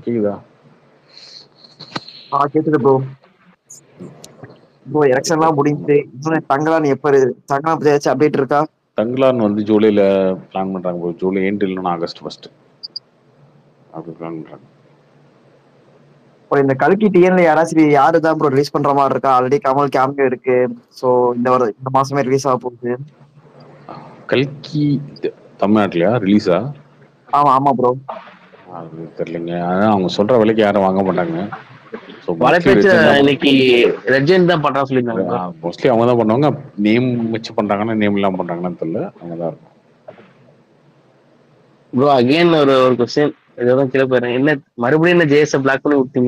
கேக்குதா ஆ கேக்குது bro bro எலெக்ஷன்லாம் முடிஞ்சு இன்னும் தங்கலான் எப்ப இருக்கு? தங்கலான் பத்தி ஏதாச்சும் அப்டேட் இருக்கா தங்கலான் வந்து ஜூலைல பிளான் பண்றாங்க bro. ஜூலை எண்ட் இல்லைன்னா ஆகஸ்ட் ஃபர்ஸ்ட் அப்படி பிளான் பண்றாங்க இப்போ இந்த கல்கி டிஎன்ல யாராச்சும் யாரு தான் ப்ரோ ரிலீஸ் பண்ற மாதிரி இருக்கா ஆல்ரெடி கமல் கேமியோ இருக்கு சோ இந்த வர இந்த மாசமே ரிலீஸ் ஆக போகுது கல்கி த- தமிழ்நாட்டுலயா ரிலீஸா ஆமா ஆமா ப்ரோ அது தெரியலங்க ஆனா அவங்க சொல்ற விலைக்கு யாரும் வாங்க மாட்டாங்க ஸோ வலைபேச்சு இன்னைக்கு ரெஜெண்ட் தான் பண்றா சொல்லியிருந்தாங்க மோஸ்ட்லி அவங்க தான் பண்ணுவாங்க நேம் வச்சு பண்றாங்கன்னா நேம் இல்லாம பண்றாங்கன்னு தெரியல அவங்க தான் இருக்கும் ப்ரோ அகைன் ஒரு ஒரு கொஸ்டின் இதோட கீழே போயிடுறேன் என்ன மறுபடியும் என்ன ஜேஎஸ் பிளாக் பண்ணி விட்டீங்க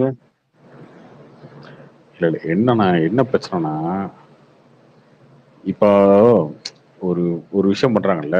இல்ல இல்ல என்னன்னா என்ன பிரச்சனைனா இப்போ ஒரு ஒரு விஷயம் பண்றாங்கல்ல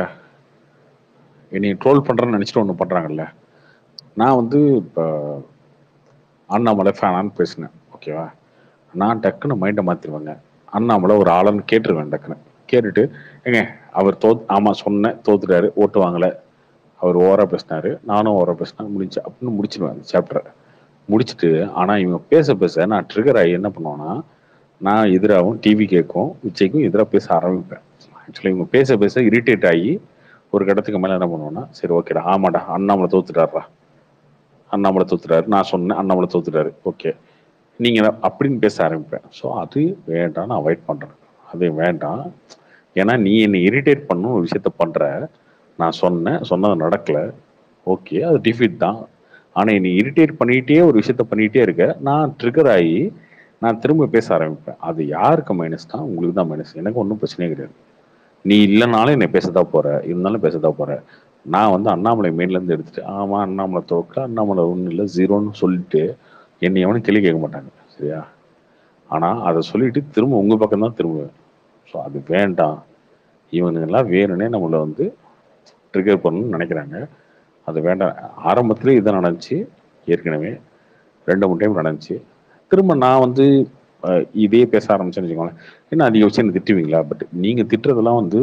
என்னை ட்ரோல் பண்றேன்னு நினைச்சிட்டு ஒன்று பண்றாங்கல்ல நான் வந்து இப்போ அண்ணாமலை ஃபேனான்னு பேசினேன் ஓகேவா நான் டக்குன்னு மைண்டை மாத்திருவேங்க அண்ணாமலை ஒரு ஆளன்னு கேட்டுருவேன் டக்குன்னு கேட்டுட்டு ஏங்க அவர் தோ ஆமா சொன்னேன் தோத்துட்டாரு ஓட்டு வாங்கல அவர் ஓவரா பேசினாரு நானும் ஓவரா பேசினேன் முடிஞ்சு அப்படின்னு முடிச்சிருவேன் அந்த சாப்டரை முடிச்சுட்டு ஆனா இவங்க பேச பேச நான் ட்ரிகர் ஆகி என்ன பண்ணுவேன்னா நான் எதிராகவும் டிவி கேட்கும் விஜய்க்கும் எதிராக பேச ஆரம்பிப்பேன் ஆக்சுவலி இவங்க பேச பேச இரிட்டேட் ஆகி ஒரு கட்டத்துக்கு மேல என்ன பண்ணுவேன்னா சரி ஓகேடா ஆமாடா அண்ணாமலை தோத்துட்டாருடா அண்ணாமலை தோத்துட்டாரு நான் சொன்னேன் அண்ணாமலை தோத்துட்டாரு ஓகே நீங்க அப்படின்னு பேச ஆரம்பிப்பேன் ஸோ அது வேண்டாம் நான் அவாய்ட் பண்றேன் அது வேண்டாம் ஏன்னா நீ என்னை இரிட்டேட் பண்ணும் ஒரு விஷயத்த பண்ற நான் சொன்னேன் சொன்னது நடக்கல ஓகே அது டிஃபீட் தான் ஆனா நீ இரிட்டேட் பண்ணிட்டே ஒரு விஷயத்த பண்ணிட்டே இருக்க நான் ட்ரிகர் ஆகி நான் திரும்ப பேச ஆரம்பிப்பேன் அது யாருக்கு மைனஸ் தான் உங்களுக்கு தான் மைனஸ் எனக்கு ஒன்றும் பிரச்சனையே கிடையாது நீ இல்லைனாலும் என்னை பேசதான் போற இருந்தாலும் பேசதான் போற நான் வந்து அண்ணாமலை மெயின்ல இருந்து எடுத்துட்டு ஆமா அண்ணாமலை தோக்க அண்ணாமலை ஒன்றும் இல்லை ஜீரோன்னு சொல்லிட்டு என்னை எவனும் கேள்வி கேட்க மாட்டாங்க சரியா ஆனா அதை சொல்லிட்டு திரும்ப உங்க பக்கம் தான் திரும்புவேன் ஸோ அது வேண்டாம் இவனுங்கெல்லாம் வேணும்னே நம்மளை வந்து ட்ரிகர் பண்ணணும்னு நினைக்கிறாங்க அது வேண்டாம் ஆரம்பத்திலே இதான் நடந்துச்சு ஏற்கனவே ரெண்டு மூணு டைம் நடந்துச்சு திரும்ப நான் வந்து அஹ், இதே பேச ஆரம்பிச்சேன்னு வச்சுக்கோங்களேன் என்ன அதிகபட்சம் என்ன திட்டுவீங்களா பட் நீங்க திட்டுறதெல்லாம் வந்து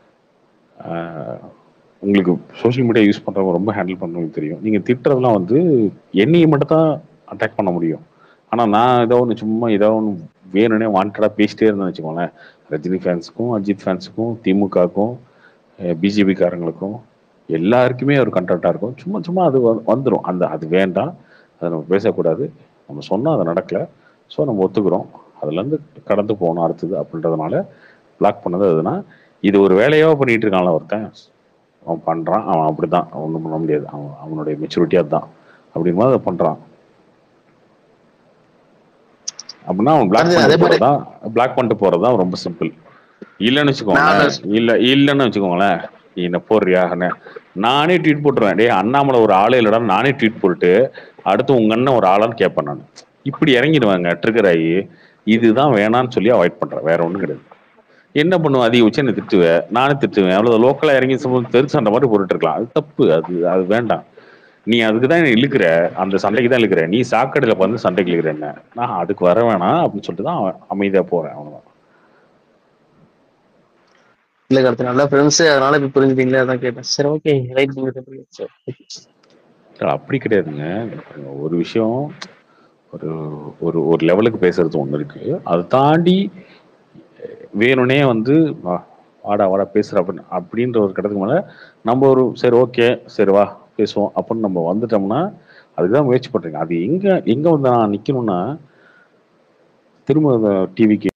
அஹ், உங்களுக்கு சோஷியல் மீடியா யூஸ் பண்றவங்க ரொம்ப ஹேண்டில் பண்ணுறவங்களுக்கு தெரியும் நீங்க திட்டுறதெல்லாம் வந்து என்னையை மட்டும் தான் அட்டாக் பண்ண முடியும் ஆனா நான் ஏதோ ஒன்று சும்மா ஏதோ ஒன்று வேணும்னே வாண்டடா பேசிட்டே இருந்தேன்னு வச்சுக்கோங்களேன் ரஜினி ஃபேன்ஸுக்கும் அஜித் ஃபேன்ஸுக்கும் திமுகவுக்கும் பிஜேபி காரங்களுக்கும் எல்லாருக்குமே ஒரு கண்டென்ட்டாக இருக்கும் சும்மா சும்மா அது வந்து- வந்துரும் அந்த அது வேண்டாம் அதை நம்ம பேசக்கூடாது நம்ம சொன்னால் அது நடக்கல ஸோ நம்ம ஒத்துக்கிறோம் அதுலேருந்து கடந்து போகணும் அடுத்தது அப்படின்றதுனால பிளாக் பண்ணது அதுனா இது ஒரு வேலையாக பண்ணிட்டு இருக்கான்ல ஒருத்தன் அவன் பண்ணுறான் அவன் அப்படி தான் ஒன்றும் பண்ண முடியாது அவன் அவனுடைய மெச்சூரிட்டி அதுதான் அப்படின் போது அதை பண்ணுறான் அப்படின்னா அவன் பிளாக் அடுத்து அதே பண்ணிட்டு மாதிரி- போறதா பிளாக் பண்ணிட்டு போறதுதான் ரொம்ப சிம்பிள் இல்லைன்னு வச்சுக்கோங்களேன் இல்ல இல்லைன்னு வச்சுக்கோங்களேன் நீ என்ன போடுறியா அண்ணே. நானே ட்வீட் போட்டுருவேன் டேய் அண்ணாமலை ஒரு ஆளே இல்லடா நானே ட்வீட் போட்டு அடுத்து உங்க அண்ணன் ஒரு ஆளான்னு கேட்பேன் நான் இப்படி இறங்கிடுவாங்க ட்ரிகர் ஆகி இதுதான் வேணான்னு சொல்லி அவாய்ட் பண்றேன் வேற ஒண்ணும் கிடையாது என்ன பண்ணுவேன் அதிக வச்சு என்ன திட்டுவேன் நானே திட்டுவேன் அவ்வளவு லோக்கலா இறங்கி சும்மா தெரிச்சண்ட மாதிரி போட்டுட்டு இருக்கலாம் அது தப்பு அது அது வேண்டாம் நீ அதுக்கு தான் இழுக்கிற அந்த சண்டைக்கு தான் இழுக்கிற நீ சாக்கடையில வந்து சண்டைக்கு இழுக்கிற என்ன நான் அதுக்கு வர வேணாம் அப்படின்னு சொல்லிட்டு தான் அவன் அமைதியா போறேன் அவ்வளவுதான் இல்ல கருத்து நல்ல ஃப்ரெண்ட்ஸ் அதனால இப்ப புரிஞ்சுட்டீங்களே அதான் கேட்டேன் சரி ஓகே ரைட் இல்ல, அப்படி கிடையாதுங்க ஒரு விஷயம் ஒரு ஒரு ஒரு லெவலுக்கு பேசுறது ஒண்ணு இருக்கு அதை தாண்டி வேணும்னே வந்து வா- வாடா வாடா பேசுற அப்படின்னு அப்படின்ற ஒரு கடத்துக்கு மேல நம்ம ஒரு சரி ஓகே சரி வா பேசுவோம் அப்படின்னு நம்ம வந்துட்டோம்னா அதுக்குதான் முயற்சி பண்றீங்க அது எங்க எங்க வந்து நான் நிக்கணும்னா திரும்ப டிவிக்கு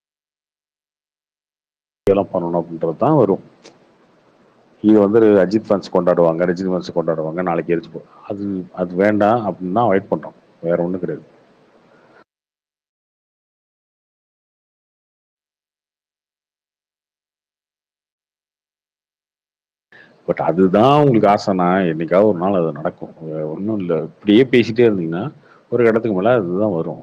எல்லாம் பண்ணணும் அப்படின்றது தான் வரும் இது வந்து அஜித் ஃபேன்ஸ் கொண்டாடுவாங்க ரஜினி ஃபேன்ஸ் கொண்டாடுவாங்க நாளைக்கு எரிச்சு போ அது அது வேண்டாம் அப்படின்னு தான் அவாய்ட் பண்றோம் வேற ஒண்ணும் கிடையாது பட் அதுதான் உங்களுக்கு ஆசைனா என்னைக்காவது ஒரு நாள் அது நடக்கும் ஒன்றும் இல்லை இப்படியே பேசிட்டே இருந்தீங்கன்னா ஒரு இடத்துக்கு மேலே அதுதான் வரும்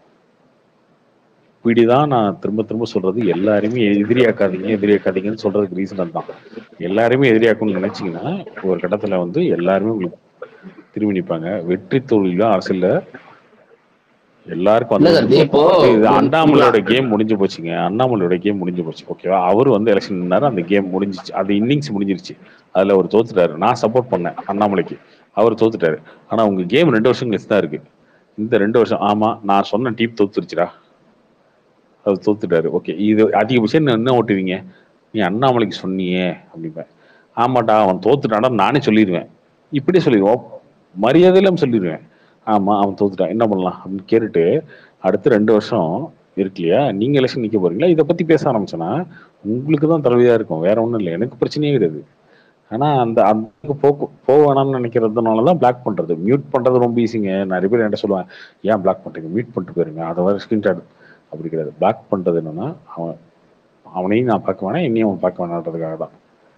இப்படிதான் நான் திரும்ப திரும்ப சொல்றது எல்லாருமே எதிரியாக்காதீங்க எதிரியாக்காதீங்கன்னு சொல்றதுக்கு ரீசன் தான் எல்லாருமே எதிரியாக்கணும்னு நினைச்சீங்கன்னா ஒரு கட்டத்துல வந்து எல்லாருமே உங்களுக்கு திரும்பி நிற்பாங்க வெற்றி தோல்வியும் அரசியல்ல எல்லாருக்கும் இல்ல வந்து கார்த்தி, இப்போ இது அண்ணாமலையோட கேம் முடிஞ்சு போச்சுங்க அண்ணாமலையோட கேம் முடிஞ்சு போச்சு ஓகேவா அவர் வந்து எலெக்ஷன் நின்னாரு அந்த கேம் முடிஞ்சிச்சு அது இன்னிங்ஸ் முடிஞ்சிருச்சு அதுல அவர் தோத்துட்டாரு நான் சப்போர்ட் பண்ணேன் அண்ணாமலைக்கு அவர் தோத்துட்டாரு ஆனா உங்க கேம் ரெண்டு வருஷம் கழிச்சு தான் இருக்கு இந்த ரெண்டு வருஷம் ஆமா நான் சொன்ன டீம் தோத்துருச்சுடா அவர் தோத்துட்டாரு ஓகே இது அதிகபட்சம் என்ன- என்ன ஓட்டுவீங்க நீ அண்ணாமலைக்கு சொன்னியே அப்படிம்பேன் ஆமாடா அவன் தோத்துட்டாடா நானே சொல்லிடுவேன் இப்படியே சொல்லிடுவோம் மரியாதையிலும் சொல்லிடுவேன் ஆமா அவன் தோத்துட்டான் என்ன பண்ணலாம் அப்படின்னு கேட்டுட்டு அடுத்து ரெண்டு வருஷம் இருக்கு இல்லையா நீங்க எலெக்ஷன் நிக்க போறீங்களா இதை பத்தி பேச ஆரம்பிச்சோன்னா உங்களுக்கு தான் தலைவியா இருக்கும் வேற ஒண்ணும் இல்லை எனக்கு பிரச்சனையே கிடையாது ஆனா அந்த அந்த போக்கு போக வேணாம்னு நினைக்கிறதுனால தான் பிளாக் பண்றது மியூட் பண்றது ரொம்ப ஈஸிங்க நிறைய பேர் என்கிட்ட சொல்லுவாங்க ஏன் பிளாக் பண்றீங்க மியூட் பண்ணிட்டு போயிருங்க அதை வர ஸ்கிரீன்ஷாட் அப்படி கிடையாது பிளாக் பண்றது என்னன்னா அவன் அவனையும் நான் பார்க்க வேணாம் என்னையும் அவன் பார்க்க வேணான்றதுக்காக தான்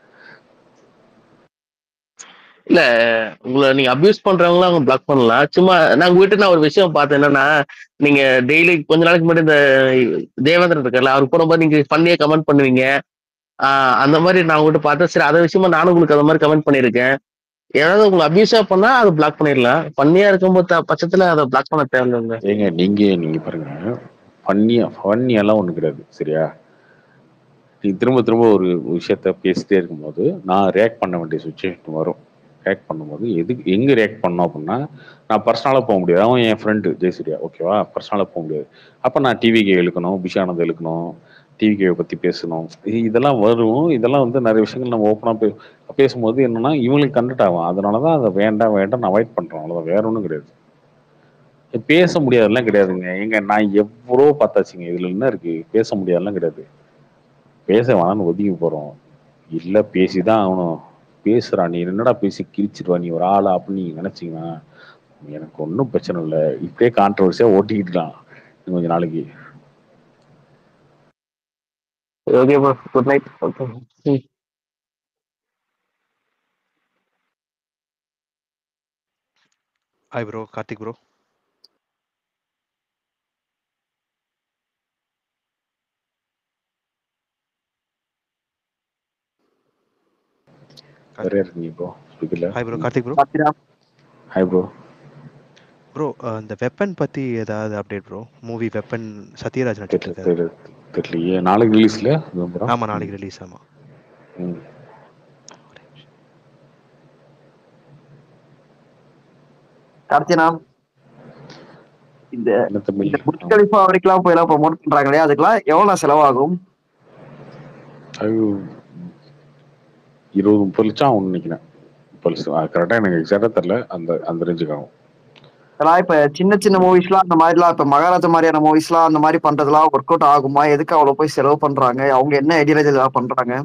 இல்ல உங்களை நீங்க அபியூஸ் பண்றவங்களும் அவங்க பிளாக் பண்ணலாம் சும்மா நான் உங்ககிட்ட நான் ஒரு விஷயம் பார்த்தேன் என்னன்னா நீங்க டெய்லி கொஞ்ச நாளைக்கு முன்னாடி இந்த தேவேந்திரன் இருக்கார்ல அவர் போடும்போது நீங்க பண்ணியே கமெண்ட் பண்ணுவீங்க ஆஹ் அந்த மாதிரி நான் உங்ககிட்ட பார்த்தேன் சரி அதை விஷயமா நானும் உங்களுக்கு அந்த மாதிரி கமெண்ட் பண்ணியிருக்கேன் ஏதாவது உங்களை அபியூஸா பண்ணா அதை பிளாக் பண்ணிடலாம் பண்ணியா இருக்கும்போது த- பட்சத்துல அதை பிளாக் பண்ண தேவையில்லைங்க ஏங்க நீங்க நீங்க பாருங்க ஃபன்னியா ஃபன்னியெல்லாம் ஒண்ணு கிடையாது சரியா நீ திரும்ப திரும்ப ஒரு விஷயத்த பேசிட்டே இருக்கும்போது நான் ரியாக்ட் பண்ண வேண்டிய சுச்சுவேஷன் வரும் ரியாக்ட் பண்ணும்போது எதுக்கு எங்க ரியாக்ட் பண்ணோம் அப்படின்னா நான் பர்சனலாக போக முடியாது அவன் என் ஃப்ரெண்டு ஜெயசூர்யா ஓகேவா பர்சனலாக போக முடியாது அப்போ நான் டிவிகே இழுக்கணும் பிஷானந்த் இழுக்கணும் டிவிகேவை பற்றி பேசணும் இது- இதெல்லாம் வரும் இதெல்லாம் வந்து நிறைய விஷயங்கள் நம்ம ஓப்பனாக பே பேசும்போது என்னன்னா இவங்களுக்கு கண்டக்ட் ஆகும் அதனால தான் அதை வேண்டாம் வேண்டாம் அவாய்ட் பண்ணுறோம் அவ்வளோதான் வேற ஒன்றும் கிடையாது பேச முடியாதெல்லாம் கிடையாதுங்க எங்க நான் எவ்வளோ பார்த்தாச்சுங்க இதுல என்ன இருக்கு பேச முடியாதெல்லாம் கிடையாது பேச வேணாம்னு ஒதுங்கி போறோம் இல்ல பேசிதான் ஆகணும் பேசுறா நீ என்னடா பேசி கிழிச்சிருவா நீ ஒரு ஆளா அப்படின்னு நீங்க நினைச்சீங்கன்னா எனக்கு ஒன்றும் பிரச்சனை இல்லை இப்படியே கான்ட்ரவர்சியா ஓட்டிக்கிட்டுலாம் இன்னும் கொஞ்ச நாளைக்கு okay bro good night okay hi bro Karthik bro வேற இருக்கீங்க ப்ரோ ஸ்பீக்கர்ல ஹாய் ப்ரோ கார்த்திக் ப்ரோ பாத்திரா ஹாய் ப்ரோ ப்ரோ இந்த வெப்பன் பத்தி ஏதாவது update bro movie weapon Sathyaraj நடிச்சிட்டு இருக்காரு தெரியல தெரியலையே நாளைக்கு ரிலீஸ்ல ஆமா நாளைக்கு ரிலீஸ் ஆமா ம் கார்த்தினா இந்த என்ன தம்பி இந்த புட் கலிஃபா வரைக்கும் போய் எல்லாம் ப்ரொமோட் பண்றாங்களே அதுக்கெல்லாம் எவ்வளவு செலவாகும் அது இருபது முப்பது லட்சம் ஆகும்னு நினைக்கிறேன் முப்பது லட்சம் கரெக்டாக எனக்கு எக்ஸாக்டாக தெரில அந்த அந்த ரேஞ்சுக்கு ஆகும் ஏன்னா இப்ப சின்ன சின்ன மூவிஸ்லாம் அந்த மாதிரிலாம் இப்ப மகாராஜா மாதிரியான மூவிஸ்லாம் அந்த மாதிரி பண்றதுலாம் ஒர்க் அவுட் ஆகுமா எதுக்கு அவ்வளவு போய் செலவு பண்றாங்க அவங்க என்ன ஐடியாலஜி இதெல்லாம் பண்றாங்க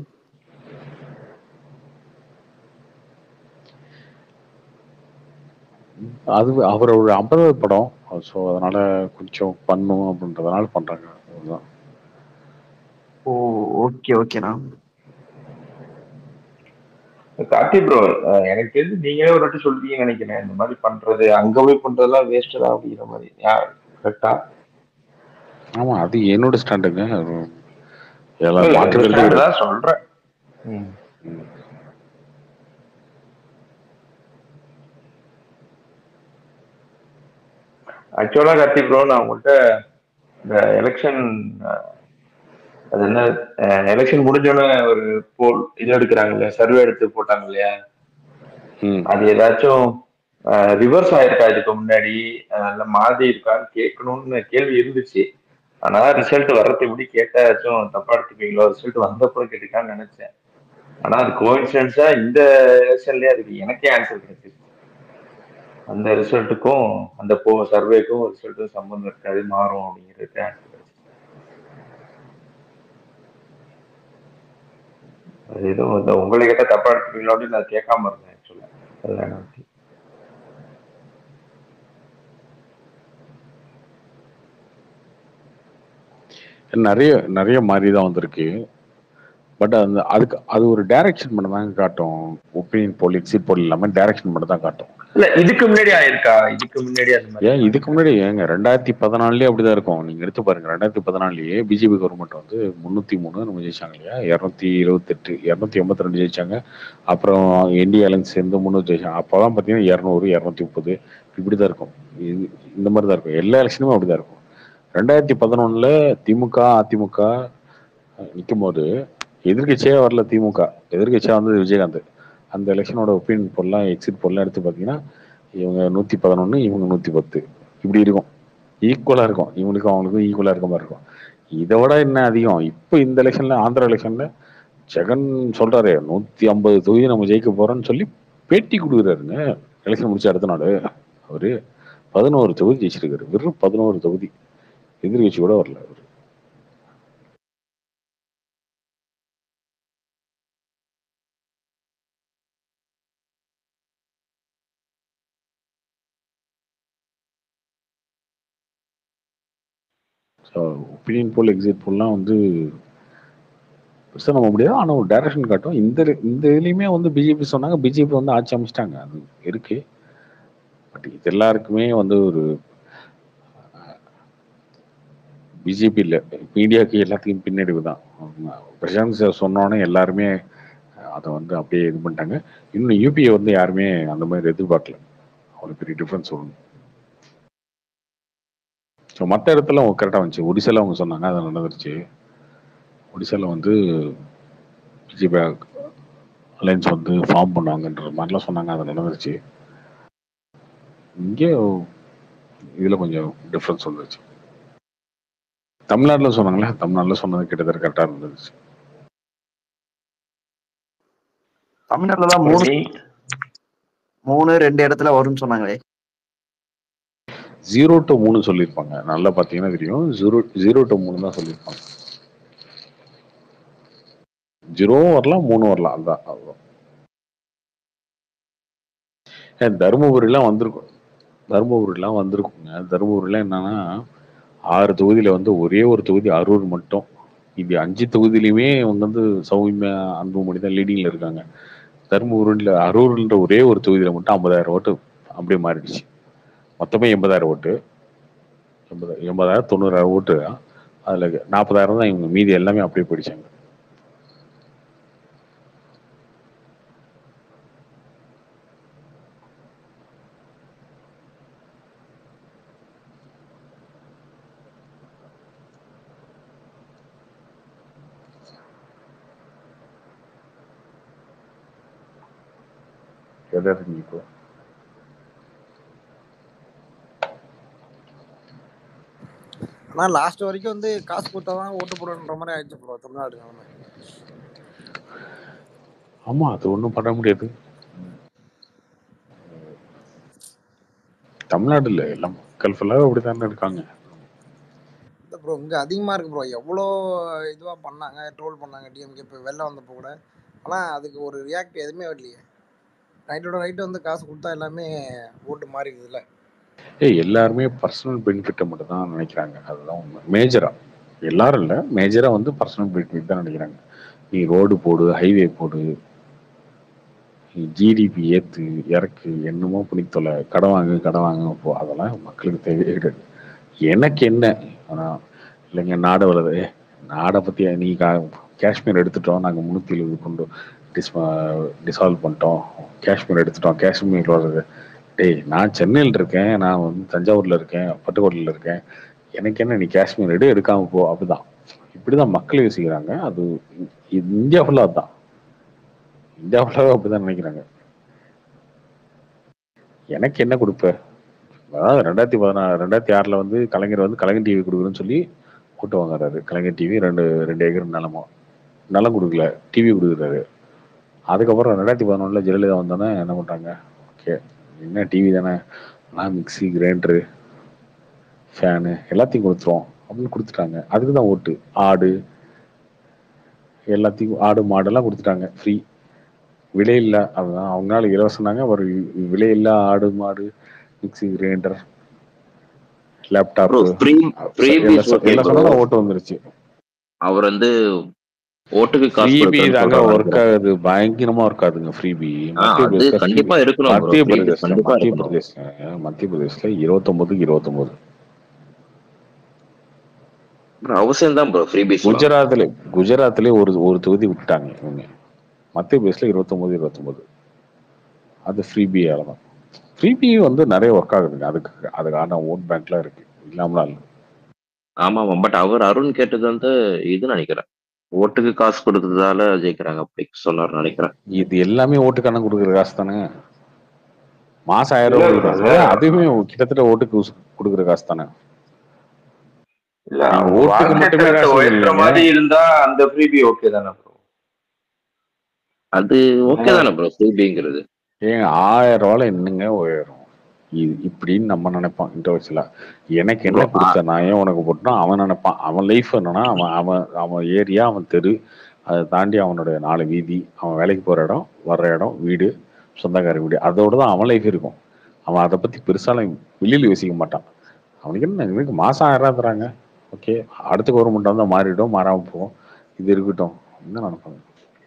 அது அவரோட ஐம்பதாவது படம் ஸோ அதனால கொஞ்சம் பண்ணும் அப்படின்றதுனால பண்றாங்க அதுதான் ஓ ஓகே ஓகேண்ணா கார்த்தி ப்ரோ எனக்கு தெரிஞ்சு நீங்களே ஒரு வாட்டி சொல்லிட்டீங்கன்னு நினைக்கிறேன் இந்த மாதிரி பண்றது அங்க போய் பண்றதெல்லாம் வேஸ்ட் தான் அப்படிங்கிற மாதிரி கரெக்டா ஆமா அது என்னோட ஸ்டாண்டுங்க எல்லாம் மாற்றுக்கிறது கிடையாது. தான் சொல்றேன் ம். ம். ஆக்சுவலா கார்த்தி ப்ரோ நான் உங்கள்கிட்ட இந்த எலெக்ஷன் அது என்ன எலெக்ஷன் முடிஞ்சோடனே ஒரு போல் இது எடுக்கிறாங்கல்ல சர்வே எடுத்து போட்டாங்க இல்லையா ம். அது ஏதாச்சும் ரிவர்ஸ் ஆயிருக்கா இதுக்கு முன்னாடி அஹ் இல்ல மாறி இருக்கான்னு கேட்கணும்னு கேள்வி இருந்துச்சு ஆனா ரிசல்ட் வர்றது எப்படி கேட்டாச்சும் தப்பா எடுத்துப்பீங்களோ ரிசல்ட் வந்தப்பறம் கேட்டுக்கான்னு நினைச்சேன் ஆனா அது கோயின்சிடன்ஸா இந்த எலெக்ஷன்லயே அதுக்கு எனக்கே ஆன்சர் கிடைச்சிருச்சு அந்த ரிசல்ட்டுக்கும் அந்த போ சர்வேக்கும் ரிசல்ட்டும் சம்பந்தம் இருக்காது மாறும் அப்படிங்கிறது ஆன்சர் கிடைச்சிருச்சு அது எதுவும் இந்த உங்களை கேட்ட தப்பா எடுத்துப்பீங்களோன்னு நான் கேட்காம இருந்தேன் ஆக்சுவலா அதுதான் நான் நிறைய நிறைய மாதிரி தான் வந்திருக்கு பட் அந்த அதுக்கு அது ஒரு டைரக்ஷன் மட்டும் தான் காட்டும் ஒப்பீனியன் போல் எக்ஸிட் போல் இல்லாம டைரக்ஷன் மட்டும் தான் காட்டும் இல்ல இதுக்கு முன்னாடி ஆயிருக்கா இதுக்கு முன்னாடி அந்த மாதிரி ஏன் இதுக்கு முன்னாடி ஏங்க ரெண்டாயிரத்தி பதினாலுலயே அப்படிதான் இருக்கும் நீங்க எடுத்து பாருங்க ரெண்டாயிரத்தி பதினாலுலயே பிஜேபி கவர்மெண்ட் வந்து முன்னூத்தி மூணு நம்ம ஜெயிச்சாங்க இல்லையா இருநூத்தி இருபத்தெட்டு இருநூத்தி எண்பத்தி ரெண்டு ஜெயிச்சாங்க அப்புறம் இந்திய அலைன்ஸ் சேர்ந்து முன்னூத்தி ஜெயிச்சாங்க அப்போதான் பாத்தீங்கன்னா இருநூறு இருநூத்தி முப்பது இப்படிதான் இருக்கும் இது இந்த மாதிரி தான் இருக்கும் எல்லா எலெக்ஷனுமே அப்படிதான் இருக்கும் ரெண்டாயிரத்தி பதினொன்னுல திமுக அதிமுக நிற்கும் போது எதிர்கட்சியே வரல திமுக எதிர்கட்சியா வந்தது விஜயகாந்த் அந்த எலெக்ஷனோட ஒப்பீனியன் போல்லாம் எக்ஸிட் போல்லாம் எடுத்து பார்த்தீங்கன்னா இவங்க நூற்றி பதினொன்று இவங்க நூற்றி பத்து இப்படி இருக்கும் ஈக்குவலாக இருக்கும் இவங்களுக்கும் அவங்களுக்கும் ஈக்குவலாக இருக்க மாதிரி இருக்கும் இதை விட என்ன அதிகம் இப்போ இந்த எலெக்ஷனில் ஆந்திரா எலெக்ஷனில் ஜெகன் சொல்கிறாரு நூற்றி ஐம்பது தொகுதி நம்ம ஜெயிக்க போகிறோம்னு சொல்லி பேட்டி கொடுக்குறாருங்க எலெக்ஷன் முடிச்ச அடுத்த நாள் அவர் பதினோரு தொகுதி ஜெயிச்சிருக்காரு வெறும் பதினோரு தொகுதி எதிர்கட்சி கூட வரல அவர் ஸோ ஒப்பீனியன் போல் எக்ஸிட் போல்லாம் வந்து பெருசாக நம்ம முடியாது ஆனால் ஒரு டைரக்ஷன் காட்டும் இந்த இந்த இதுலேயுமே வந்து பிஜேபி சொன்னாங்க பிஜேபி வந்து ஆட்சி அமைச்சிட்டாங்க அது இருக்கு பட் இது எல்லாருக்குமே வந்து ஒரு பிஜேபி இல்லை மீடியாவுக்கு எல்லாத்துக்கும் பின்னடைவு தான் பிரசாந்த் சார் சொன்னோன்னே எல்லாருமே அதை வந்து அப்படியே இது பண்ணிட்டாங்க இன்னும் யூபியை வந்து யாருமே அந்த மாதிரி எதிர்பார்க்கல அவ்வளோ பெரிய டிஃப்ரென்ஸ் ஒன்று ஸோ மற்ற இடத்துல அவங்க கரெக்டாக வந்துச்சு ஒடிசால அவங்க சொன்னாங்க அது நடந்துருச்சு ஒடிசால வந்து பிஜேபி அலையன்ஸ் வந்து ஃபார்ம் பண்ணுவாங்கன்ற மாதிரிலாம் சொன்னாங்க அது நடந்துருச்சு இங்கே இதில் கொஞ்சம் டிஃப்ரென்ஸ் வந்துருச்சு தமிழ்நாட்டில் சொன்னாங்களே தமிழ்நாட்டில் சொன்னது கிட்டத்தட்ட கரெக்டாக இருந்துச்சு தமிழ்நாட்டுல தான் மூணு மூணு ரெண்டு இடத்துல வரும்னு சொன்னாங்களே ஜீரோ டு மூணு சொல்லியிருப்பாங்க நல்லா பார்த்தீங்கன்னா தெரியும் ஜீரோ ஜீரோ டு மூணு தான் சொல்லியிருப்பாங்க ஜீரோவும் வரலாம் மூணு வரலாம் அதுதான் அதுதான் ஏன் தருமபுரிலாம் வந்திருக்கும் தருமபுரிலாம் வந்திருக்குங்க தருமபுரிலாம் என்னன்னா ஆறு தொகுதியில வந்து ஒரே ஒரு தொகுதி அரூர் மட்டும் இது அஞ்சு தொகுதியிலுமே அவங்க வந்து சௌமியா அன்புமணி தான் லீடிங்ல இருக்காங்க தருமபுரியில் அரூர்ன்ற ஒரே ஒரு தொகுதியில மட்டும் ஐம்பதாயிரம் ஓட்டு அப்படியே மாறிடுச்சு மொத்தமே எண்பதாயிரம் ஓட்டு எண்பது எண்பதாயிரம் தொண்ணூறாயிரம் ஓட்டு அதில் நாற்பதாயிரம் தான் இவங்க மீதி எல்லாமே அப்படியே போயிடுச்சாங்க எதை இருக்கீங்க இப்போ ஆனா லாஸ்ட் வரைக்கும் வந்து காசு கொடுத்தா தான் ஓட்டு போடணுன்ற மாதிரி ஆயிடுச்சு ப்ரோ தமிழ்நாடு நிலைமை. ஆமா அது ஒன்றும் பண்ண முடியாது தமிழ்நாடு இல்லை எல்லாம் மக்கள் ஃபுல்லாக அப்படி தானே இருக்காங்க இல்ல ப்ரோ இங்க அதிகமா இருக்கு ப்ரோ எவ்வளோ இதுவா பண்ணாங்க ட்ரோல் பண்ணாங்க டிஎம்கே இப்போ வெளில வந்தப்போ கூட ஆனா அதுக்கு ஒரு ரியாக்ட் எதுவுமே வரலையே நைட்டோட நைட்டு வந்து காசு கொடுத்தா எல்லாமே ஓட்டு மாறிடுதுல்ல ஏய் எல்லாருமே பர்சனல் பெனிஃபிட்டை மட்டும் தான் நினைக்கிறாங்க அதுதான் உண்மை மேஜரா எல்லாரும் இல்லை மேஜரா வந்து பர்சனல் பெனிஃபிட் தான் நினைக்கிறாங்க நீ ரோடு போடு ஹைவே போடு ஜிடிபி ஏத்து இறக்கு என்னமோ பண்ணி தொலை கடன் வாங்கு கடன் வாங்க போ அதெல்லாம் மக்களுக்கு தேவையே கிடையாது எனக்கு என்ன ஆனா இல்லைங்க நாடு வளருது நாடை பத்தி நீ கா- காஷ்மீர் எடுத்துட்டோம் நாங்கள் முன்னூத்தி எழுபது கொண்டு டிஸ் டிசால்வ் பண்ணிட்டோம் காஷ்மீர் எடுத்துட்டோம் காஷ்மீர் வர்றது டேய் நான் சென்னையில் இருக்கேன் நான் வந்து தஞ்சாவூர்ல இருக்கேன் பட்டுக்கோட்டையில் இருக்கேன் எனக்கு என்ன நீ காஷ்மீர் எடு எடுக்காம போ அப்படிதான் இப்படிதான் மக்கள் யோசிக்கிறாங்க அது இ- இந்தியா ஃபுல்லா அதுதான் இந்தியா ஃபுல்லாவே அப்படிதான் நினைக்கிறாங்க எனக்கு என்ன கொடுப்ப அதாவது ரெண்டாயிரத்தி பதினாறு ரெண்டாயிரத்தி ஆறுல வந்து கலைஞர் வந்து கலைஞர் டிவி கொடுக்குறேன்னு சொல்லி ஓட்டு வாங்குறாரு கலைஞர் டிவி ரெண்டு ரெண்டு ஏக்கர் நிலமோ நிலம் கொடுக்கல டிவி கொடுக்குறாரு அதுக்கப்புறம் ரெண்டாயிரத்தி பதினொன்றுல ஜெயலலிதா வந்தோன்னே என்ன பண்றாங்க ஓகே என்ன டிவி தானே நான் மிக்ஸி கிரைண்டரு ஃபேனு எல்லாத்தையும் கொடுத்துருவோம் அப்படின்னு கொடுத்துட்டாங்க அதுக்கு தான் ஓட்டு ஆடு எல்லாத்தையும் ஆடு மாடெல்லாம் கொடுத்துட்டாங்க ஃப்ரீ விலை இல்லை அதுதான் அவங்களால இலவசம்னாங்க ஒரு விலை இல்லா ஆடு மாடு mixie grinder bro laptop free free fees okay எல்லாம் ப்ரோ சொன்னா ஓட்டு வந்துருச்சு அவர் வந்து ஓட்டுக்கு காசு ஃப்ரீபி கொடுக்கறேன்னு தாங்க சொல்றாரு ஒர்க் ஆகுது பயங்கரமா ஒர்க் ஆகுதுங்க ஃப்ரீபி ஆ மத்திய அது பிரதேச கண்டிப்பா இருக்கணும் ப்ரோ மத்திய ஃப்ரீ பீஸ் பிரதேசல கண்டிப்பா மத்திய இருக்கணும் பிரதேசல மத்திய பிரதேசல இருபத்தொன்பதுக்கு இருபத்தொன்பது ப்ரோ அவசியம் தான் ப்ரோ ஃப்ரீ பீஸ்லாம் குஜராத்ல குஜராத்ல ஒரு ஒரு தொகுதி விட்டாங்க இவங்க மத்திய பிரதேசல இருபத்தொன்பது இருபத்தொன்பது அது ஃப்ரீபியால தான் ஃப்ரீபி வந்து நிறைய ஒர்க் ஆகுதுங்க அதுக்கு அதுக்கான ஓட் பேங்க்லாம் இருக்கு இல்லாமலாம் இல்லை ஆமா ஆமா பட் அவர் அருண் கேட்டது வந்து இது நினைக்கிறேன் ஓட்டுக்கு காசு கொடுத்ததால ஜெயிக்கிறாங்க அப்படி சொன்னார் நினைக்கிறேன் இது எல்லாமே ஓட்டு கணக்கு கொடுக்குற காசு தானே மாசம் ஆயிரம் இல்ல ரூபாய் கொடுக்குறாங்க அதுவுமே கிட்டத்தட்ட ஓட்டுக்கு உஸ்- கொடுக்குற காசு தானே இல்ல நீங்க அவங்க ஓட்டுக்கு வாழ்க்கை மட்டுமே தரத்தை காசு உயர்த்துற இல்லைங்க. மாதிரி இருந்தா அந்த ஃப்ரீபி ஓகே தானே ப்ரோ அது ஓகே தானே ப்ரோ ஃப்ரீபிங்கிறது ஏங்க ஆயிரம் ரூபாயில என்னங்க உயரும் இது இப்படின்னு நம்ம நினைப்போம் இன்டர்வெஸ்ல எனக்கு என்ன Bro, கொடுத்த நான் ஏன் உனக்கு போட்டோம் அவன் நினைப்பான் அவன் லைஃப் என்னன்னா அவன் அவன் அவன் ஏரியா அவன் தெரு அதை தாண்டி அவனுடைய நாலு வீதி அவன் வேலைக்கு போற இடம் வர்ற இடம் வீடு சொந்தக்கார வீடு அதோட தான் அவன் லைஃப் இருக்கும் அவன் அதை பத்தி பெருசாலாம் வெளியில யோசிக்க மாட்டான் அவனுக்கு என்ன எனக்கு மாசம் ஆயிரம் ரூபா தராங்க ஓகே அடுத்த கவர்மெண்ட் வந்து மாறிடும் மாறாம போகும் இது இருக்கட்டும் என்ன நினைப்பாங்க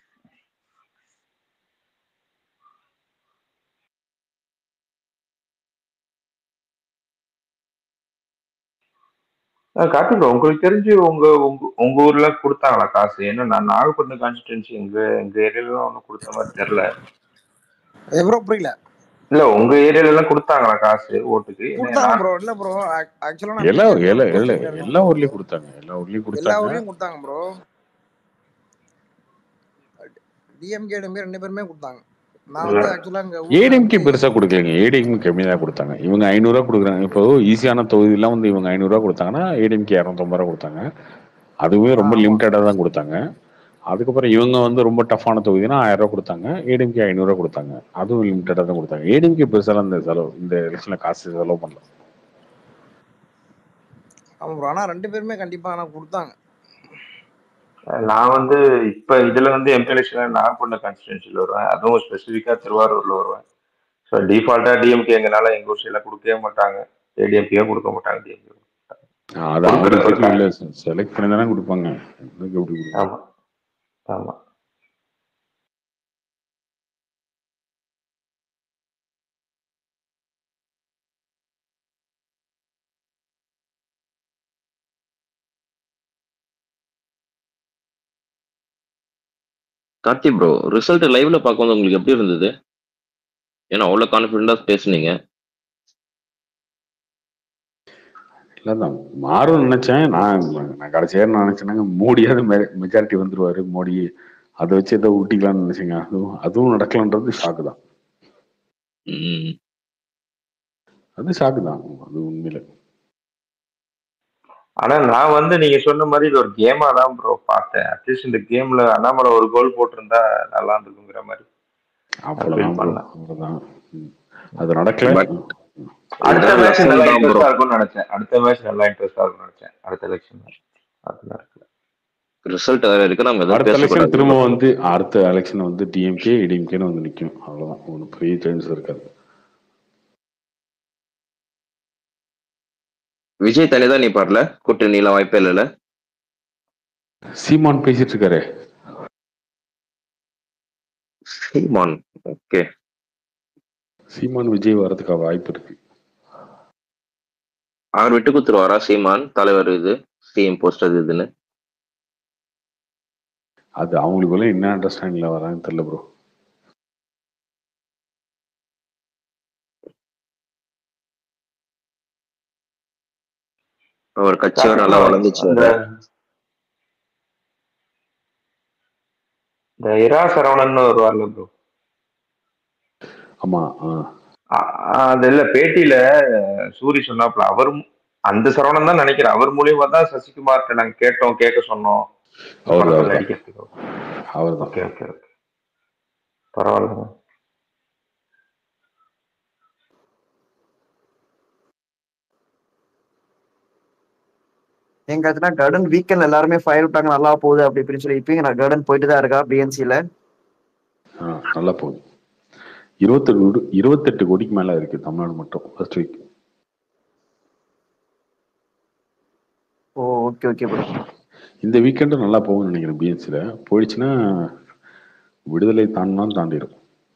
கார்த்தி ப்ரோ உங்களுக்கு தெரிஞ்சு உங்க உங்க உங்க ஊர்ல கொடுத்தாங்களா காசு ஏன்னா நான் நாகப்பட்டினம் கான்ஸ்டிடன்சி எங்க எங்க ஏரியால ஒன்றும் கொடுத்த மாதிரி தெரியல ப்ரோ புரியல இல்ல உங்க ஏரியால எல்லாம் கொடுத்தாங்களா காசு ஓட்டுக்கு ஏன்னா கொடுத்தாங்க நான் ப்ரோ இல்ல ப்ரோ ஆக்சுவலா நான் எல்லா பிஜேபி எல்லா எல்லா கோச்சிங்ல இருக்கேன் எல்லா ஊர்லயும் கொடுத்தாங்க எல்லா ஊர்லயும் எல்லா கொடுத்தாங்க ஊர்லயும் கொடுத்தாங்க ப்ரோ டிஎம்கே டிஎம்கே ரெண்டு பேருமே கொடுத்தாங்க நான் வந்து ஆக்சுவலா இங்க ஊர்ல ஏடிஎம்கே வந்து பெருசா கொடுக்கலங்க ஏடிஎம்கே கம்மி தான் கொடுத்தாங்க இவங்க ஐநூறுரூவா கொடுக்குறாங்க இப்போ ஈஸியான தொகுதியெல்லாம் வந்து இவங்க ஐநூறுரூவா கொடுத்தாங்கன்னா ஏடிஎம்கே இரநூத்தம்பது ரூபா கொடுத்தாங்க அதுவே ரொம்ப ஆமா லிமிட்டடாக தான் கொடுத்தாங்க அதுக்கப்புறம் இவங்க வந்து ரொம்ப டஃப்பான தொகுதினா ஆயிரம் ரூபா கொடுத்தாங்க ஏடிஎம்கே ஐநூறுரூவா கொடுத்தாங்க அதுவும் லிமிட்டடாக தான் கொடுத்தாங்க ஏடிஎம்கே பெருசாலாம் இந்த செலவு இந்த எலெக்ஷன்ல காசு செலவு பண்ணல ஆமா ப்ரோ ஆனா ரெண்டு பேருமே கண்டிப்பா ஆனா கொடுத்தாங்க நான் வந்து இப்ப இதுல வந்து எம்பி எலெக்ஷன் நாகப்பட்டினம் கான்ஸ்டிடன்சில வருவேன் அதுவும் ஸ்பெசிஃபிக்கா திருவாரூர்ல வருவேன் ஸோ டிஃபால்ட்டா டிஎம்கே எங்கனால எங்க ஊர் சைட்ல கொடுக்கவே மாட்டாங்க ஏடிஎம்கே கொடுக்க மாட்டாங்க டிஎம்கே அது கொடுக்குறது அவங்களுக்கு இருக்காங்க இல்லை செலக்ட் பண்ணி தானே கொடுப்பாங்க எதுக்கு எப்படி கொடுப்பாங்க ஆமா ஆமா கார்த்தி ப்ரோ ரிசல்ட் லைவ்ல பார்க்கும்போது உங்களுக்கு எப்படி இருந்தது ஏன்னா அவ்வளோ கான்ஃபிடென்ட்டா பேசுனீங்க இல்லதான் மாறும்னு நினைச்சேன் நான் நான் கடைசியா என்ன நினைச்சேன்னாங்க மோடியாவது மெஜாரிட்டி வந்துருவாரு மோடி அதை வச்சு ஏதோ ஊட்டிக்கலாம்னு நினைச்சேங்க அதுவும் அதுவும் நடக்கலன்றது ஷாக்கு தான் ம். அது ஷாக்கு தான் அது உண்மையில ஆனா நான் வந்து நீங்க சொன்ன மாதிரி இது ஒரு கேமா தான் ப்ரோ பார்த்தேன் அட்லீஸ்ட் இந்த கேம்ல அண்ணாமலை ஒரு கோல் போட்டிருந்தா நல்லா இருந்திருக்குங்கிற மாதிரி அவ்வளவுதான் bro. பண்ணேன் அவ்வளவுதான் ம். அது நடக்கல பட் அடுத்த இதுதான் மேட்ச் லெசன் நல்லா தான் ப்ரோ இன்ட்ரெஸ்டா இருக்கும்னு நினைச்சேன் அடுத்த மேட்ச் நல்லா இன்ட்ரெஸ்டா இருக்கும்னு நினைச்சேன் அடுத்த எலெக்ஷன் அது நடக்கல ரிசல்ட் வேற இருக்கு நம்ம எதுவும் அடுத்த எலெக்ஷன் பேசக்கூடாது திரும்ப வந்து அடுத்த எலெக்ஷன் வந்து டிஎம்கே ஏடிஎம்கேன்னு வந்து நிக்கும் அவ்வளவுதான் ஒன்றும் பெரிய சேஞ்சஸ் இருக்காது விஜய் தனிதான் நிப்பார்ல கூட்டணிலாம் வாய்ப்பே இல்லைல்ல சீமான் பேசிட்டு இருக்காரு சீமான் ஓகே சீமான் விஜய் வரதுக்கு வாய்ப்பு இருக்கு அவர் விட்டு கொடுத்துருவாரா சீமான் தலைவர் இது சிஎம் போஸ்ட் அது இதுன்னு அது அவங்களுக்குள்ள என்ன அண்டர்ஸ்டாண்டிங்ல வராங்கன்னு தெரியல ப்ரோ அவர் கட்சி கார்த்தி வேற நல்லா ப்ரோ வளர்ந்துச்சு அந்த வேற இந்த இரா சரவணன் வருவார்ல ப்ரோ ஆமா ஆ அது இல்ல பேட்டியில சூரி சொன்னாப்ல அவர் மு- அந்த சரவணன் தான் நினைக்கிறேன் அவர் மூலியமா தான் சசிகுமார்ட்ட நாங்க கேட்டோம் கேட்க சொன்னோம் இந்த அவர் படத்துல அவர் தான் நடிக்கிறதுக்கு அவர் தான் ஓகே ஓகே ஓகே பரவாயில்ல எங்க ஆச்சுன்னா கடன் வீக்கெண்ட் எல்லாருமே ஃபயர் விட்டாங்க நல்லா போகுது அப்படி இப்படின்னு சொல்லி இப்பயும் நான் கடன் போயிட்டு தான் இருக்கா பிஎன்சில ஆ நல்லா போகுது இருபத்தெட்டு கோடி இருபத்தெட்டு கோடிக்கு மேல இருக்கு தமிழ்நாடு மட்டும் first week oh okay okay bro இந்த வீக்கெண்டு நல்லா போகும்னு நினைக்கிறேன் பிஎன்சியில் போயிடுச்சுன்னா விடுதலை தாண்டினா தாண்டிடும்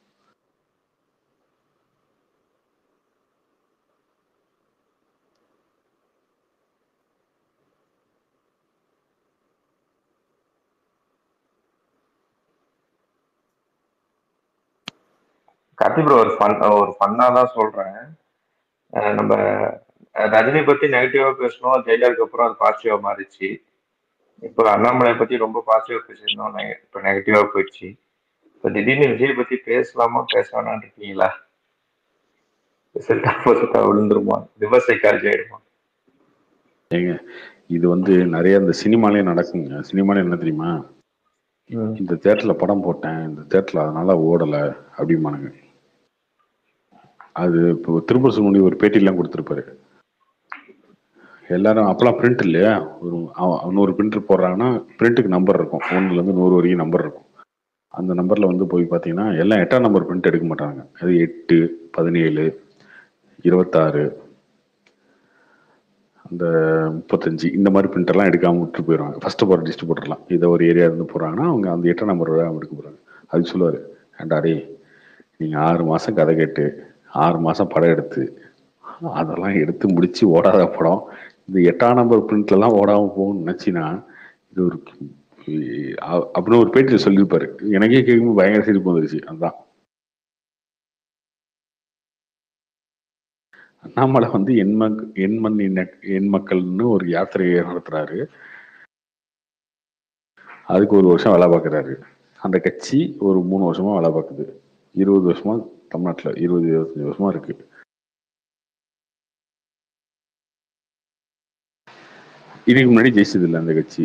கார்த்தி ப்ரோ ஒரு ஃபன் ஒரு ஃபன்னா தான் சொல்றேன் அஹ் நம்ம அஹ் ரஜினி பத்தி நெகட்டிவா பேசணும் ஜெயலலிதாக்கு அப்புறம் அது பாசிட்டிவா மாறிச்சு இப்போ அண்ணாமலை பத்தி ரொம்ப பாசிட்டிவா பேசியிருந்தோம் நெக- இப்போ நெகட்டிவா போயிடுச்சு இப்போ திடீர்னு விஜய் பத்தி பேசலாமா பேச வேணாம்னு இருக்கீங்களா ரிசல்ட் ஆப்போசிட்டா விழுந்துருமா ரிவர்ஸ் சைக்காலஜி ஆயிடுமா ஏங்க இது வந்து நிறைய இந்த சினிமாலே நடக்குங்க சினிமாலே என்ன தெரியுமா ம். இந்த தேட்டர்ல படம் போட்டேன் இந்த தேட்டர்ல அதனால ஓடல அப்படிமானுங்க அது இப்போ திருப்பூர் சுமணி ஒரு பேட்டிலாம் கொடுத்துருப்பாரு எல்லாரும் அப்பெல்லாம் பிரிண்ட் இல்லையா ஒரு அவ- நூறு பிரிண்டர் போடுறாங்கன்னா பிரிண்ட்டுக்கு நம்பர் இருக்கும் ஒன்றுல இருந்து நூறு வரைக்கும் நம்பர் இருக்கும் அந்த நம்பர்ல வந்து போய் பார்த்தீங்கன்னா எல்லாம் எட்டாம் நம்பர் பிரிண்ட் எடுக்க மாட்டாங்க அது எட்டு பதினேழு இருபத்தாறு அந்த முப்பத்தஞ்சு இந்த மாதிரி பிரிண்டர்லாம் எடுக்காம விட்டு போயிடுவாங்க ஃபர்ஸ்ட் போகிற டிஸ்ட்ரிபியூட்டர்லாம் இதை ஒரு ஏரியா இருந்து போடுறாங்கன்னா அவங்க அந்த எட்டாம் நம்பர் எடுக்க போகிறாங்க அதுக்கு சொல்லுவார் ஏண்டா டேய் நீங்கள் ஆறு மாதம் கதை கேட்டு ஆறு மாதம் படம் எடுத்து அதெல்லாம் எடுத்து முடிச்சு ஓடாத படம் இந்த எட்டாம் நம்பர் பிரிண்ட்லலாம் ஓடாமல் போகும்னு நினச்சினா இது ஒரு அ- அப்படின்னு ஒரு பேட்டியில் சொல்லியிருப்பாரு எனக்கே கேட்கும்போது பயங்கர சிரிப்பு வந்துருச்சு அதுதான் அண்ணாமலை வந்து என் மக் என் மண் என் என் மக்கள்னு ஒரு யாத்திரையை நடத்துறாரு அதுக்கு ஒரு வருஷம் வேலை பார்க்குறாரு அந்த கட்சி ஒரு மூணு வருஷமா வேலை பார்க்குது இருபது வருஷமா தமிழ்நாட்டில் இருபது இருபத்தஞ்சு வருஷமா இருக்கு இதுக்கு முன்னாடி ஜெயிச்சது இல்லை அந்த கட்சி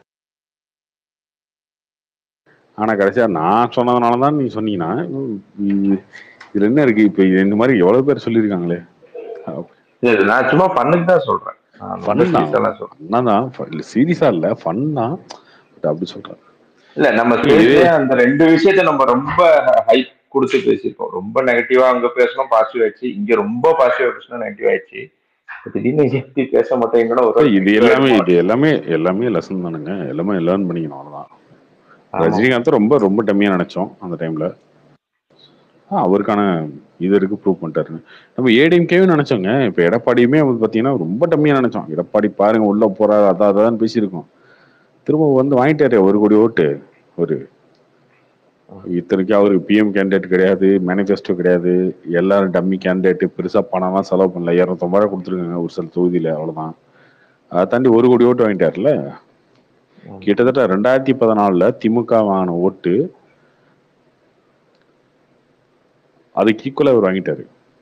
ஆனா கடைசியா நான் சொன்னதுனால தான் நீ சொன்னீங்கன்னா உம், இதுல என்ன இருக்கு இப்ப இது இந்த மாதிரி எவ்வளவு பேர் சொல்லியிருக்காங்களே இல்ல, நான் சும்மா பண்ணுக்கு தான் சொல்றேன் நான் Fun ரொம்ப தான். serious ஆலாம் சொல்றேன் ஃபன்னா தான் சீரியஸா இல்ல ஃபன் தான் பட் அப்படி சொல்றேன் இல்ல நம்ம ஸ்பேஸ்லயே அந்த ரெண்டு விஷயத்த நம்ம ரொம்ப ஹைப் கொடுத்து பேசியிருக்கோம் ரொம்ப நெகட்டிவா அங்க பேசணும் பாசிட்டிவ் ஆயிடுச்சு இங்க ரொம்ப பாசிட்டிவா பேசணும் நெகட்டிவ் ஆயிடுச்சு இப்ப திடீர்னு எப்படி பேச மாட்டேங்கன்னு ஒரு இது எல்லாமே இது எல்லாமே எல்லாமே லெசன் தானுங்க எல்லாமே லேர்ன் பண்ணிக்கணும் அவ்வளவுதான் ஆமா. ரஜினிகாந்த் ரொம்ப ரொம்ப டம்மியா நினைச்சோம் அந்த டைம்ல அவருக்கான இது இருக்கு ப்ரூவ் பண்ணிட்டாரு நம்ம ஏடிஎம்கேவும் நினைச்சோங்க இப்ப எடப்பாடியுமே வந்து பாத்தீங்கன்னா ரொம்ப டம்மியா நினைச்சோம் எடப்பாடி பாருங்க உள்ள போறாரு அதான் அதான் பேசியிருக்கோம் திரும்ப வந்து வாங்கிட்டாரு ஒரு கோடி ஓட்டு ஒரு இத்தனைக்கு அவருக்கு பிஎம் கேண்டிடேட் கிடையாது மேனிஃபெஸ்டோ கிடையாது எல்லாரும் டம்மி கேண்டிடேட் பெருசா பணம்லாம் செலவு பண்ணல இரநூத்தம்பது ரூபா கொடுத்துருக்காங்க ஒரு சில தொகுதியில அவ்வளவுதான் அதை தாண்டி ஒரு கோடி ஓட்டு வாங்கிட்டாருல கிட்டத்தட்ட ரெண்டாயிரத்தி பதினாலுல திமுக வாங்கின ஓட்டு அதுக்கு ஈக்குவலா அவர் வாங்கிட்டாரு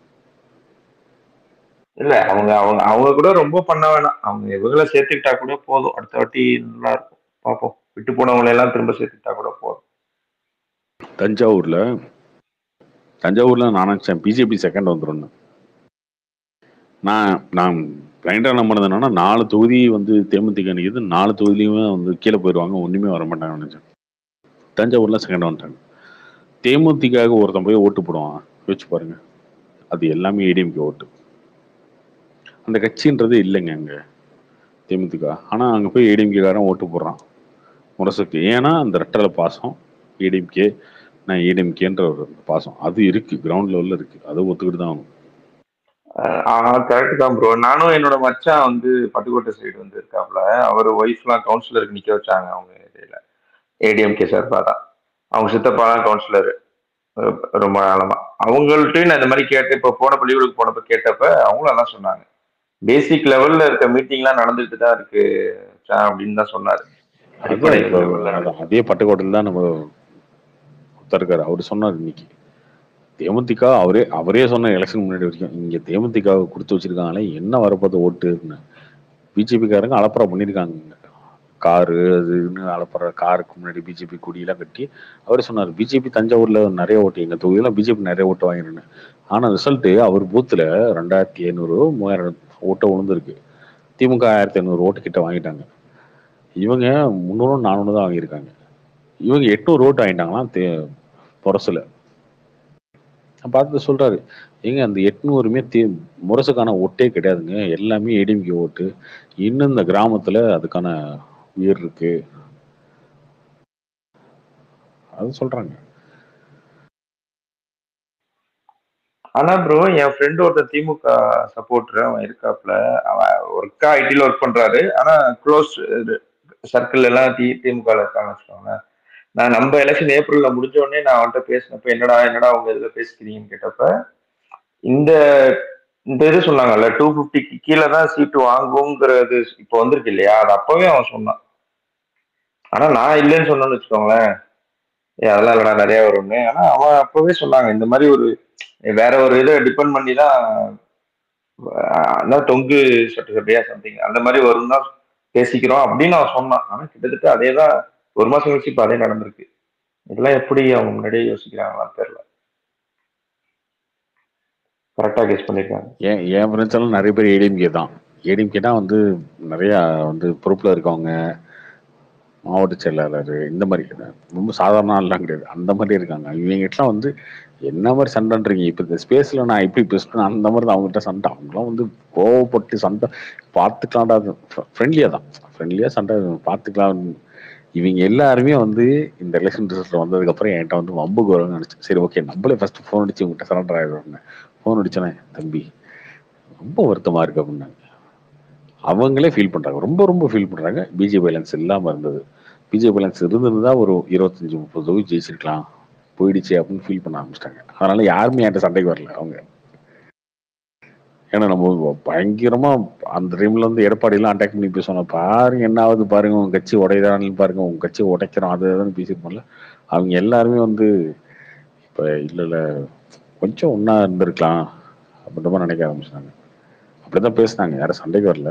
இல்ல அவங்க அவங்க அவங்க கூட ரொம்ப பண்ண வேணாம் அவங்க இவங்கள சேர்த்துக்கிட்டா கூட போதும் அடுத்த வாட்டி நல்லா இருக்கும் பார்ப்போம் விட்டு போனவங்களை எல்லாம் திரும்ப சேர்த்துக்கிட்டா கூட போதும் தஞ்சாவூர்ல தஞ்சாவூர்ல நான் நினைச்சேன் பிஜேபி செகண்ட் வந்துரும்னு நான் நான் கிளைண்டா நம்பினது என்னன்னா நாலு தொகுதி வந்து தேமுதிக நிற்கிது நாலு தொகுதியுமே வந்து கீழே போயிடுவாங்க ஒண்ணுமே வர மாட்டாங்கன்னு நினைச்சேன் தஞ்சாவூர்ல செகண்ட் வந்துட்டாங்க தேமுதிகாவுக்கு ஒருத்தன் போய் ஓட்டு போடுவான் யோசிச்சு பாருங்க அது எல்லாமே ஏடிஎம்கே ஓட்டு அந்த கட்சின்றது இல்லைங்க அங்க தேமுதிக ஆனா அங்க போய் ஏடிஎம்கே காரன் ஓட்டு போடுறான் முரசுக்கு ஏன்னா அந்த ரெட்டலை பாசம் ஏடிஎம்கே நான் ஏடிஎம்கேன்ற ஒரு பாசம் அது இருக்கு கிரவுண்ட் லெவல்ல இருக்கு அதை ஒத்துக்கிட்டு தான் ஆகணும் கரெக்ட் தான் ப்ரோ நானும் என்னோட மச்சான் வந்து பட்டுக்கோட்டை சைடு வந்து இருக்காப்ல அவர் ஒய்ஃப்லாம் கவுன்சிலருக்கு நிக்க வச்சாங்க அவங்க ஏரியால ஏடிஎம்கே சார்பா தான் அவங்க சித்தப்பாலாம் கவுன்சிலர் ரொம்ப காலமா அவங்கள்ட்டையும் நான் இந்த மாதிரி கேட்டு இப்போ போன பள்ளிகளுக்கு போனப்ப கேட்டப்ப அவங்களும் அதான் சொன்னாங்க பேசிக் லெவல்ல இருக்க மீட்டிங்லாம் நடந்துட்டு தான் இருக்கு மச்சான் அப்படின்னு தான் சொன்னாரு அடிப்படை அதான் இப்ப level ல அதான் அதே பட்டுக்கோட்டையில் தான் நம்ம ஒருத்தர் இருக்காரு அவர் சொன்னார் இன்னைக்கு தேமுதிக அவரே அவரே சொன்ன எலெக்ஷன் முன்னாடி வரைக்கும் இங்க தேமுதிக கொடுத்து வச்சிருக்காங்களே என்ன வரப்போது ஓட்டுன்னு பிஜேபிக்காரங்க அலப்பறை பண்ணியிருக்காங்க காரு அதுன்னு அலப்பற காருக்கு முன்னாடி பிஜேபி கொடியெல்லாம் கட்டி அவரே சொன்னார் பிஜேபி தஞ்சாவூர்ல நிறைய ஓட்டு எங்க தொகுதியெல்லாம் பிஜேபி நிறைய ஓட்டு வாங்கிருன்னு ஆனா ரிசல்ட் அவர் பூத்துல ரெண்டாயிரத்தி ஐநூறு மூவாயிரம் ஓட்டை விழுந்திருக்கு திமுக ஆயிரத்தி ஐநூறு ஓட்டு கிட்ட வாங்கிட்டாங்க இவங்க முந்நூறு நானூறு தான் வாங்கியிருக்காங்க இவங்க எட்நூறு ஓட்டு வாங்கிட்டாங்களாம் தே முரசுல பார்த்து சொல்றாரு ஏங்க அந்த எட்நூறுமே தே முரசுக்கான ஓட்டே கிடையாதுங்க எல்லாமே ஏடிஎம்கே ஓட்டு இன்னும் இந்த கிராமத்துல அதுக்கான உயிர் இருக்கு அது சொல்றாங்க ஆனா ப்ரோ என் ஃப்ரெண்ட் ஒருத்தர் திமுக சப்போர்டர் அவன் இருக்காப்ல அவன் ஒர்க்கா ஐடில ஒர்க் பண்றாரு ஆனா க்ளோஸ் சர்க்கிள் எல்லாம் தி திமுக இருக்காங்கன்னு வச்சுக்கோங்களேன் நான் நம்ம எலெக்ஷன் ஏப்ரல்ல முடிஞ்ச உடனே நான் அவன்கிட்ட பேசினப்ப என்னடா என்னடா அவங்க இதுல பேசிக்கிறீங்கன்னு கேட்டப்ப இந்த இந்த இது சொன்னாங்கல்ல டூ ஃபிஃப்டிக்கு கீழே தான் சீட்டு வாங்குங்கிறது இப்போ வந்திருக்கு இல்லையா அது அப்பவே அவன் சொன்னான் ஆனா நான் இல்லைன்னு சொன்னேன்னு வச்சுக்கோங்களேன் ஏ அதெல்லாம் இல்லடா நிறைய வரும்னு ஆனா அவன் அப்பவே சொன்னாங்க இந்த மாதிரி ஒரு வேற ஒரு இதை டிபெண்ட் பண்ணி தான் அதான் தொங்கு சொட்டு சொட்டையா சம்திங் அந்த மாதிரி வரும் தான் பேசிக்கிறோம் அப்படின்னு அவன் சொன்னான் ஆனா கிட்டத்தட்ட அதே தான் ஒரு மாசம் கழிச்சு இப்ப அதே நடந்திருக்கு இதெல்லாம் எப்படி அவங்க முன்னாடியே யோசிக்கிறாங்களான்னு தெரியல கரெக்டா கெஸ் பண்ணிருக்காங்க ஏன் என் ஃப்ரெண்ட்ஸ் எல்லாம் நிறைய பேர் ஏடிஎம்கே தான் ஏடிஎம்கேனா வந்து நிறையா வந்து பொறுப்பில் இருக்கவங்க மாவட்ட செயலாளர் இந்த மாதிரி கிடையாது. ரொம்ப சாதாரண ஆள்லாம் கிடையாது அந்த மாதிரி இருக்காங்க இவங்ககிட்டலாம் வந்து என்ன மாதிரி சண்டைன்றீங்க இப்போ இந்த ஸ்பேஸில் நான் எப்படி பேசுறேன் அந்த மாதிரி தான் அவங்ககிட்ட சண்டை அவங்களாம் வந்து கோவப்பட்டு சண்டை பார்த்துக்கலாம்டா ஃப்ரெண்ட்லியாக தான் ஃப்ரெண்ட்லியாக சண்டை பார்த்துக்கலாம் இவங்க எல்லாருமே வந்து இந்த ரிலேஷன் ரிசல்ட் வந்ததுக்கப்புறம் என்கிட்ட வந்து வம்புக்கு வரும்னு நினச்சேன் சரி ஓகே நம்மளே ஃபர்ஸ்ட் ஃபோன் அடிச்சு உங்ககிட்ட சரண்டர் ஆகிடுவாங்க ஃபோன் அடிச்சோன்னே தம்பி ரொம்ப வருத்தமா இருக்கு அப்படின்னாங்க அவங்களே ஃபீல் பண்றாங்க ரொம்ப ரொம்ப ஃபீல் பண்றாங்க பிஜே பேலன்ஸ் இல்லாம இருந்தது பிஜே பேலன்ஸ் இருந்திருந்தா ஒரு இருபத்தஞ்சு முப்பது தொகுதி ஜெயிச்சிருக்கலாம் போயிடுச்சு அப்படின்னு ஃபீல் பண்ண ஆரம்பிச்சிட்டாங்க அதனால யாருமே என்கிட்ட சண்டைக்கு வரல அவங்க ஏன்னா நம்ம பயங்கரமா அந்த டைம்ல வந்து எடப்பாடி எல்லாம் அட்டாக் பண்ணி பேசுவாங்க பாருங்க என்ன ஆகுது பாருங்க உங்க கட்சி உடையதான்னு பாருங்க உங்க கட்சி உடைக்கிறோம் அது அதுன்னு பேசியிருப்போம்ல அவங்க எல்லாருமே வந்து இப்ப இல்ல இல்ல கொஞ்சம் ஒன்றா இருந்திருக்கலாம் அப்படின்ற மாதிரி நினைக்க ஆரம்பிச்சிட்டாங்க அப்படிதான் பேசினாங்க யாரும் சண்டைக்கு வரல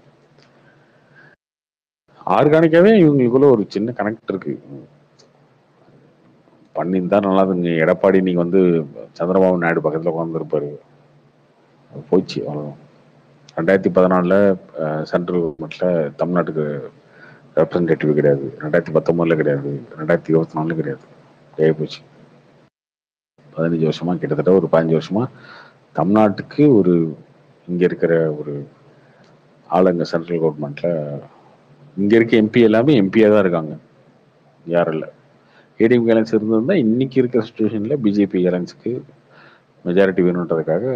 ஆர்கானிக்காவே இவங்களுக்குள்ள ஒரு சின்ன கனெக்ட் இருக்கு பண்ணியிருந்தா நல்லா இருந்துங்க எடப்பாடி நீங்க வந்து சந்திரபாபு நாயுடு பக்கத்துல உட்காந்துருப்பாரு போச்சு அவ்வளவுதான் ரெண்டாயிரத்தி பதினாலுல சென்ட்ரல் கவர்மெண்ட்ல தமிழ்நாட்டுக்கு ரெப்ரசன்டேட்டிவ் கிடையாது ரெண்டாயிரத்தி பத்தொன்பதுல கிடையாது ரெண்டாயிரத்தி இருபத்தி நாலுல கிடையாது ஆகி போச்சு பதினஞ்சு வருஷமா கிட்டத்தட்ட ஒரு பதினஞ்சு வருஷமா தமிழ்நாட்டுக்கு ஒரு இங்க இருக்கிற ஒரு ஆளுங்க சென்ட்ரல் கவர்மெண்ட்ல இங்க இருக்க எம்பி எல்லாமே எம்பியா தான் இருக்காங்க யாரும் இல்லை ஏடிஎம் அலைன்ஸ் இருந்திருந்தா இன்னைக்கு இருக்கிற சுச்சுவேஷன்ல பிஜேபி அலைன்ஸுக்கு மெஜாரிட்டி வேணுன்றதுக்காக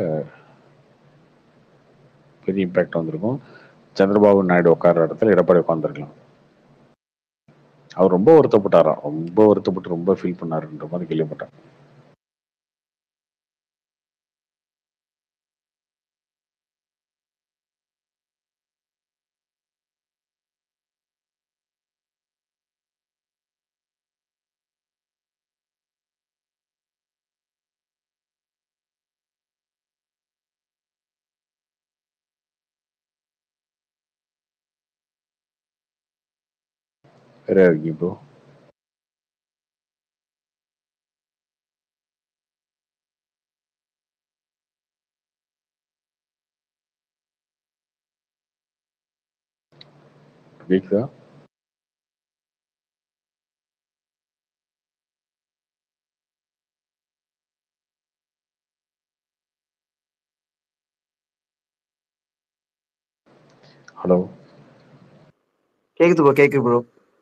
பெரிய இம்பாக்ட் வந்திருக்கும் சந்திரபாபு நாயுடு உட்கார்ற இடத்துல எடப்பாடி உட்காந்துருக்கலாம் அவர் ரொம்ப வருத்தப்பட்டாராம் ரொம்ப வருத்தப்பட்டு ரொம்ப ஃபீல் பண்ணாருன்ற மாதிரி கேள்விப்பட்டேன் வேற இருக்கீங்க ப்ரோ கேக்குதா ஹலோ கேக்குது ப்ரோ கேக்குது ப்ரோ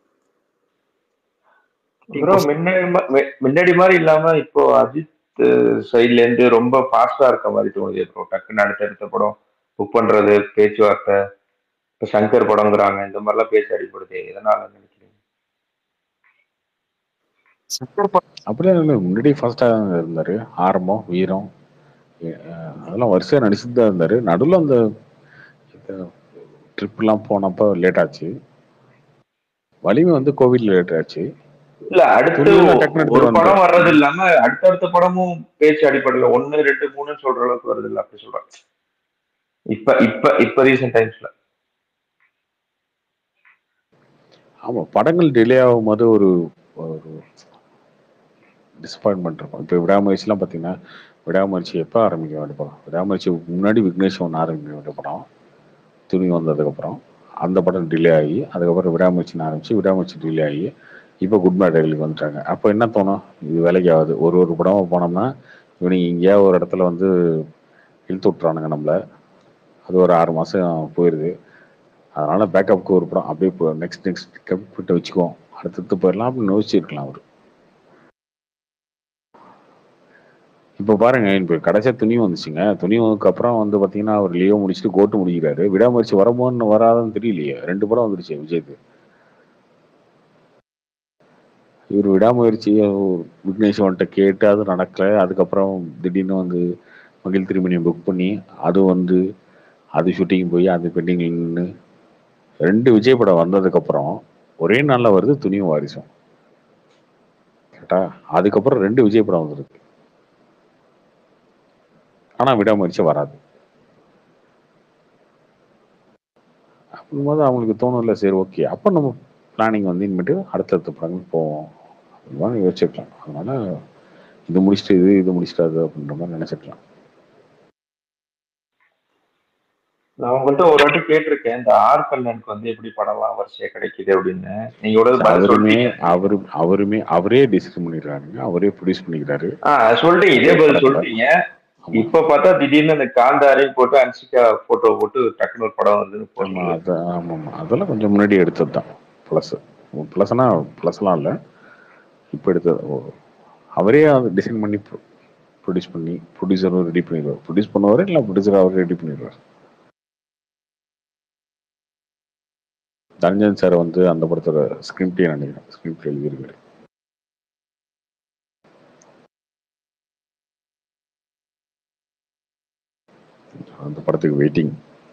ப்ரோ முன்னாடி மா- மே- முன்னாடி மாதிரி இல்லாம இப்போ அஜித் சைட்ல இருந்து ரொம்ப ஃபாஸ்டா இருக்க மாதிரி தோணுது ப்ரோ டக்குன்னு அடுத்தடுத்த படம் புக் பண்றது பேச்சுவார்த்தை இப்போ சங்கர் படங்கிறாங்க இந்த மாதிரிலாம் பேச்சு அடிப்படுது எதனால நினைக்கிறீங்க சங்கர் பா- அப்படியே இல்லை முன்னாடி ஃபர்ஸ்டாக இருந்தார் ஆரம்பம் வீரம் அஹ் அதெல்லாம் வரிசையாக நடிச்சுட்டு தான் இருந்தார் நடுவில் அந்த ட்ரிப்லாம் போனப்போ லேட் ஆச்சு வலிமை வந்து கோவிட்ல லேட் ஆச்சு இல்ல அடுத்து துணிவுல டக்குனு ஒரு எடுத்துட்டு படம் வந்துரும். வர்றது இல்லாம அடுத்தடுத்த படமும் பேச்சு அடிப்படையில ஒன்னு ரெண்டு மூணுன்னு சொல்ற அளவுக்கு வருது இல்ல அப்படி சொல்றேன் இப்ப இப்ப இப்ப ரீசெண்ட் டைம்ஸ்ல ஆமாம் படங்கள் டிலே ஆகும்போது ஒரு ஒரு டிசப்பாயின்மெண்ட் இருக்கும் இப்போ விடாமுயற்சிலாம் பார்த்தீங்கன்னா விடாமுயற்சி எப்போ ஆரம்பிக்க வேண்டிய படம் விடாமுயற்சி முன்னாடி விக்னேஷ் ஒன்று ஆரம்பிக்க வேண்டிய படம் துணி வந்ததுக்கப்புறம் அந்த படம் டிலே ஆகி அதுக்கப்புறம் விடாமுயற்சின்னு ஆரம்பிச்சு விடாமுயற்சி டிலே ஆகி இப்போ குட் மேடலுக்கு வந்துட்டாங்க அப்போ என்ன தோணும் இது வேலைக்கு ஆகுது ஒரு ஒரு படமா போனோம்னா இவனுங்க எங்கேயா ஒரு இடத்துல வந்து இழுத்து விட்றானுங்க நம்மளை அது ஒரு ஆறு மாதம் போயிடுது அதனால பேக்கப்புக்கு ஒரு படம் அப்படியே இப்போ நெக்ஸ்ட் நெக்ஸ்ட் கிட்ட வச்சுக்குவோம் அடுத்தடுத்து போயிடலாம் அப்படின்னு யோசிச்சிருக்கலாம் அவர் இப்போ பாருங்க இப்போ கடைசியா துணி வந்துச்சுங்க துணி வந்ததுக்கு அப்புறம் வந்து பாத்தீங்கன்னா அவர் லியோ முடிச்சுட்டு கோட்டு முடிக்கிறாரு விடாமுயற்சி வரமோன்னு வராதுன்னு தெரியலையே ரெண்டு படம் வந்துருச்சு விஜய்க்கு இவர் விடாமுயற்சி விக்னேஷ் வந்துட்ட கேட்டு அது நடக்கல அதுக்கப்புறம் திடீர்னு வந்து மகிழ் திருமணியை புக் பண்ணி அது வந்து அது ஷூட்டிங் போய் அது பெண்டிங் நின்று ரெண்டு விஜய் படம் வந்ததுக்கப்புறம் ஒரே நாள்ல வருது துணியும் வாரிசும் கரெக்டா அதுக்கப்புறம் ரெண்டு விஜய் படம் வந்திருக்கு ஆனா விடாமுயற்சி வராது அப்படிங்கும்போது அவங்களுக்கு தோணும்ல சரி ஓகே அப்போ நம்ம பிளானிங் வந்து இனிமேட்டு அடுத்தடுத்த படங்கள் போவோம் அந்த மாதிரி யோசிச்சுக்கலாம் அதனால இது முடிச்சுட்டு இது இது முடிச்சுட்டு அது அப்படின்ற மாதிரி நினைச்சிக்கலாம் நான் உங்கள்ட்ட ஒரு வாட்டி கேட்டிருக்கேன் இந்த ஆர் கல்லனுக்கு வந்து எப்படி படம்லாம் வரிசையா கிடைக்குது அப்படின்னு நீங்க கூட பதில் அவருமே சொல்லிட்டீங்க அவரு அவருமே அவரே டிசைன் பண்ணிடுறாருங்க அவரே ப்ரொடியூஸ் பண்ணிக்கிறாரு ஆஹ் சொல்லிட்டீங்க இதே பதில் சொல்லிட்டீங்க ஆமா இப்ப பார்த்தா திடீர்னு அந்த காந்தாரையும் போட்டு அன்சிகா போட்டோ போட்டு டக்குனு ஒரு படம் வந்துன்னு ஆமா போடுறீங்க அது ஆமா ஆமா அதெல்லாம் கொஞ்சம் முன்னாடி எடுத்தது தான் ப்ளஸ் ப்ளஸ்னா ப்ளஸ்லாம் இல்லை இப்போ எடுத்தது ஓ. அவரே அதை டிசைன் பண்ணி ப்ரொடியூஸ் பண்ணி ப்ரொடியூசரும் ரெடி பண்ணிடுவார் ப்ரொடியூஸ் பண்ணுவார் இல்லை ப்ரொடியூசர் அவரே ரெடி பண்ணிடுவார் தனஞ்சன் சார் வந்து அந்த படத்தோட ஸ்கிரிப்டே நினைக்கிறேன் ஸ்கிரிப்ட் எழுதியிருக்காரு அந்த படத்துக்கு வெயிட்டிங்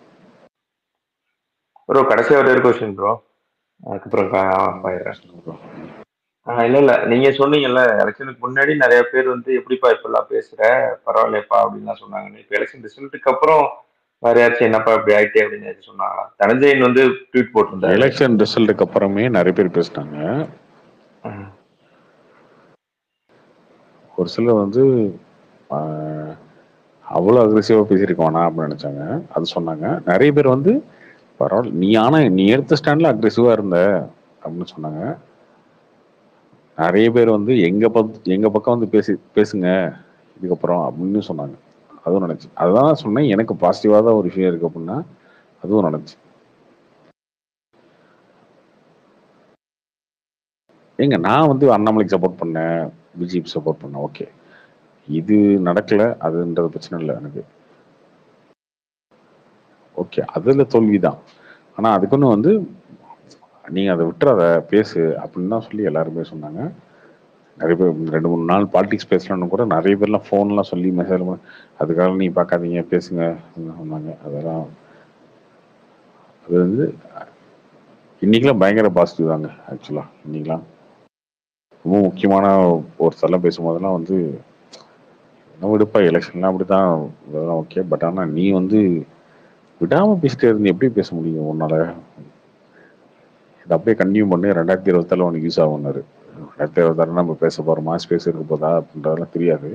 ப்ரோ கடைசியா ஒரே ஒரு கொஸ்டின் ப்ரோ அதுக்கப்புறம் கா- off ஆயிடுறேன் ஆஹ் இல்ல இல்ல நீங்க சொன்னீங்கல்ல எலெக்ஷனுக்கு முன்னாடி நிறைய பேர் வந்து எப்படிப்பா இப்பெல்லாம் பேசுற பரவாயில்லையப்பா அப்படின்லாம் சொன்னாங்க இப்ப எலெக்ஷன் ரிசல்ட்டுக்கு அப்புறம் வேற யாராச்சும் என்னப்பா இப்படி ஆயிட்டே அப்படின்னு ஏதாச்சும் சொன்னாங்களா தனஞ்சயன் வந்து ட்வீட் போட்டிருந்தாரு எலெக்ஷன் ரிசல்ட்டுக்கு அப்புறமே நிறைய பேர் பேசினாங்க ம். ஒரு சிலர் வந்து ஆஹ், அவ்வளோ அக்ரெசிவாக பேசியிருக்கோனா அப்படின்னு நினச்சாங்க அது சொன்னாங்க நிறைய பேர் வந்து பரவாயில்ல நீ ஆனால் நீ எடுத்த ஸ்டாண்டில் அக்ரெசிவாக இருந்த அப்படின்னு சொன்னாங்க நிறைய பேர் வந்து எங்க பக் எங்க பக்கம் வந்து பேசி பேசுங்க இதுக்கப்புறம் அப்படின்னு சொன்னாங்க அதுவும் நினைச்சு அதுதான் சொன்னேன் எனக்கு பாசிட்டிவாக தான் ஒரு விஷயம் இருக்கு அப்படின்னா அதுவும் நினைச்சு ஏங்க நான் வந்து அண்ணாமலைக்கு சப்போர்ட் பண்ணேன் பிஜேபி சப்போர்ட் பண்ணேன் ஓகே இது நடக்கல அதுன்றது பிரச்சனை இல்லை எனக்கு ஓகே அதுல தோல்விதான் ஆனா அதுக்குன்னு வந்து நீங்க அதை விட்டுறாத பேசு அப்படின்னு தான் சொல்லி எல்லாருமே சொன்னாங்க நிறைய பேர் ரெண்டு மூணு நாள் பாலிடிக்ஸ் பேசலாம்னு கூட நிறைய பேர்லாம் ஃபோன்லாம் சொல்லி மெசேஜ் அதுக்காக நீ பார்க்காதீங்க பேசுங்க அப்படின்னு சொன்னாங்க அதெல்லாம் அது வந்து இன்னைக்கெல்லாம் பயங்கர பாசிட்டிவ் தாங்க ஆக்சுவலா இன்னைக்கெல்லாம் ரொம்ப முக்கியமான ஒரு ஸ்தலம் பேசும்போதெல்லாம் வந்து என்ன விடுப்பா எலெக்ஷன்லாம் அப்படிதான் இதெல்லாம் ஓகே பட் ஆனா நீ வந்து விடாம பேசிட்டே இருந்து எப்படி பேச முடியும் உன்னால இதை அப்படியே கண்டினியூ பண்ணி ரெண்டாயிரத்தி இருபத்தால உனக்கு யூஸ் ஆகும்னாரு ரெண்டாயிரத்தி இருபத்தாறு நம்ம பேச போறோமா ஸ்பேஸ் இருக்க போதா அப்படின்றதெல்லாம் தெரியாது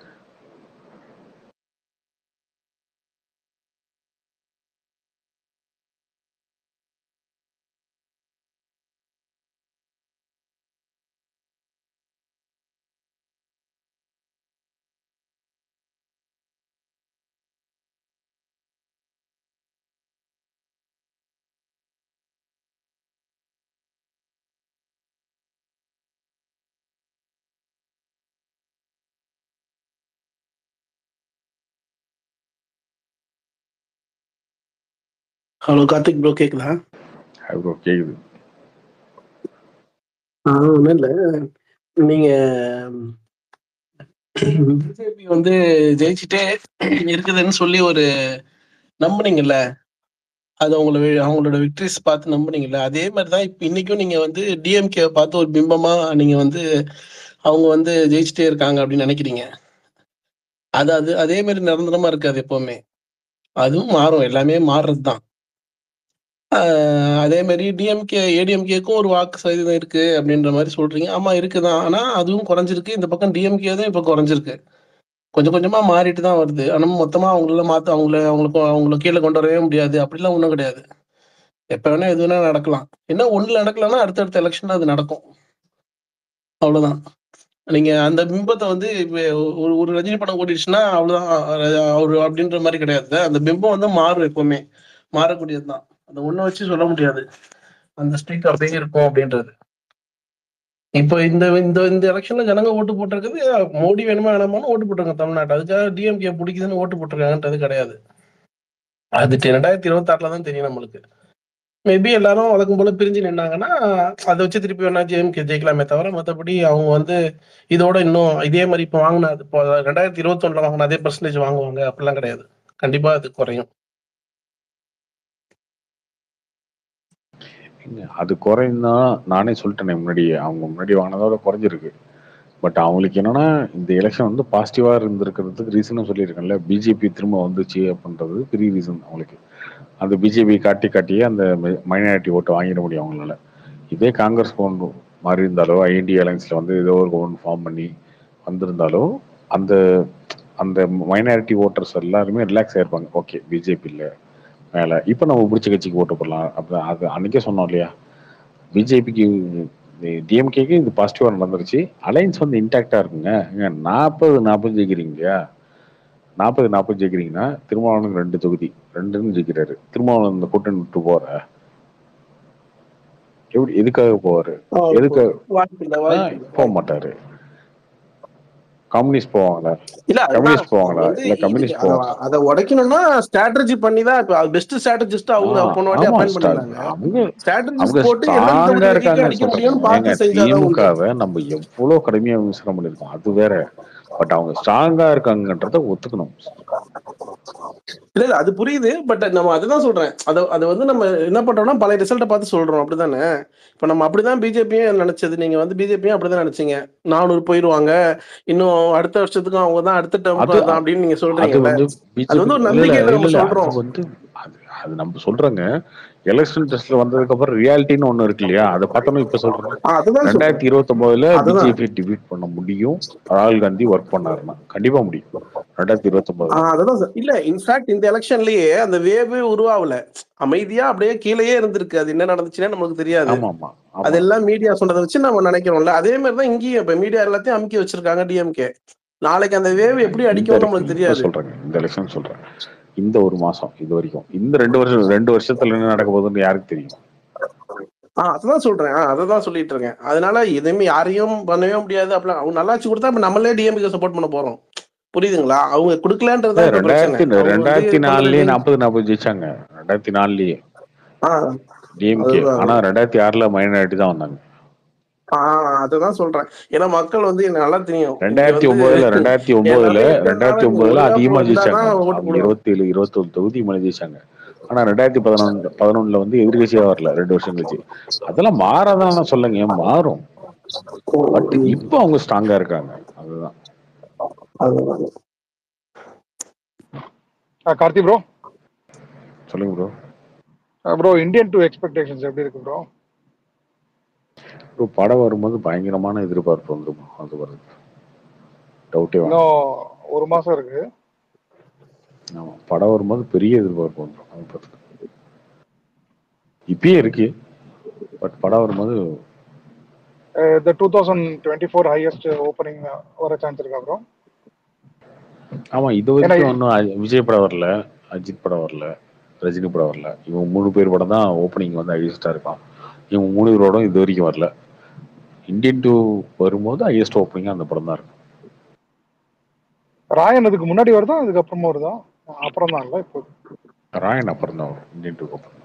ஹலோ கார்த்திக் ப்ரோ கேக்குதா ப்ரோ கேக்குது ஆ ஒன்றும் இல்லை நீங்க பிஜேபி வந்து ஜெயிச்சுட்டே இருக்குதுன்னு சொல்லி ஒரு நம்புனீங்கல்ல அது அவங்கள வி- அவங்களோட விக்டரிஸ் பார்த்து நம்புனீங்கல்ல அதே மாதிரி தான் இப்போ இன்னைக்கும் நீங்க வந்து டிஎம்கே பார்த்து ஒரு பிம்பமா நீங்க வந்து அவங்க வந்து ஜெயிச்சுட்டே இருக்காங்க அப்படின்னு நினைக்கிறீங்க அது அது அதே மாதிரி நிரந்தரமா இருக்காது எப்பவுமே அதுவும் மாறும் எல்லாமே மாறுறது தான் ஆஹ் அதே மாதிரி டிஎம்கே ஏடிஎம்கேக்கும் ஒரு வாக்கு சதவீதம் இருக்கு அப்படின்ற மாதிரி சொல்றீங்க ஆமா இருக்குதான் ஆனா அதுவும் குறைஞ்சிருக்கு இந்த பக்கம் டிஎம்கே தான் இப்ப குறைஞ்சிருக்கு கொஞ்சம் கொஞ்சமா மாறிட்டு தான் வருது ஆனா மொத்தமா அவங்கள மாத்த அவங்கள அவங்களுக்கு அவங்கள கீழே கொண்டு வரவே முடியாது அப்படிலாம் ஒன்றும் கிடையாது எப்ப வேணா எது வேணா நடக்கலாம் என்ன ஒண்ணுல நடக்கலன்னா அடுத்தடுத்த எலெக்ஷன்ல அது நடக்கும் அவ்வளவுதான் நீங்க அந்த பிம்பத்தை வந்து இப்ப ஒரு ஒரு ரஜினி படம் ஓடிடுச்சுன்னா அவ்வளவுதான் அஹ் அவரு அப்படின்ற மாதிரி கிடையாது அந்த பிம்பம் வந்து மாறும் எப்பவுமே மாறக்கூடியதுதான் அந்த ஒண்ணு வச்சு சொல்ல முடியாது அந்த ஸ்ட்ரீக் அப்படியே இருக்கும் அப்படின்றது இப்போ இந்த இந்த இந்த எலெக்ஷன்ல ஜனங்க ஓட்டு போட்டிருக்குது மோடி வேணுமா வேணாமான்னு ஓட்டு போட்டிருக்காங்க தமிழ்நாட்டு அதுக்காக டிஎம்கே பிடிக்குதுன்னு ஓட்டு போட்டிருக்காங்கன்றது கிடையாது அது ரெண்டாயிரத்தி இருபத்தி ஆறுல தான் தெரியும் நம்மளுக்கு மேபி எல்லாரும் வழக்கம் போல பிரிஞ்சு நின்னாங்கன்னா அதை வச்சு திருப்பி வேணா ஜிஎம்கே ஜெயிக்கலாமே தவிர மற்றபடி அவங்க வந்து இதோட இன்னும் இதே மாதிரி இப்போ வாங்கின இப்போ ரெண்டாயிரத்தி இருபத்தொன்னுல வாங்கின அதே பர்சன்டேஜ் வாங்குவாங்க அப்படிலாம் கிடையாது கண்டிப்பா அது குறையும் ஏங்க, அது குறைந்தா நானே சொல்லிட்டேனே முன்னாடி அவங்க முன்னாடி வாங்கினதோட குறைஞ்சிருக்கு பட் அவங்களுக்கு என்னன்னா இந்த எலெக்ஷன் வந்து பாசிட்டிவா இருந்திருக்கிறதுக்கு ரீசனும் சொல்லியிருக்கேன்ல பிஜேபி திரும்ப வந்துச்சு அப்படின்றது பெரிய ரீசன் அவங்களுக்கு அந்த பிஜேபி காட்டி காட்டியே அந்த மைனாரிட்டி ஓட்டை வாங்கிட முடியும் அவங்களால இதே காங்கிரஸ் கவர்மெண்ட் மாறி இருந்தாலோ ஐஎன்டி அலைன்ஸ்ல வந்து ஏதோ ஒரு கவர்மெண்ட் ஃபார்ம் பண்ணி வந்திருந்தாலோ அந்த அந்த மைனாரிட்டி ஓட்டர்ஸ் எல்லாருமே ரிலாக்ஸ் ஆயிருப்பாங்க ஓகே பிஜேபி இல்லை மேலே இப்போ நம்ம பிடிச்ச கட்சிக்கு ஓட்டு போடலாம் அப்படி அது அன்னைக்கே சொன்னோம் இல்லையா பிஜேபிக்கு டிஎம்கேக்கு இது பாசிட்டிவாக நடந்துருச்சு அலைன்ஸ் வந்து இன்டாக்டா இருக்குங்க ஏங்க நாற்பது நாற்பது ஜெயிக்கிறீங்க இல்லையா நாற்பது நாற்பது ஜெயிக்கிறீங்கன்னா திருமாவளவனுக்கு ரெண்டு தொகுதி ரெண்டுன்னு ஜெயிக்கிறாரு திருமாவளவன் இந்த கூட்டணி விட்டு போற எப்படி எதுக்காக போவாரு எதுக்கு வாய்ப்பு இல்ல வாய்ப்பு இல்ல போக மாட்டாரு கம்யூனிஸ்ட் போவாங்களா இல்ல அதுதான் கம்யூனிஸ்ட் போவாங்களா வந்து இல்ல இது கம்யூனிஸ்ட் அத போவாங்க அத உடைக்கணும்னா ஸ்ட்ராட்டஜி பண்ணி தான் இப்ப பெஸ்ட் ஸ்ட்ராட்டஜிஸ்ட் அவங்க ஆ, போன வாட்டி ஆமா அப்பாயின் ஸ்டா- பண்ணிருந்தாங்க அவங்க ஸ்ட்ராட்டஜிஸ்ட் அவங்க போட்டு எந்தெந்த ஸ்ட்ராங்கா தொகுதியில எங்க இருக்காங்கன்னு அடிக்க சொல்றேன் முடியும்னு ஏங்க பார்த்து செஞ்சாதான் உண்டு திமுகவை நம்ம எவ்வளவு கடுமையா விமர்சனம் பண்ணிருக்கோம் அது வேற பட் அவங்க ஸ்ட்ராங்கா இருக்காங்கன்றத ஒத்துக்கணும் இல்ல இல்ல அது புரியுது பட் நம்ம அதுதான் சொல்றேன் அது அது வந்து நம்ம என்ன பண்றோம்னா பழைய ரிசல்ட்டை பார்த்து சொல்றோம் அப்படிதானே இப்ப நம்ம அப்படிதான் பிஜேபியும் நினைச்சது நீங்க வந்து பிஜேபியும் அப்படிதான் நினைச்சீங்க நானூறு போயிருவாங்க இன்னும் அடுத்த வருஷத்துக்கும் அவங்க தான் அடுத்த அது டேர்முக்கு தான் அப்படின்னு நீங்க அது சொல்றீங்கல்ல வந்து அது பிஜேபி வந்து ஒரு இல்ல இல்ல நம்பிக்கையில இல்ல நம்ம இல்ல அது சொல்றோம் வந்து அது அது நம்ம சொல்றோங்க எலெக்ஷன் டெஸ்ட்ல வந்ததுக்கு அப்புறம் ரியாலிட்டின்னு ஒண்ணு இருக்கு இல்லையா அதை பார்த்தோம்னா இப்ப சொல்றேன் ஆ, அதுதான் சொல்றேன் ரெண்டாயிரத்தி இருபத்தி ஒன்பதுல அதுதான் பிஜேபி டிபீட் பண்ண முடியும் ராகுல் காந்தி ஒர்க் பண்ணாருன்னா கண்டிப்பா முடியும் ரெண்டாயிரத்தி இருபத்தி ஆ, ஒன்பதுல அதுதான் சார் இல்ல இன்ஃபேக்ட் இந்த எலெக்ஷன்லயே அந்த வேவே உருவாகல அமைதியா அப்படியே கீழேயே இருந்திருக்கு அது என்ன நடந்துச்சுன்னே நமக்கு தெரியாது ஆமா ஆமா ஆமா அதெல்லாம் மீடியா சொன்னதை வச்சு நம்ம நினைக்கிறோம்ல அதே மாதிரி தான் இங்கேயும் இப்ப மீடியா எல்லாத்தையும் அமுக்கி வச்சிருக்காங்க டிஎம்கே நாளைக்கு அந்த வேவ் எப்படி இந்த அடிக்கும்னு election நம்மளுக்கு இப்ப தெரியாது சொல்றேங்க இந்த எலெக்ஷன் சொல்றேன் இந்த ஒரு மாசம் இது வரைக்கும் இந்த ரெண்டு வருஷம் ரெண்டு வருஷத்துல என்ன நடக்க போகுதுன்னு யாருக்கு தெரியும் ஆ அதுதான் சொல்றேன் ஆ அதை தான் சொல்லிட்டு இருக்கேன் அதனால எதுவுமே யாரையும் பண்ணவே முடியாது அப்படிலாம் அவங்க நல்லாச்சு கொடுத்தா இப்ப நம்மளே டிஎம்கே சப்போர்ட் பண்ண போறோம் புரியுதுங்களா அவங்க கொடுக்கலன்றது தான் இப்ப பிரச்சனை ரெண்டாயிரத்தி அவங்க வந்து ரெண்டாயிரத்தி பண்றது நாலுலயே நீங்க நாற்பது நாற்பது ஜெயிச்சாங்க ரெண்டாயிரத்தி நாலுலயே ஆ டிஎம்கே அதுதான் ஆனா அதுதான் ரெண்டாயிரத்தி ஆறுல மைனாரிட்டி தான் வந்தாங்க ஆ அதுதான் சொல்றேன் ஏன்னா மக்கள் வந்து எனக்கு நல்லா தெரியும் இங்க ரெண்டாயிரத்தி வந்து ஒன்பதுல ரெண்டாயிரத்தி ஒன்பதுல எல்லாமே ரெண்டாயிரத்தி இருக்கிறதுனால ஒன்பதுல ஒழுங்கா அதிகமா இருந்தா ஜெயிச்சாங்க தான் ஓட்டு அவங்க போடுவாங்க இருபத்தி ஏழு இருபத்தொரு தொகுதி மேல ஜெயிச்சாங்க ஆனா ரெண்டாயிரத்தி பதினொன்று பதினொன்னுல வந்து எதிர்கட்சியா வரல ரெண்டு வருஷம் கழிச்சு அதெல்லாம் மாறாதான் நான் சொல்லுங்க மாறும் பட் இப்போ அவங்க ஸ்ட்ராங்கா இருக்காங்க அதுதான் அதுதான் கார்த்தி ப்ரோ சொல்லுங்க bro bro Indian two expectations எப்படி இருக்கு ப்ரோ ப்ரோ படம் வரும்போது பயங்கரமான எதிர்பார்ப்பு வந்துடும் அது வருது டவுட்டே வேணாம் இன்னும் ஒரு மாசம் இருக்கு ஆமா படம் வரும்போது பெரிய எதிர்பார்ப்பு வந்துடும் அது பார்த்து இப்பயே இருக்கு பட் படம் வரும்போது இந்த two thousand twenty four highest opening வர சான்ஸ் இருக்கா ப்ரோ ஆமா இது ஏன்னா வரைக்கும் ஒன்றும் விஜய் படம் வரல அஜித் படம் வரல ரஜினி படம் வரல இவங்க மூணு பேர் படம் தான் ஓப்பனிங் வந்து ஹையஸ்டா இருக்கும் இவங்க மூணு பேரோடும் இது வரைக்கும் வரல இந்தியன் டூ வரும்போது ஹையஸ்ட் ஓப்பனிங் அந்த படம் தான் இருக்கும் ராயன் அதுக்கு முன்னாடி வருதா அதுக்கப்புறமா வருதா அப்புறம் தான் இல்ல இப்போ ராயன் அப்புறம் தான் வரும் இந்தியன் டூ அப்புறம்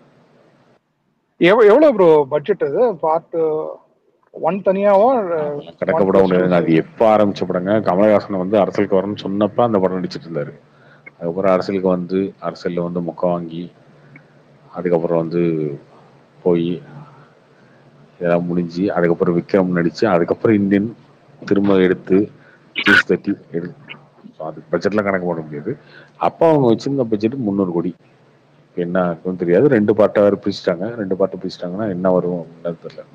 எவ் எவ்வளவு ப்ரோ பட்ஜெட் அது பார்ட் ஒன் தனியாவா அதெல்லாம் கிடக்க ஒன் படம் பிளஸ் டூ முடியாதுங்க அது எப்போ ஆரம்பிச்ச படங்க கமலஹாசன் வந்து அரசியலுக்கு வரணும்னு சொன்னப்ப அந்த படம் நடிச்சிட்டு இருந்தாரு அதுக்கப்புறம் அரசியலுக்கு வந்து அரசியல்ல வந்து முக்கம் வாங்கி அதுக்கப்புறம் வந்து போய் இதெல்லாம் முடிஞ்சு அதுக்கப்புறம் விக்ரம் நடிச்சு அதுக்கப்புறம் இந்தியன் திரும்ப எடுத்து ஜூஸ் தட்டி எடுத்து ஸோ அதுக்கு பட்ஜெட்லாம் கணக்கு பண்ண முடியாது அப்போ அவங்க வச்சிருந்த பட்ஜெட் முந்நூறு கோடி இப்ப என்ன இருக்குன்னு தெரியாது ரெண்டு பாட்டை வேறு பிரிச்சுட்டாங்க ரெண்டு பாட்டை பிரிச்சுட்டாங்கன்னா என்ன வரும் அப்படின்னு தெரியல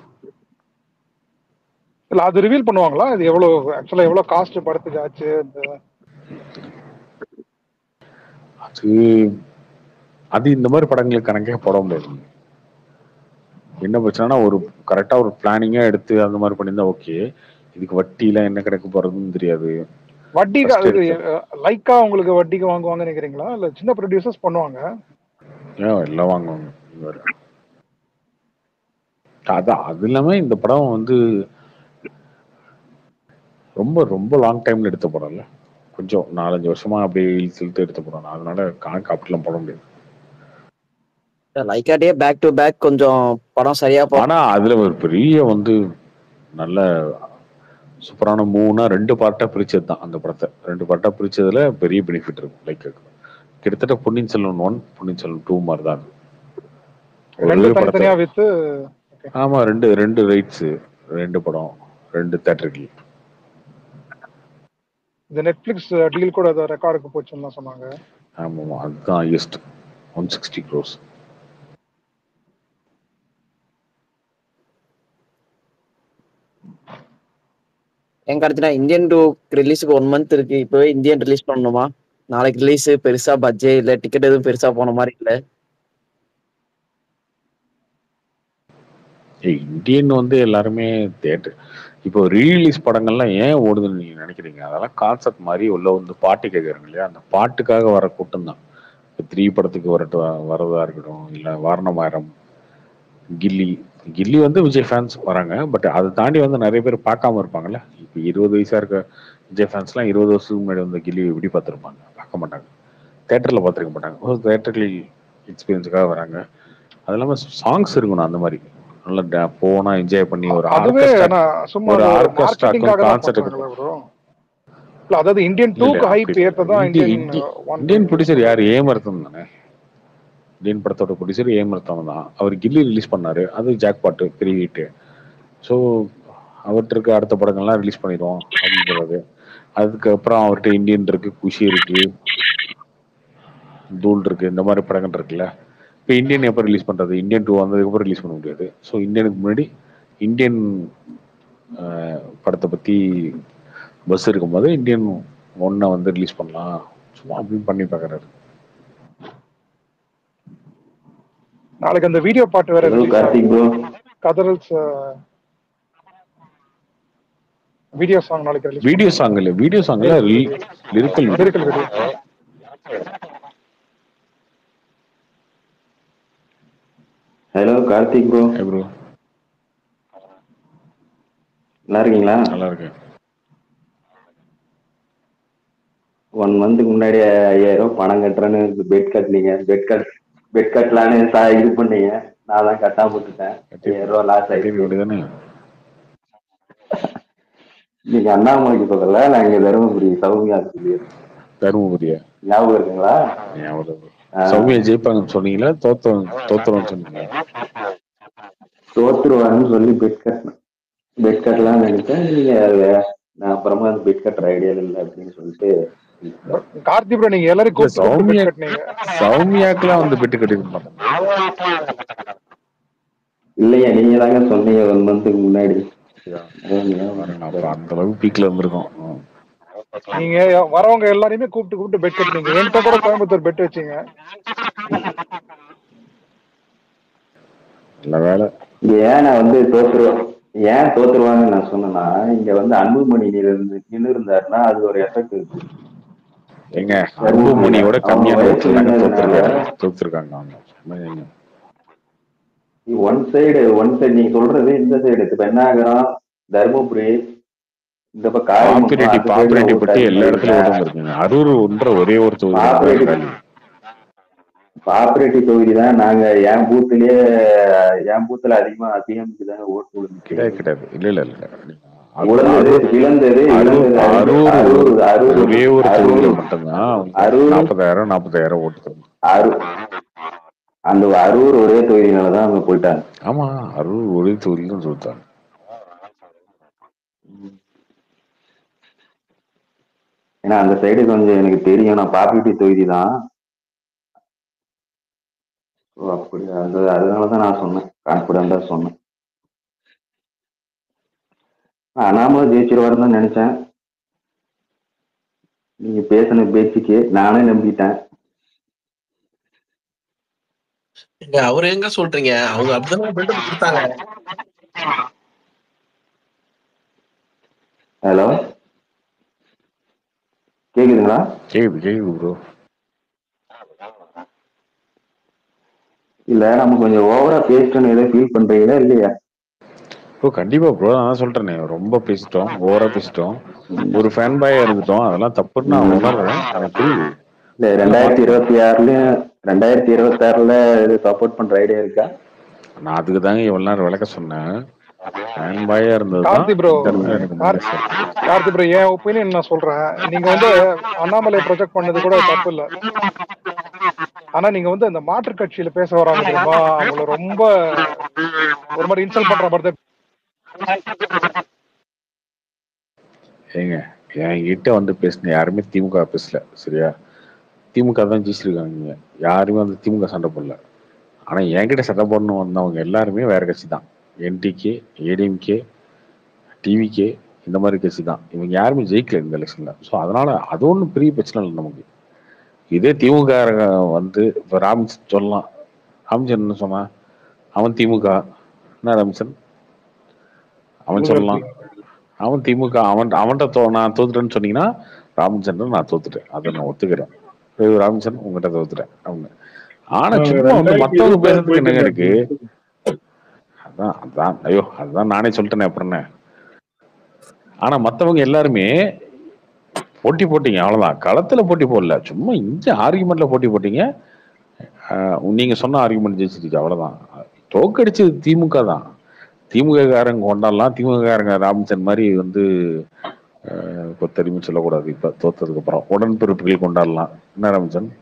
இல்ல அது ரிவீல் பண்ணுவாங்களா இது எவ்வளவு ஆக்சுவலா எவ்வளவு காஸ்ட் படத்துக்கு ஆச்சு இந்த அது அது இந்த மாதிரி படங்களுக்கு கணக்கே போட முடியாது என்ன பிரச்சனைனா ஒரு கரெக்டா ஒரு பிளானிங்கா எடுத்து அந்த மாதிரி பண்ணியிருந்தா ஓகே இதுக்கு வட்டிலாம் என்ன கிடைக்க போறதுன்னு தெரியாது வட்டிக்கு ஃபர்ஸ்ட் அது எடுத்த லைக்கா உங்களுக்கு வட்டிக்கு வாங்குவாங்கன்னு நினைக்கிறீங்களா இல்ல சின்ன ப்ரொடியூசர்ஸ் பண்ணுவாங்க ஏன் எல்லாம் வாங்குவாங்க இது வேற. அதான் அது இல்லாம இந்த படம் வந்து ரொம்ப ரொம்ப லாங் டைம்ல எடுத்த படம்ல கொஞ்சம் நாலஞ்சு வருஷமா அப்படியே இழுத்து இழுத்து எடுத்த படம் அதனால கணக்கு அப்படிலாம் போட முடியாது லைக்காட்டியே பேக் டு பேக் கொஞ்சம் படம் சரியா போ ஆனா அதுல ஒரு பெரிய வந்து நல்ல சூப்பரான மூணா ரெண்டு பார்ட்டா பிரிச்சது தான் அந்த படத்தை ரெண்டு பார்ட்டா பிரிச்சதுல பெரிய பெனிஃபிட் இருக்கும் லைக் கிட்டத்தட்ட பொன்னியின் செல்வன் ஒன் பொன்னியின் செல்வன் டூ மாதிரி தான் ரெண்டு ஒரே படத்தை தனித்தனியா வித்து ஆமா ரெண்டு ரெண்டு ரைட்ஸ் ரெண்டு படம் ரெண்டு தேட்டருக்கு இந்த நெட்ஃபிளிக்ஸ் டீல் கூட ஏதோ ரெக்கார்டுக்கு போச்சுன்னு தான் சொன்னாங்க ஆமாம் அதுதான் ஹையஸ்ட் ஒன் சிக்ஸ்டி க்ரோஸ் எங்க அடுத்துனா இந்தியன் டூ ரிலீஸுக்கு ஒன் மந்த் இருக்கு இப்பவே இந்தியன் ரிலீஸ் பண்ணணுமா நாளைக்கு ரிலீஸ் பெருசா பட்ஜெட் இல்ல டிக்கெட் எதுவும் பெருசா போன மாதிரி இல்ல ஏய் இந்தியன் வந்து எல்லாருமே தேட்டர் இப்போ ரீலீஸ் படங்கள்லாம் ஏன் ஓடுதுன்னு நீங்க நினைக்கிறீங்க அதெல்லாம் கான்செப்ட் மாதிரி உள்ள வந்து பாட்டு கேட்குறாங்க இல்லையா அந்த பாட்டுக்காக வர கூட்டம் தான் இப்போ த்ரீ படத்துக்கு வரட்டு வரதா இருக்கட்டும் இல்லை வாரணமாயிரம் கில்லி கில்லி வந்து விஜய் ஃபேன்ஸ் வராங்க பட் அதை தாண்டி வந்து நிறைய பேர் பார்க்காம இருப்பாங்கல்ல இப்போ இருபது வயசா இருக்க விஜய் ஃபேன்ஸ்லாம் இருபது வருஷத்துக்கு முன்னாடி வந்து கில்லி எப்படி பார்த்துருப்பாங்க பார்க்க மாட்டாங்க தேட்டரில் பார்த்துருக்க மாட்டாங்க ஒரு தேட்டரில் எக்ஸ்பீரியன்ஸுக்காக வராங்க அது இல்லாமல் சாங்ஸ் இருக்கணும் அந்த மாதிரி நல்லா டா- போனா என்ஜாய் பண்ணி ஒரு அதுவே orchestra- நான் சும்மா ஒரு ஒரு ஆர்கெஸ்ட்ராக்கும் மார்க்கெட்டிங்காக தான் கான்செர்ட்டுக்கு பண்றாங்களா ப்ரோ இல்ல அதாவது இந்தியன் இல்ல, டூக்கு ஹைப் அப்படி- ஏத்ததான் இந்திய- இந்தியன் இந்திய- ஒன் இந்தியன் ப்ரொடியூசர் யார் ஏமர்த்தம் தானே இந்தியன் படத்தோட ப்ரொடியூசர் ஏமர்த்தம் தான் அவர் கில்லி ரிலீஸ் பண்ணாரு அது ஜாக் பாட்டு பெரிய ஹிட்டு ஸோ அவர்கிட்ட இருக்க அடுத்த படங்கள்லாம் ரிலீஸ் பண்ணிடுவோம் அப்படின்றது அதுக்கப்புறம் அவர்கிட்ட இந்தியன் இருக்கு குஷி இருக்கு தூள் இருக்கு இந்த மாதிரி படங்கள் இருக்குல்ல இப்போ இந்தியன் எப்போ ரிலீஸ் பண்றது இந்தியன் டூ வந்ததுக்கப்புறம் ரிலீஸ் பண்ண முடியாது ஸோ இந்தியனுக்கு முன்னாடி இந்தியன் அஹ், படத்தை பத்தி பஸ் இருக்கும்போது இந்தியன் ஒன்னை வந்து ரிலீஸ் பண்ணலாம் சும்மா அப்படின்னு பண்ணி பார்க்கறாரு நாளைக்கு அந்த வீடியோ பாட்டு வேற Hello, ரிலீஸ் கார்த்திக் bro. கதரல்ஸ் வீடியோ சாங் நாளைக்கு ரிலீஸ் வீடியோ சாங் இல்ல வீடியோ சாங்ல lyrical lyrical video hello Karthik bro bro நல்லா இருக்கீங்களா நல்லா இருக்கேன் ஒன் மந்த்துக்கு முன்னாடி ஐயாயிரம் ரூபாய் பணம் கட்டுறேன்னு பெட் கட்டினீங்க பெட் கட் பெட் கட்டலான்னு சா இது பண்ணீங்க நான் தான் கட்டாம விட்டுட்டேன் ஐயாயிரம் ரூபாய் லாஸ் ஆயிடுச்சு அப்படிதானே நீங்க அண்ணாமலைக்கு சொல்லல நான் இங்க தருமபுரி சௌமியா சொல்லி தருமபுரியா ஞாபகம் இருக்குங்களா ஞாபகம் இருக்கு. ஆ. சௌமியா ஜெயிப்பாங்கன்னு சொன்னீங்களா தோத்த தோத்துருவோம்னு சொன்னீங்களா தோத்துருவாங்கன்னு சொல்லி பெட் கட்டினேன் பெட் கட்டலாம்னு நினைச்சேன் நீங்க வே- நான் அப்புறமா அந்த பெட் கட்டுற ஐடியா இல்லை அப்படின்னு சொல்லிட்டு கார்த்தி ப்ரோ நீங்க எல்லாரும் இல்ல, கூப்பிட்டு கூப்பிட்டு சௌமியா bet கட்டினீங்க சௌமியாக்கெல்லாம் வந்து பெட்டு கட்டிருக்க மாட்டாங்க இல்லையா நீங்க தாங்க சொன்னீங்க ஒன் மந்த்துக்கு முன்னாடி அதான் ஞாபகம் பாருங்க, அப்ப அந்த அளவுக்கு பீக்ல இருந்திருக்கோம் ம். நீங்க வரவங்க எல்லாரையுமே கூப்பிட்டு கூப்பிட்டு பெட் கட்டினீங்க என்கிட்ட கூட கோயம்புத்தூர் பெட் வச்சீங்க நல்ல வேலை இங்க ஏன் நான் வந்து தோத்துருவேன் ஏன் தோத்துருவாங்கன்னு நான் சொன்னேன்னா இங்க வந்து அன்புமணி நின்று நின்று இருந்தாருன்னா அது ஒரு எஃபெக்ட் இருக்கு எங்க அன்புமணியோட கம்மியான அவங்க ஓட்டுல தாங்க வயசுல தோத்துருக்காங்க தோத்துருக்காங்க அவங்க சும்மா இருங்க. ஒன் சைடு ஒன் சைடு நீங்க சொல்றது இந்த சைடு இப்ப பெண்ணாகரம் தருமபுரி இந்த பக்கம் காரியமுகம், பாப்பிரெட்டி அந்த side ல பாப்பிரெட்டி ஒரு பற்றி time எல்லா இடத்துலயும் இருக்கேன். ஓட்டம் இருக்குங்க அரூர் ஒன்ற ஒரே ஒரு தொகுதி தான் பாப்பிரெட்டி காலி. பாப்பிரெட்டி தொகுதி தான் நாங்க என் பூத்துலயே என் பூத்துல அதிகமா அதிகமுக்கு தான் ஓட்டு விழுந்துச்சு கிடையாது கிடையாது இல்ல இல்ல இல்ல அது உழந்தது அரூர் இழந்தது அரூர் இழந்தது அரூர் அரூர் அரூர் ஒரே ஒரு அரூர் தொகுதியில் மட்டும்தான் அரூர் நாற்பதாயிரம் நாற்பதாயிரம் ஓட்டு தரும் அரூர் அந்த அரூர் ஒரே தொகுதியினாலதான் அவங்க போயிட்டாங்க ஆமா அரூர் ஒரே தொகுதியில் தான் சொல்லிட்டாங்க ஏன்னா அந்த சைடு கொஞ்சம் எனக்கு தெரியும் நான் பாப்பிரெட்டி தொகுதி தான் ஓ அப்படி அது அதனாலதான் நான் சொன்னேன் கான்பிடண்டா சொன்னேன் நான் அண்ணாமலை ஜெயிச்சிருவாருன்னு தான் நினைச்சேன் நீங்க பேசின பேச்சுக்கு நானே நம்பிட்டேன் எங்க அவரு எங்க சொல்றீங்க அவங்க அப்படிதான் பில்டப் கொடுத்தாங்க ஹலோ கேக்குதுங்களா கேக்குது கேக்குது ப்ரோ இல்ல நம்ம கொஞ்சம் ஓவரா பேசிட்டோன்னு ஏதோ ஃபீல் பண்றீங்களா இல்லையா ப்ரோ கண்டிப்பா ப்ரோ நான் சொல்றேனே ரொம்ப பேசிட்டோம் ஓவரா பேசிட்டோம் ஒரு ஃபேன் பாயா இருந்துட்டோம் அதெல்லாம் தப்புன்னு நான் உணர்றேன் எனக்கு புரியுது இல்ல ரெண்டாயிரத்தி இருபத்தி ஆறுலயும் ரெண்டாயிரத்தி இருபத்தி ஆறுல இது சப்போர்ட் பண்ற ஐடியா இருக்கா நான் அதுக்கு தாங்க இவ்வளவு நேரம் விளக்க சொன்னேன் ஃபேன் பாயா இருந்தது கார்த்தி ப்ரோ எனக்கு மனசு கார்த்தி ப்ரோ என் ஒப்பீனியன் நான் சொல்றேன் நீங்க வந்து அண்ணாமலை ப்ரொஜெக்ட் பண்ணது கூட தப்பு இல்ல ஆனா நீங்க வந்து அந்த மாற்றுக் கட்சியில பேச வராங்க தெரியுமா அவங்கள ரொம்ப ஒரு மாதிரி இன்சல்ட் பண்ற மாதிரி தான் ஏங்க என்கிட்ட வந்து பேசின யாருமே திமுக பேசல சரியா திமுக தான் ஜெயிச்சிருக்காங்க யாருமே வந்து திமுக சண்டை போடல ஆனா என்கிட்ட சண்டை போடணும் வந்தவங்க எல்லாருமே வேற கட்சி தான் என்டிகே ஏடிஎம்கே டிவிகே இந்த மாதிரி கட்சி தான் இவங்க யாருமே ஜெயிக்கல இந்த எலெக்ஷன்ல ஸோ அதனால அது ஒன்றும் பெரிய பிரச்சனை இல்லை நமக்கு இதே திமுக வந்து இப்போ ராம்சன் சொல்லலாம் ராம்சன் என்ன சொன்னா அவன் திமுக என்ன ராம்சன் அவன் சொல்லலாம் அவன் திமுக அவன் அவன்கிட்ட தோ நான் தோத்துட்டேன்னு சொன்னீங்கன்னா ராமச்சந்திரன் நான் தோத்துட்டேன் அதை நான் ஒத்துக்கிறேன் ஏய் ராமச்சந்திரன் உங்ககிட்ட தோத்துட்டேன் அப்படின்னு ஆனா அவங்க சும்மா வந்து ரெண்டாயிரத்தி மத்தவங்க இருபத்தாறு பேசுறதுக்கு என்னங்க போயிட்டு இருக்கு அதான் அதான் ஐயோ அதுதான் நானே சொல்லிட்டேனே அப்புறம் என்ன ஆனா மத்தவங்க எல்லாருமே போட்டி போட்டீங்க அவ்வளவுதான் களத்துல போட்டி போடல சும்மா இங்க ஆர்குமெண்ட்ல போட்டி போட்டீங்க ஆஹ் நீங்க சொன்ன ஆர்குமெண்ட் ஜெயிச்சிருச்சு அவ்வளவுதான் தோக்கடிச்சது திமுக தான் திமுக காரங்க கொண்டாடலாம் திமுக காரங்க ராமச்சந்திரன் மாதிரி வந்து ஆஹ் இப்ப தெரியுமே சொல்லக்கூடாது இப்ப தோத்ததுக்கு அப்புறம் உடன்பிறப்புகள் கொண்டாடலாம் என்ன ராமச்சந்திரன்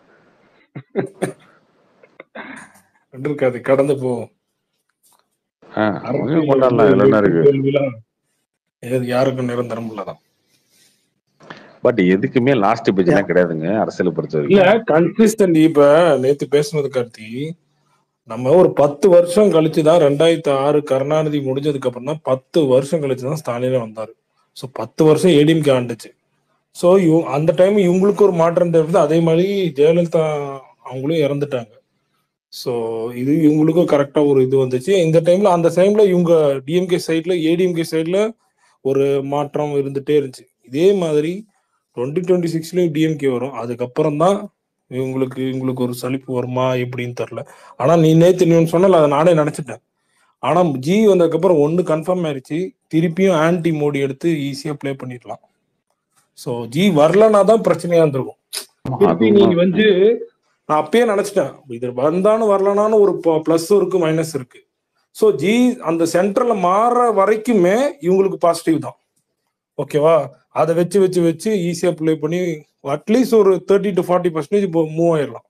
இருக்காது கடந்து போகும் ஆஹ் அவங்க அரசியல் கொண்டாடலாம் இதுல என்ன இருக்கு தோல்விலாம் எது யாருக்கும் நிரந்தரம் இல்லதான் பட் எதுக்குமே லாஸ்ட் பேஜ் எல்லாம் கிடையாதுங்க அரசியலை பொறுத்த இல்ல வரைக்கும் கன்சிஸ்டன்ட் இப்ப நேத்து பேசுனது கார்த்தி நம்ம ஒரு பத்து வருஷம் கழிச்சு தான் ரெண்டாயிரத்தி ஆறு கருணாநிதி முடிஞ்சதுக்கு அப்புறம் தான் பத்து வருஷம் கழிச்சு தான் ஸ்டாலினே வந்தாரு ஸோ பத்து வருஷம் ஏடிஎம்கே ஆண்டுச்சு ஸோ அந்த டைம் இவங்களுக்கு ஒரு மாற்றம் தேவை அதே மாதிரி ஜெயலலிதா அவங்களும் இறந்துட்டாங்க ஸோ இது இவங்களுக்கும் கரெக்டா ஒரு இது வந்துச்சு இந்த டைம்ல அந்த டைம்ல இவங்க டிஎம்கே சைட்ல ஏடிஎம்கே சைட்ல ஒரு மாற்றம் இருந்துட்டே இருந்துச்சு இதே மாதிரி டுவெண்ட்டி டுவெண்ட்டி சிக்ஸ்லயும் டிஎம்கே வரும் அதுக்கப்புறம் தான் இவங்களுக்கு இவங்களுக்கு ஒரு சலிப்பு வருமா எப்படின்னு தெரில ஆனா நீ நேத்து நீ ஒன்று சொன்னல அதை நானே நினைச்சிட்டேன் ஆனா ஜி வந்ததுக்கப்புறம் ஒன்று கன்ஃபார்ம் ஆயிடுச்சு திருப்பியும் ஆன்டி மோடி எடுத்து ஈஸியா ப்ளே பண்ணிடலாம் ஸோ ஜி வரலனா தான் பிரச்சனையா இருந்திருக்கும் திருப்பி நீ அதுவும் வந்து நான் அப்பயே நினைச்சிட்டேன் இது வந்தாலும் வரலனாலும் ஒரு ப்ளஸ் இருக்கு மைனஸ் இருக்கு ஸோ ஜி அந்த சென்டர்ல மாற வரைக்குமே இவங்களுக்கு பாசிட்டிவ் தான் ஓகேவா அதை வச்சு வச்சு வச்சு ஈஸியா ப்ளே பண்ணி அட்லீஸ்ட் ஒரு தேர்ட்டி டு ஃபார்ட்டி பர்சன்டேஜ் இப்போ மூவ் ஆயிடலாம்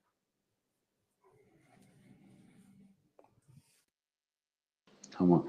ஆமா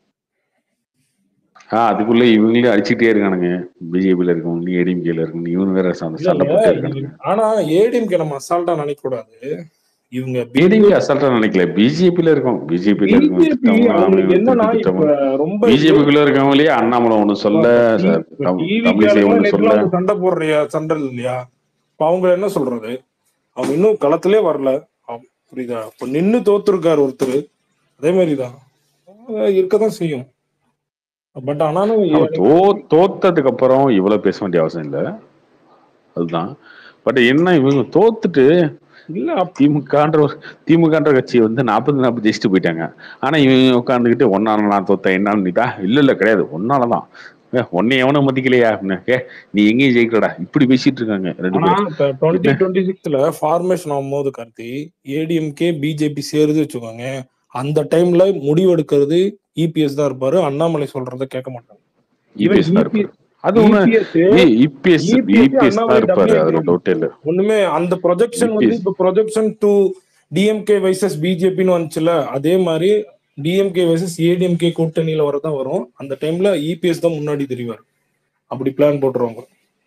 ஆஹ் அதுக்குள்ள இவங்களே அடிச்சுட்டே இருக்கானுங்க பிஜேபியில இருக்கவங்க ஏடிஎம்கேல இருக்கவங்க இவனு வேற சண்டை இல்ல சண்டை இல்ல போட்டே இது- இருக்கானுங்க ஆனா ஏடிஎம்கே நம்ம அசால்ட்டா நினைக்க கூடாது இவங்க ஏடிஎம்கே அசால்ட்டா நினைக்கல பிஜேபியில இருக்கோம் பிஜேபியில இருக்கவங்க பிஜேபி திட்டவங்க அவங்களுக்கு அவனுங்க என்னன்னா திருப்பி இப்ப திட்டவங்க ரொம்ப பிஜேபிக்குள்ள இருக்கவங்களே அண்ணாமலை ஒண்ணு சொல்ல ச- தம்- தமிழிசை டிவி ஒண்ணு சொல்ல நேற்று சண்டை போடுறியா சண்டை இல்லையா இப்ப அவங்க என்ன சொல்றது அவங்க இன்னும் களத்திலே வரல அவ- புரியுதா இப்ப நின்னு தோத்துருக்காரு ஒருத்தர் அதே மாதிரிதான் அஹ் இருக்கதான் செய்யும் பட் ஆனாலும் அவன் எனக்கு- தோ தோத்ததுக்கு அப்புறம் இவ்வளவு பேச வேண்டிய அவசியம் இல்ல அதுதான் பட் என்ன இவங்க தோத்துட்டு இல்ல திமுகன்ற ஒரு திமுகன்ற கட்சி வந்து நாற்பது நாற்பது ஜெயிச்சுட்டு போயிட்டாங்க ஆனா இவங்க உட்காந்துக்கிட்டு ஒன்னால நான் தோத்தேன் என்னால நீதா இல்ல இல்ல கிடையாது ஒன்னாலதான் ஏ, உன்னை எவனும் மதிக்கலையா அப்படின்னு ஏ நீ எங்கேயும் ஜெயிக்கலடா இப்படி பேசிட்டு இருக்காங்க ரெண்டு ஆனா பேரும் இப்ப டுவெண்ட்டி டுவெண்ட்டி சிக்ஸ்ல ஃபார்மேஷன் ஆகும்போது கார்த்தி ஏடிஎம்கே பிஜேபி சேருது வச்சுக்கோங்க அந்த டைம்ல முடிவெடுக்கிறது இபிஎஸ் தான் இருப்பாரு அண்ணாமலை சொல்றத கேட்க மாட்டாங்க இவன் இபிஎஸ் தான் இருப்பாரு EPS அது ஒண்ணு இபிஎஸ் EPS இபிஎஸ் தான் அண்ணாமலை இருப்பாரு டம்மி அதுல ஆக்கிடுவாங்க. டவுட் இல்ல ஒண்ணுமே அந்த ப்ரொஜெக்ஷன் வந்து EPS. இப்ப ப்ரொஜெக்ஷன் டு டிஎம்கே வைசஸ் பிஜேபின்னு வந்துச்சுல அதே மாதிரி டிஎம்கே வைசஸ் ஏடிஎம்கே கூட்டணியில வரதான் வரும் அந்த டைம்ல இபிஎஸ் தான் முன்னாடி தெரிவார் அப்படி பிளான் போட்டுருவாங்க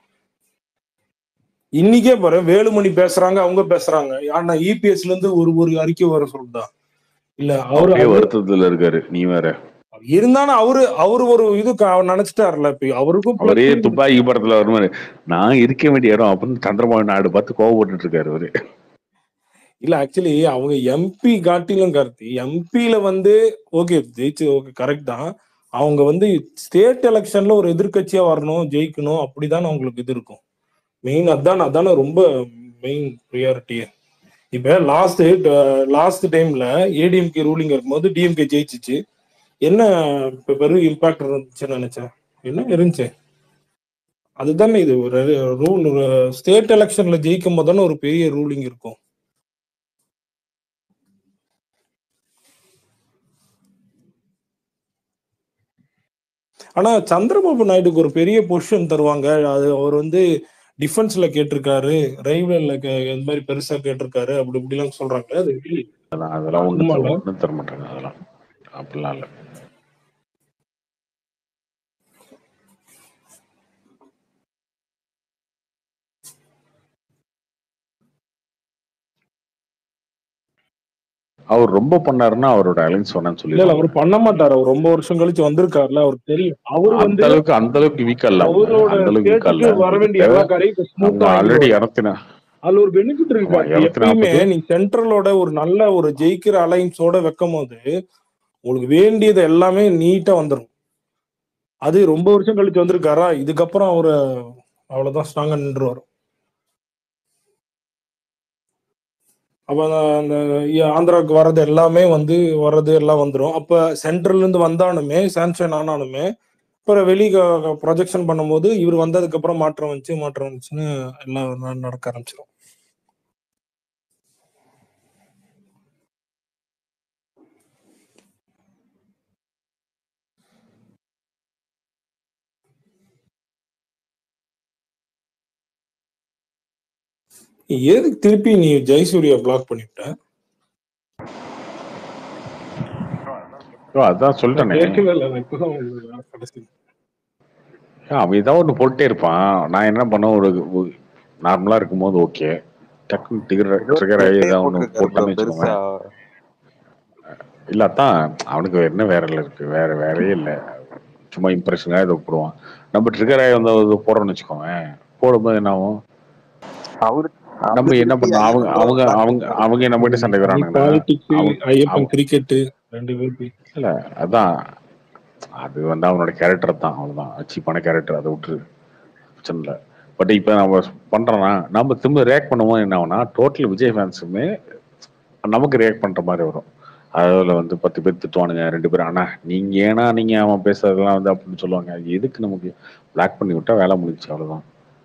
இன்னைக்கே பாரு வேலுமணி பேசுறாங்க அவங்க பேசுறாங்க ஆனா இபிஎஸ்ல இருந்து ஒரு ஒரு அறிக்கை வர சொல்லுதா இல்ல அவரு அப்படியே அவரு- வருத்தத்துல இருக்காரு நீ வேற இருந்தாலும் அவரு அவரு ஒரு இது க- நினைச்சிட்டாருல இப்ப அவருக்கும் அவரே plus துப்பாக்கி படத்துல வருமாரு நான் இருக்க வேண்டிய இடம் அப்படின்னு சந்திரபாபு நாயுடு பார்த்து கோவப்பட்டு இருக்காரு அவரு இல்ல ஆக்சுவலி அவங்க எம்பி காட்டிலும் கார்த்தி எம்பில வந்து ஓகே ஜெயிச்சு ஓகே கரெக்ட் தான் அவங்க வந்து ஸ்டேட் எலெக்ஷன்ல ஒரு எதிர்க்கட்சியா வரணும் ஜெயிக்கணும் அப்படிதான் அவங்களுக்கு இது இருக்கும் மெயின் அதான் அதான ரொம்ப மெயின் ப்ரியாரிட்டியே இப்ப லாஸ்ட் லாஸ்ட் டைம்ல ஏடிஎம்கே ரூலிங் இருக்கும்போது டிஎம்கே ஜெயிச்சிச்சு என்ன இப்ப பெரும் இம்பாக்ட் இருந்துச்சுன்னு நினைச்சேன் என்ன இருந்துச்சு அதுதானே இது ஒரு ரூல் ஸ்டேட் எலெக்ஷன்ல ஜெயிக்கும் போது தானே ஒரு பெரிய ரூலிங் இருக்கும் ஆனா சந்திரபாபு நாயுடுக்கு ஒரு பெரிய பொசிஷன் தருவாங்க அது அவர் வந்து டிஃபென்ஸ்ல கேட்டிருக்காரு ரயில்வேல இந்த மாதிரி பெருசா கேட்டிருக்காரு அப்படி இப்படிலாம் சொல்றாங்க அது really அதெல்லாம் அதெல்லாம் ஒன்றும் சும்மா இல்ல ஒன்றும் தர மாட்டாங்க அதெல்லாம் அப்படிலாம் இல்லை அவர் ரொம்ப பண்ணாருன்னா அவரோட அலைன்ஸ் வேணாம்னு இல்ல இல்ல சொல்லிடுவாங்க அவர் பண்ண மாட்டாரு அவர் ரொம்ப வருஷம் கழிச்சு வந்திருக்காருல அவருக்கு தெரியும் அவரு அந்த வந்து அளவுக்கு அந்த அளவுக்கு வீக்கா இல்ல அவங்க அவரோட அந்த அளவுக்கு வீக்கா இல்ல ஸ்டேட்டுக்கு வர அவங்களுக்கு வேண்டிய தேவை எல்லா காரையும் அவங்க ஸ்மூத்தா ஆல்ரெடி வாங்கிடுவாரு இரத்தின அதுல ஒரு பெனிஃபிட் இருக்கு ஆமா கார்த்தி இரநூத்தி எப்பயுமே நாற்பது நீ சென்ட்ரலோட ஒரு நல்ல ஒரு ஜெயிக்கிற அலைன்ஸோட வைக்கும் போது உங்களுக்கு வேண்டியது எல்லாமே நீட்டா வந்துடும் அது ரொம்ப வருஷம் கழிச்சு வந்திருக்காரா இதுக்கப்புறம் அவரு அவ்வளவுதான் ஸ்ட்ராங்கா நின்றுவாரு அப்ப அந்த அந்த இ- ஆந்திராவுக்கு வர்றது எல்லாமே வந்து வர்றது எல்லாம் வந்துடும் அப்ப சென்ட்ரல்ல இருந்து வந்தாலுமே சாங்ஷன் ஆனாலுமே அப்புறம் வெளி ப்ரொஜெக்ஷன் பண்ணும்போது இவர் வந்ததுக்கு அப்புறம் மாற்றம் வந்துச்சு மாற்றம் வந்துச்சுன்னு எல்லாம் ந- நடக்க ஆரம்பிச்சிடும் எதுக்கு திருப்பி நீ ஜெயசூர்யா பிளாக் பண்ணிவிட்ட ஐயோ, அதான் நான் சொல்லிட்டேனே கேட்கவே இல்லை நான் இப்பதான் உங்களுக்கு கடைசி ஏன் அவன் ஏதாவது ஒன்று போட்டே இருப்பான் நான் என்ன பண்ண ஒரு நார்மலா இருக்கும்போது ஓகே டக்குன்னு ட்ரிகர் ஏதோ ட்ரிகர் ஆகி ட்ரெண்டே ஏதாவது ஒன்று போட்டிருக்காரு ப்ரோ போட்டான்னு பெருசா வச்சுக்கோங்க இல்ல அதான் அவனுக்கு என்ன வேற இல்ல இருக்கு வேற வேலையே இல்ல சும்மா இம்ப்ரெஷனாக இதை போடுவான் நம்ம ட்ரிகர் ஆகி வந்து இது போடுறோம்னு வச்சுக்கோங்க போடும்போது என்ன ஆகும் அவரு நம்ம அவரு என்ன திருப்பி பண்ணோம் அவங்க ஐயப்பன் ப்ரோ அவங்க பிளாக் அவங்க பண்ணிட்டாரு அவங்க நம்ம கிட்ட சண்டை நீ வரானுங்கன்னா பாலிடிக்ஸ் அவங்க ஐயப்பன் அவங்க கிரிக்கெட்டு ரெண்டு பேரும் இல்ல அதான் அது வந்து அவனோட கேரக்டர் தான் அவ்வளவுதான் சீப்பான கேரக்டர் அதை விட்டுரு பிரச்சனை இல்லை பட் இப்போ நம்ம பண்றோம்னா நம்ம திரும்ப ரியாக்ட் பண்ணுவோம் என்ன ஆகும்னா டோட்டல் விஜய் ஃபேன்ஸுமே நமக்கு ரியாக்ட் பண்ற மாதிரி வரும் அதுல வந்து பத்து பேர் திட்டுவானுங்க ரெண்டு பேரும் அண்ணா நீங்க ஏன்னா நீங்க அவன் பேசுறதெல்லாம் வந்து அப்படின்னு சொல்லுவாங்க அது எதுக்கு நமக்கு பிளாக் பண்ணி விட்டா வேலை முடிச்சு அவ்வளவுதான்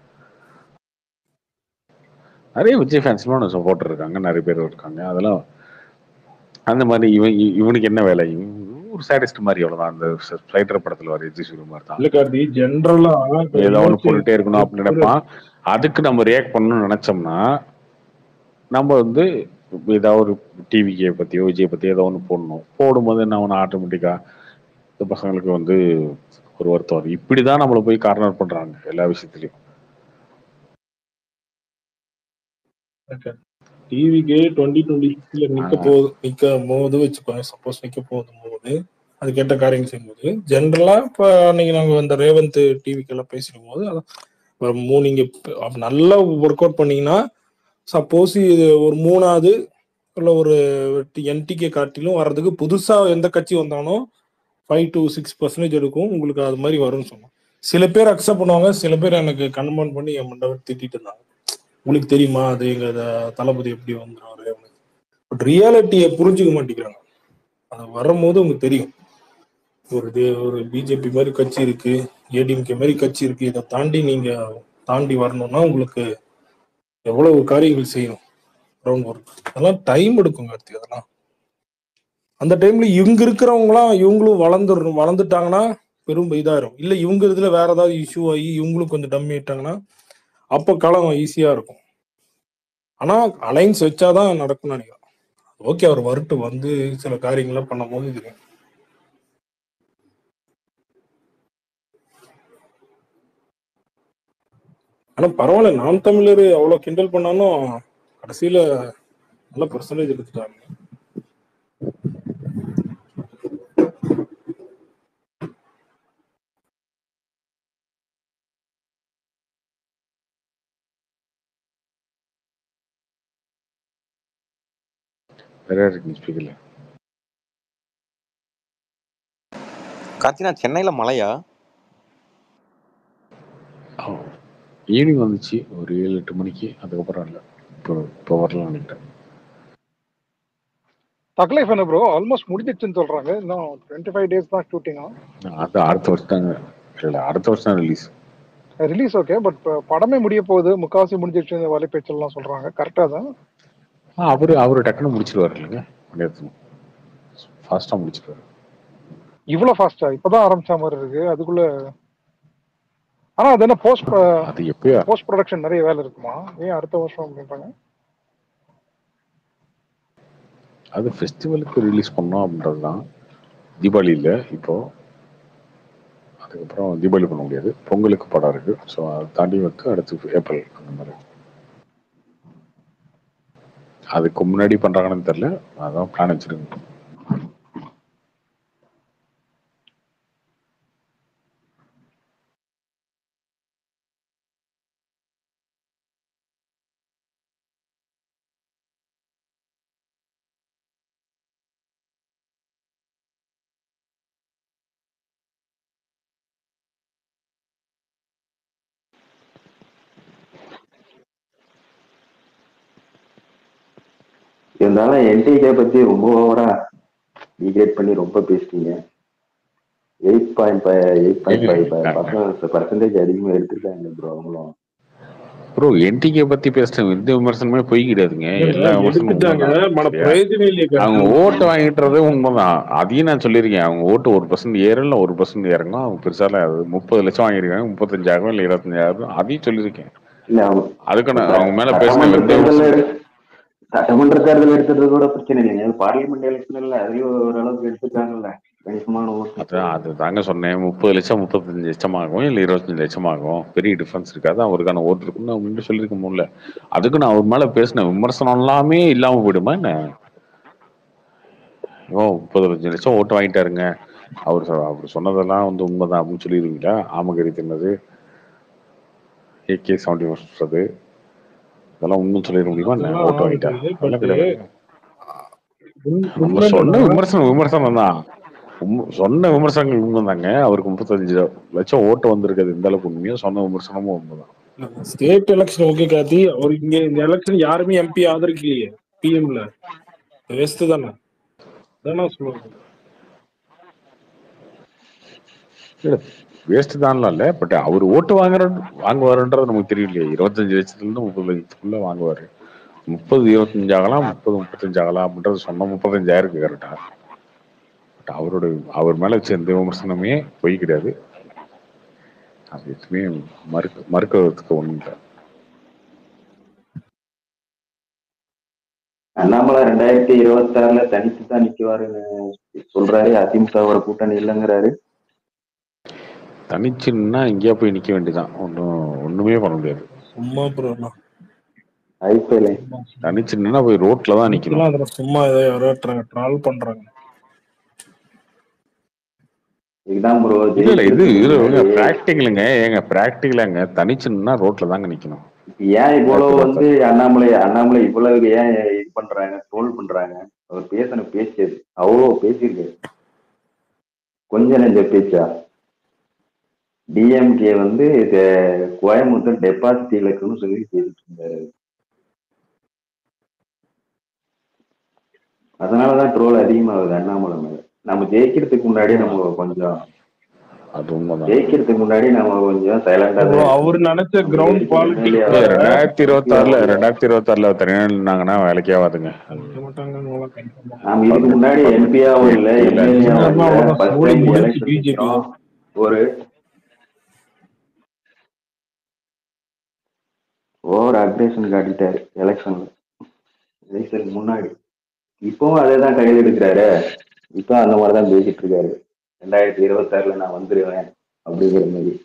நிறைய விஜய் ஃபேன்ஸ்லாம் சப்போர்ட் இருக்காங்க நிறைய பேர் இருக்காங்க அதெல்லாம் அந்த மாதிரி இவன் இ- இவனுக்கு என்ன வேலை இவன் ஒரு சாடிஸ்ட் மாதிரி அவ்வளவுதான் அந்த ஸ்பைடர் படத்துல வர எஜி சூரிய மாதிரி தான் இல்ல கார்த்தி ஜென்ரலா ஏதோ ஒன்று யோசிச்சு போட்டுட்டே இருக்கணும் அப்படின்னு ஒரு நினைப்பான் அதுக்கு நம்ம ரியாக்ட் பண்ணணும்னு நினைச்சோம்னா நம்ம வந்து ஏதாவது ஒரு டிவிக்கை பத்தியோ விஜய் பத்தியோ ஏதோ ஒன்று போடணும் போடும்போது என்ன ஒன்று ஆட்டோமேட்டிக்கா இந்த பசங்களுக்கு வந்து ஒரு வருத்தம் வரும் இப்படிதான் நம்மளை போய் கார்னர் பண்றாங்க எல்லா விஷயத்துலயும் டிவிக்கு டுவெண்ட்டி டுவெண்ட்டி சிக்ஸ்ல நிக்க போகுது நிக்க போது வச்சுக்கோங்க சப்போஸ் நிக்க போதும் போது அது கேட்ட காரியம் செய்யும்போது ஜென்ரலா இப்ப அன்னைக்கு நாங்க அந்த ரேவந்த் டிவிக்கு எல்லாம் பேசிடும் போது அதான் ஒரு மூணு நீங்க ப- அப்ப நல்லா ஒர்க் அவுட் பண்ணீங்கன்னா சப்போஸ் இது ஒரு மூணாவது இல்ல ஒரு என்டிகே காட்டிலும் வர்றதுக்கு புதுசா எந்த கட்சி வந்தாலும் ஃபைவ் டு சிக்ஸ் பர்சன்டேஜ் எடுக்கும் உங்களுக்கு அது மாதிரி வரும்னு சொன்னோம் சில பேர் அக்செப்ட் பண்ணுவாங்க சில பேர் எனக்கு கன்வெர்ட் பண்ணி என் மண்டபம் திட்டிட்டு இருந்தாங்க உங்களுக்கு தெரியுமா அது எங்க த- தளபதி எப்படி வந்துருவாரு பட் ரியாலிட்டியை புரிஞ்சுக்க மாட்டேங்கிறாங்க அது வரும்போது உங்களுக்கு தெரியும் ஒரு தே- ஒரு பிஜேபி மாதிரி கட்சி இருக்கு ஏடிஎம்கே மாதிரி கட்சி இருக்கு இதை தாண்டி நீங்க தாண்டி வரணும்னா உங்களுக்கு எவ்வளவு காரியங்கள் செய்யணும் ரவுண்ட் ஒர்க் அதெல்லாம் டைம் எடுக்கும் கார்த்தி அதெல்லாம் அந்த டைம்ல இவங்க இருக்கிறவங்களாம் இவங்களும் வளர்ந்துடணும் வளர்ந்துட்டாங்கன்னா பெரும் இதாயிரும் இல்ல இவங்க இதுல வேற ஏதாவது இஷ்யூ ஆகி இவங்களும் கொஞ்சம் டம்மி ஆயிட்டாங்கன்னா அப்ப களம் ஈஸியா இருக்கும் ஆனா அலைன்ஸ் வச்சாதான் நடக்கும்னு நினைக்கிறேன் ஓகே அவர் வரட்டு வந்து சில காரியங்கள்லாம் பண்ணும்போது இது ஆனா பரவாயில்ல நாம் தமிழர் அவ்வளவு கிண்டல் பண்ணாலும் கடைசியில நல்ல பெர்சன்டேஜ் எடுத்துட்டாங்க வேற இருக்கு ஸ்பீக்கர்ல கார்த்தினா சென்னையில மழையா ஈவினிங் வந்துச்சு ஒரு ஏழு எட்டு மணிக்கு அதுக்கப்புறம் இல்லை இப்போ இப்போ வரலாம் நினைக்கிறேன் தக் லைஃப் என்ன ப்ரோ ஆல்மோஸ்ட் முடிஞ்சிடுச்சுன்னு சொல்றாங்க இன்னும் டுவெண்ட்டி ஃபைவ் டேஸ் தான் ஷூட்டிங்கா அது அடுத்த வருஷம் தாங்க இல்லை அடுத்த வருஷம் தான் ரிலீஸ் ரிலீஸ் ஓகே பட் படமே முடிய போகுது முக்காவாசி முடிஞ்சிடுச்சு வலை பேச்செல்லாம் சொல்றாங்க கரெக்டா தான் ஆ அவரு அவரு டக்குன்னு முடிச்சிருவாரு இல்லைங்க மணிரத்னம் ஃபாஸ்ட்டாக முடிச்சிருவாரு இவ்வளவு ஃபாஸ்டா இப்பதான் ஆரம்பிச்ச மாதிரி இருக்கு அதுக்குள்ள ஆனா அது என்ன போஸ்ட் அது எப்பயா போஸ்ட் ப்ரொடக்ஷன் நிறைய வேலை இருக்குமா ஏன் அடுத்த வருஷம் அப்படின்றாங்க அது ஃபெஸ்டிவலுக்கு ரிலீஸ் பண்ணோம் அப்படின்றது தான் தீபாவளியில் இப்போ அதுக்கப்புறம் தீபாவளி பண்ண முடியாது பொங்கலுக்கு படம் இருக்கு ஸோ அதை தாண்டி வந்து அடுத்து ஏப்ரல் அந்த மாதிரி அதுக்கு முன்னாடி பண்றாங்கன்னு தெரியல அதான் பிளான் வச்சிருக்கேன் இருந்தாலும் என்டிகே பத்தி ரொம்ப ஓவரா டிகிரேட் பண்ணி ரொம்ப பேசிட்டீங்க eight point five eight point five percentage அதிகமாக எடுத்திருக்காங்க ப்ரோ அவங்களும் ப்ரோ என்டிகே பத்தி பேசுறேன் எந்த விமர்சனமே பொய் கிடையாதுங்க எல்லா விமர்சனமும் எடுத்துட்டாங்க உண்மைதான். மன சரியா? பிரயோஜனம் இல்லையே அவங்க கருத்து. ஓட்டு வாங்கிட்டுறது உண்மைதான் அதையும் நான் சொல்லியிருக்கேன் அவங்க ஓட்டு ஒரு பர்சன்ட் ஏறும் இல்லை ஒரு பர்சன்ட் இறங்கும் அவங்க பெருசால அது முப்பது லட்சம் வாங்கியிருக்காங்க முப்பத்தஞ்சாயிரம் இல்லை இருபத்தஞ்சாயிரம் அதையும் சொல்லியிருக்கேன் இல்ல அவங்க அதுக்கு நான் அவங்க மேல பேசின சட்டமன்ற எந்த தேர்தல் விமர்சனம் எடு- சட்டமன்ற தேர்தல் எடுத்தது கூட பிரச்சனை இல்லைங்க பார்லிமெண்ட் எலெக்ஷன் இல்ல அதுலயும் ஓரளவுக்கு எடுத்துட்டாங்கல்ல கணிசமான ஓட்டு அதான் அது தாங்க சொன்னேன் முப்பது லட்சம் முப்பத்தஞ்சு லட்சம் ஆகும் இல்லை இருபத்தஞ்சு லட்சம் ஆகும் பெரிய டிஃபரன்ஸ் இருக்காது அவருக்கான ஓட்டு இருக்குன்னு நான் முன்னாடி சொல்லியிருக்க முடியல அதுக்கு நான் அவர் மேல பேசின விமர்சனம் எல்லாமே இல்லாம போயிடுமா என்ன ஓ முப்பது லட்சம் லட்சம் ஓட்டு வாங்கிட்டாருங்க அவர் சொ- அவர் சொன்னதெல்லாம் வந்து உண்மைதான் அப்படின்னு சொல்லிடுவீங்களா ஆமகரி தின்னது ஏகே செவன்டி வருஷது இதெல்லாம் உண்மை சொல்லிட முடியுமா என்ன அதெல்லாம் ஓட்டு வாங்கிட்டா ஆகுது. அதெல்லாம் But கிடையாது உண்- நம்ம உண்மை சொன்ன என்னன்னா, விமர்சனம் விமர்சனம் தான் உண்மை- சொன்ன விமர்சனங்கள் உண்மைதாங்க அவருக்கு முப்பத்தஞ்சு லட்சம் ஓட்டு வந்திருக்குது இந்த அளவுக்கு உண்மையோ சொன்ன விமர்சனமும் உண்மைதான் ஸ்டேட் எலெக்ஷன் ஓகே கார்த்தி அவர் இங்க இந்த எலெக்ஷன் யாருமே எம்பி ஆதரிக்கலையே பிஎம்ல வேஸ்ட் தானே அதான் சொல்லுவாங்க வேஸ்ட் தான்லாம் இல்ல பட் அவர் ஓட்டு வாங்குற வாங்குவாருன்றது நமக்கு தெரியலையே இருபத்தஞ்சு லட்சத்துல இருந்து முப்பது லட்சத்துக்குள்ள வாங்குவாரு முப்பது இருபத்தஞ்சு ஆகலாம் முப்பது முப்பத்தஞ்சு ஆகலாம் அப்படின்றது சொன்ன முப்பத்தஞ்சாயிரம் கரெக்டா பட் அவரோட அவர் மேல வச்ச எந்த விமர்சனமே பொய் கிடையாது அது எதுவுமே மறுக்க மறுக்கிறதுக்கு ஒண்ணும் இல்லை அண்ணாமலை ரெண்டாயிரத்தி இருபத்தி ஆறுல தனித்து தான் நிக்குவாருன்னு சொல்றாரு அதிமுகவோட கூட்டணி இல்லைங்கிறாரு தனிச்சுன்னா எங்கேயா போய் நிக்க வேண்டியதான் ஒன்றும் ஒண்ணுமே பண்ண முடியாது சும்மா ப்ரோ ஐபிஎல் தனிச்சுன்னா போய் ரோட்ல தான் நிக்கணும் அதுல சும்மா ஏதோ யாரோ ட்ராவல் பண்றாங்க இதுதான் ப்ரோ இல்ல இல்ல இது பிராக்டிக்கலுங்க ஏங்க பிராக்டிக்கலாங்க தனிச்சுன்னா ரோட்ல தாங்க நிக்கணும் ஏன் இவ்வளவு வந்து அண்ணாமலை அண்ணாமலை இவ்வளவு ஏன் இது பண்றாங்க ட்ரோல் பண்றாங்க அவர் பேசின பேச்சு அது. அவ்வளோ பேசியிருக்காரு கொஞ்ச நெஞ்ச பேச்சா டிஎம்கே வந்து இது கோயம்புத்தூர் டெபாசிட் இலக்குன்னு சொல்லி பேசிட்டு இருந்தாரு அதனாலதான் ட்ரோல் அதிகமாகுது அண்ணாமலை மேல நம்ம ஜெயிக்கிறதுக்கு முன்னாடி நம்ம கொஞ்சம் அது உண்மைதான் ஜெயிக்கிறதுக்கு முன்னாடி நம்ம கொஞ்சம் சைலண்டா Bro, அவரு நினைச்ச கிரவுண்ட் பாலிட்டிக்ஸ் இல்ல, ரெண்டாயிரத்தி இருபத்தி ஆறுல ரெண்டாயிரத்தி இருபத்தி ஆறுல தனியாக நின்னாங்கன்னா வேலைக்கே ஆகாதுங்க நாம இதுக்கு முன்னாடி எம்பியாவும் இல்ல எம்எல்ஏவும் இல்ல ஃபர்ஸ்ட் மூடி டைம் முடிஞ்சு எலெக்ஷன் BJP. நிக்கிறோம். ஒரு ஓவர் அக்ரேஷன் காட்டிட்டாரு எலெக்ஷன்ல எலெக்ஷனுக்கு முன்னாடி இப்பவும் அதே தான் கையில் எடுக்கிறாரு இப்போ அந்த மாதிரி தான் பேசிட்டு இருக்காரு ரெண்டாயிரத்தி இருபத்தாறுல நான் வந்துருவேன் அப்படிங்கிற மாதிரி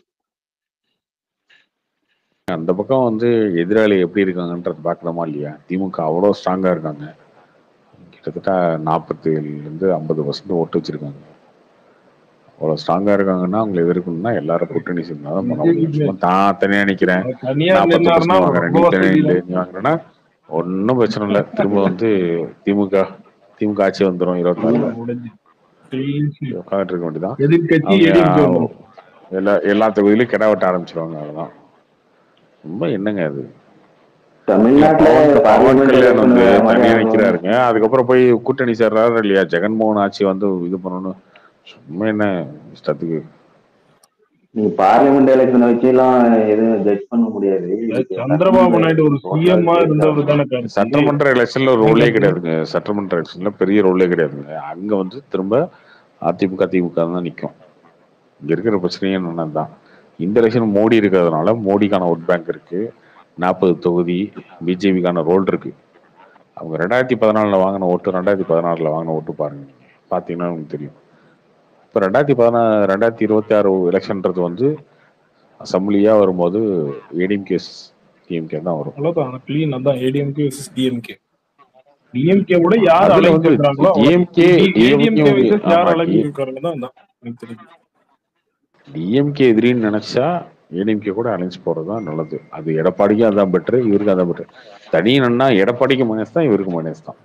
அந்த பக்கம் வந்து எதிராளி எப்படி இருக்காங்கன்றது பார்க்கலாமா இல்லையா திமுக அவ்வளோ ஸ்ட்ராங்கா இருக்காங்க கிட்டத்தட்ட நாற்பத்தி இருந்து ஐம்பது பர்சன்ட் ஓட்டு வச்சிருக்காங்க அவ்வளோ ஸ்ட்ராங்கா இருக்காங்கன்னா அவங்களை எதிர்க்கணும்னா எல்லாரும் கூட்டணி சேர்ந்தா தான் பண்ண முடியும் சும்மா தான் தனியா நிக்கிறேன் தனியா நாற்பது நின்னாருன்னா பர்சன்ட் வாங்குறேன் நீ ரொம்ப தனியா வசதி இல்லை நீ வாங்குறேன்னா ஒன்றும் பிரச்சனை இல்லை திரும்ப வந்து திமுக திமுக ஆட்சி வந்துடும் இருபத்தாறுல முடிஞ்சு உட்காந்துட்டு இருக்க வேண்டியதான் எதிர்க்கட்சி அவங்க எடிஎம்கே வந்துரும். எல்லா எல்லா தொகுதியிலும் கிடா வெட்ட ஆரம்பிச்சிருவாங்க அவ்வளவுதான் ரொம்ப என்னங்க அது தமிழ்நாட்டுல பவன் பவன் பார்லிமெண்ட் கல்யாண் வந்து எலெக்ஷன் மாதிரி தனியா ஆகும். நிக்கிறாருங்க அதுக்கப்புறம் போய் கூட்டணி சேர்றாரு இல்லையா ஜெகன்மோகன் ஆட்சி வந்து இது பண்ணணும் சும்மா என்ன இஷ்டத்துக்கு நீ பார்லிமெண்ட் எலெக்ஷன் வச்சுலாம் எதுவும் ஜட்ஜ் பண்ண முடியாது இதுக்கு சந்திரபாபு நாயுடு ஒரு சிஎம் இருந்தவர் தானே கார்த்தி? சட்டமன்ற எலெக்ஷன்ல ரோலே கிடையாதுங்க சட்டமன்ற எலெக்ஷன்ல பெரிய ரோலே கிடையாதுங்க அங்க வந்து திரும்ப அதிமுக திமுக தான் நிக்கும் இங்க இருக்கிற பிரச்சனையே என்னன்னா தான் இந்த எலெக்ஷன் மோடி இருக்கிறதுனால மோடிக்கான ஓட் பேங்க் இருக்கு நாற்பது தொகுதி பிஜேபிக்கான ரோல் இருக்கு அவங்க ரெண்டாயிரத்தி பதினாலில் வாங்கின ஓட்டு ரெண்டாயிரத்தி பதினாறில் வாங்கின ஓட்டு பாருங்க நீங்க. பார்த்தீங்கன்னா உங்களுக்கு தெரியும் இப்போ ரெண்டாயிரத்தி பதினா ரெண்டாயிரத்தி இருபத்தி ஆறு எலெக்ஷன்றது வந்து அசம்பிளியாக வரும்போது ஏடிஎம்கேஸ் டிஎம்கே தான் வரும் அவ்வளவுதான் கிளீன் அதான் ஏடிஎம்கே வர்சஸ் டிஎம்கே டிஎம்கே விட யார் அதுல அலைன் வந்து பண்றாங்களோ டிஎம்கே ஏடிஎம்கே வர்சஸ் யார் ஆமா அலைன் இருக்காங்க தான் அதான் எனக்கு தெரியும் டிஎம்கே எதிரின்னு நினைச்சா ஏடிஎம்கே கூட அலைன்ஸ் போறது தான் நல்லது அது எடப்பாடிக்கு அதான் பெட்ரு இவருக்கு அதான் பெட்ரு தனியன்னா எடப்பாடிக்கு மைனஸ் தான் இவருக்கு மைனஸ் தான்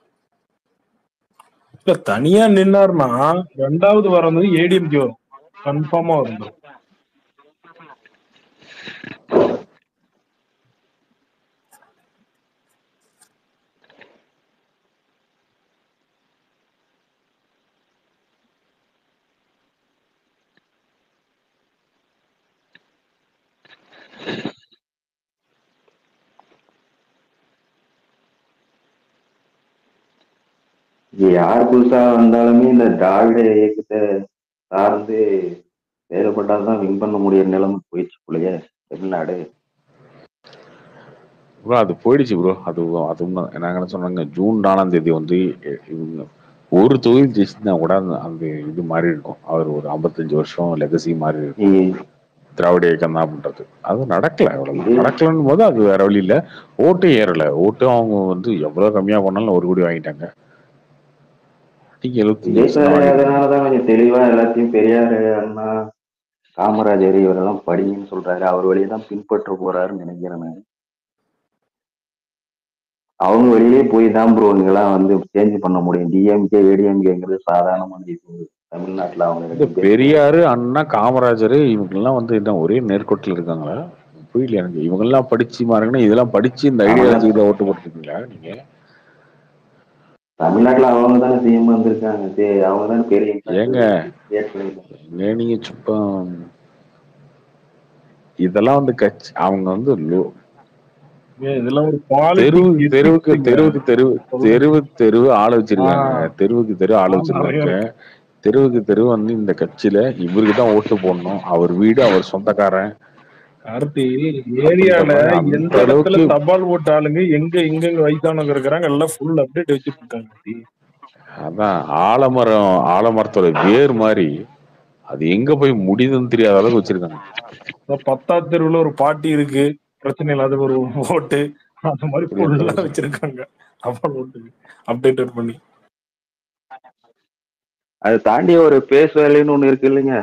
இல்ல தனியா நின்னாருன்னா ரெண்டாவது வரது ஏடிஎம்கே வரும் கன்ஃபார்மா வரும் bro. இங்க யார் புதுசா வந்தாலுமே இந்த திராவிட இயக்கத்தை சார்ந்து செயல்பட்டாதான் வின் பண்ண முடியிற நிலைமை போயிடுச்சு போலயே தமிழ்நாடு ப்ரோ அது போயிடுச்சு ப்ரோ அது அது உண்மை நாங்க என்ன சொன்னாங்க ஜூன் நாலாம் தேதி வந்து இ- இவங்க ஒரு தொகுதி ஜெயிச்சுனா கூட அந்த அந்த இது மாறி இருக்கும் அவர் ஒரு ஐம்பத்தஞ்சு வருஷம் லெகசி மாறி இருக்கும் இ- திராவிட இயக்கம் தான் அப்படின்றது அது நடக்கல அவ்வளவுதான் இது நடக்கலன்னு போது அது வேற வழி இல்ல ஓட்டும் ஏறல ஓட்டும் அவங்க வந்து எவ்வளவு கம்மியா பண்ணாலும் ஒரு கோடி வாங்கிட்டாங்க நீங்க எழுபத்தஞ்சு விஜய் வருஷம் தான் சார் வாங்கிருக்கீங்க அதனாலதான் கொஞ்சம் தெளிவா எல்லாத்தையும் பெரியார் அண்ணா காமராஜர் இவரெல்லாம் படிங்கன்னு சொல்றாரு அவர் வழியை தான் பின்பற்ற போறாருன்னு நினைக்கிறேன் நான். அவங்க வழியிலே போய் தான் ப்ரோ நீங்களாம் வந்து சேஞ்ச் பண்ண முடியும் டிஎம்கே ஏடிஎம்கேங்கிறது சாதாரணமான இது தமிழ்நாட்டுல அவங்க இந்த ரெண்டு பேர் பெரியாரு அண்ணா காமராஜர் இவங்கெல்லாம் வந்து என்ன ஒரே நேர்கோட்டில் இருக்காங்களா புரியல எனக்கு இவங்கெல்லாம் படிச்சு மாறுங்கன்னா இதெல்லாம் படிச்சு இந்த அவங்க ஐடியாலஜி இதை ஓட்டு போட்டுருக்கீங்களா நீங்க தமிழ்நாட்டுல அவங்க தானே சிஎம் வந்திருக்காங்க சரி அவங்க தானே பெரிய ஏங்க கிரியேட் பண்ணிருக்காங்க ஏன் நீங்க சும்மா இதெல்லாம் வந்து கட்சி அவங்க வந்து லோ- ஏன் இதெல்லாம் ஒரு தெரு பாலிடிக்ஸ் தெருவுக்கு எத்திக்ஸுங்க தெருவுக்கு தெரு சொல்லுங்க தெருவு தெருவு ஆள வச்சிருக்காங்க ஆஹ் தெருவுக்கு தெரு ஆள ஆமா நிறைய வச்சிருக்காங்க இருக்கு தெருவுக்கு தெரு வந்து இந்த கட்சியில இவருக்கு தான் ஓட்டு போடணும் அவர் வீடு அவர் சொந்தக்காரன் கார்த்தி அப்படின்ற ஏரியால மாதிரி அந்த எந்த இடத்துல அளவுக்கு தபால் ஓட்டு ஆளுங்க எங்க எங்கெங்க வயசானவங்க இருக்கிறாங்க எல்லாம் ஃபுல் அப்டேட் வச்சுட்டு இருக்காங்க கார்த்தி அதான் ஆலமரம் ஆலமரத்தோட வேர் மாதிரி அது எங்க போய் முடியுதுன்னு தெரியாத அளவுக்கு வச்சிருக்காங்க இப்ப பத்தாவது தெருவுல ஒரு பாட்டி இருக்கு பிரச்சனை இல்லாத ஒரு ஓட்டு அந்த மாதிரி அப்படி அந்த ஃபுல்லா அளவுக்கு வச்சிருக்காங்க தபால் ஓட்டு அப்டேட்டட் பண்ணி அதை தாண்டி ஒரு பேஸ் வேலைன்னு ஒண்ணு இருக்கு இல்லைங்க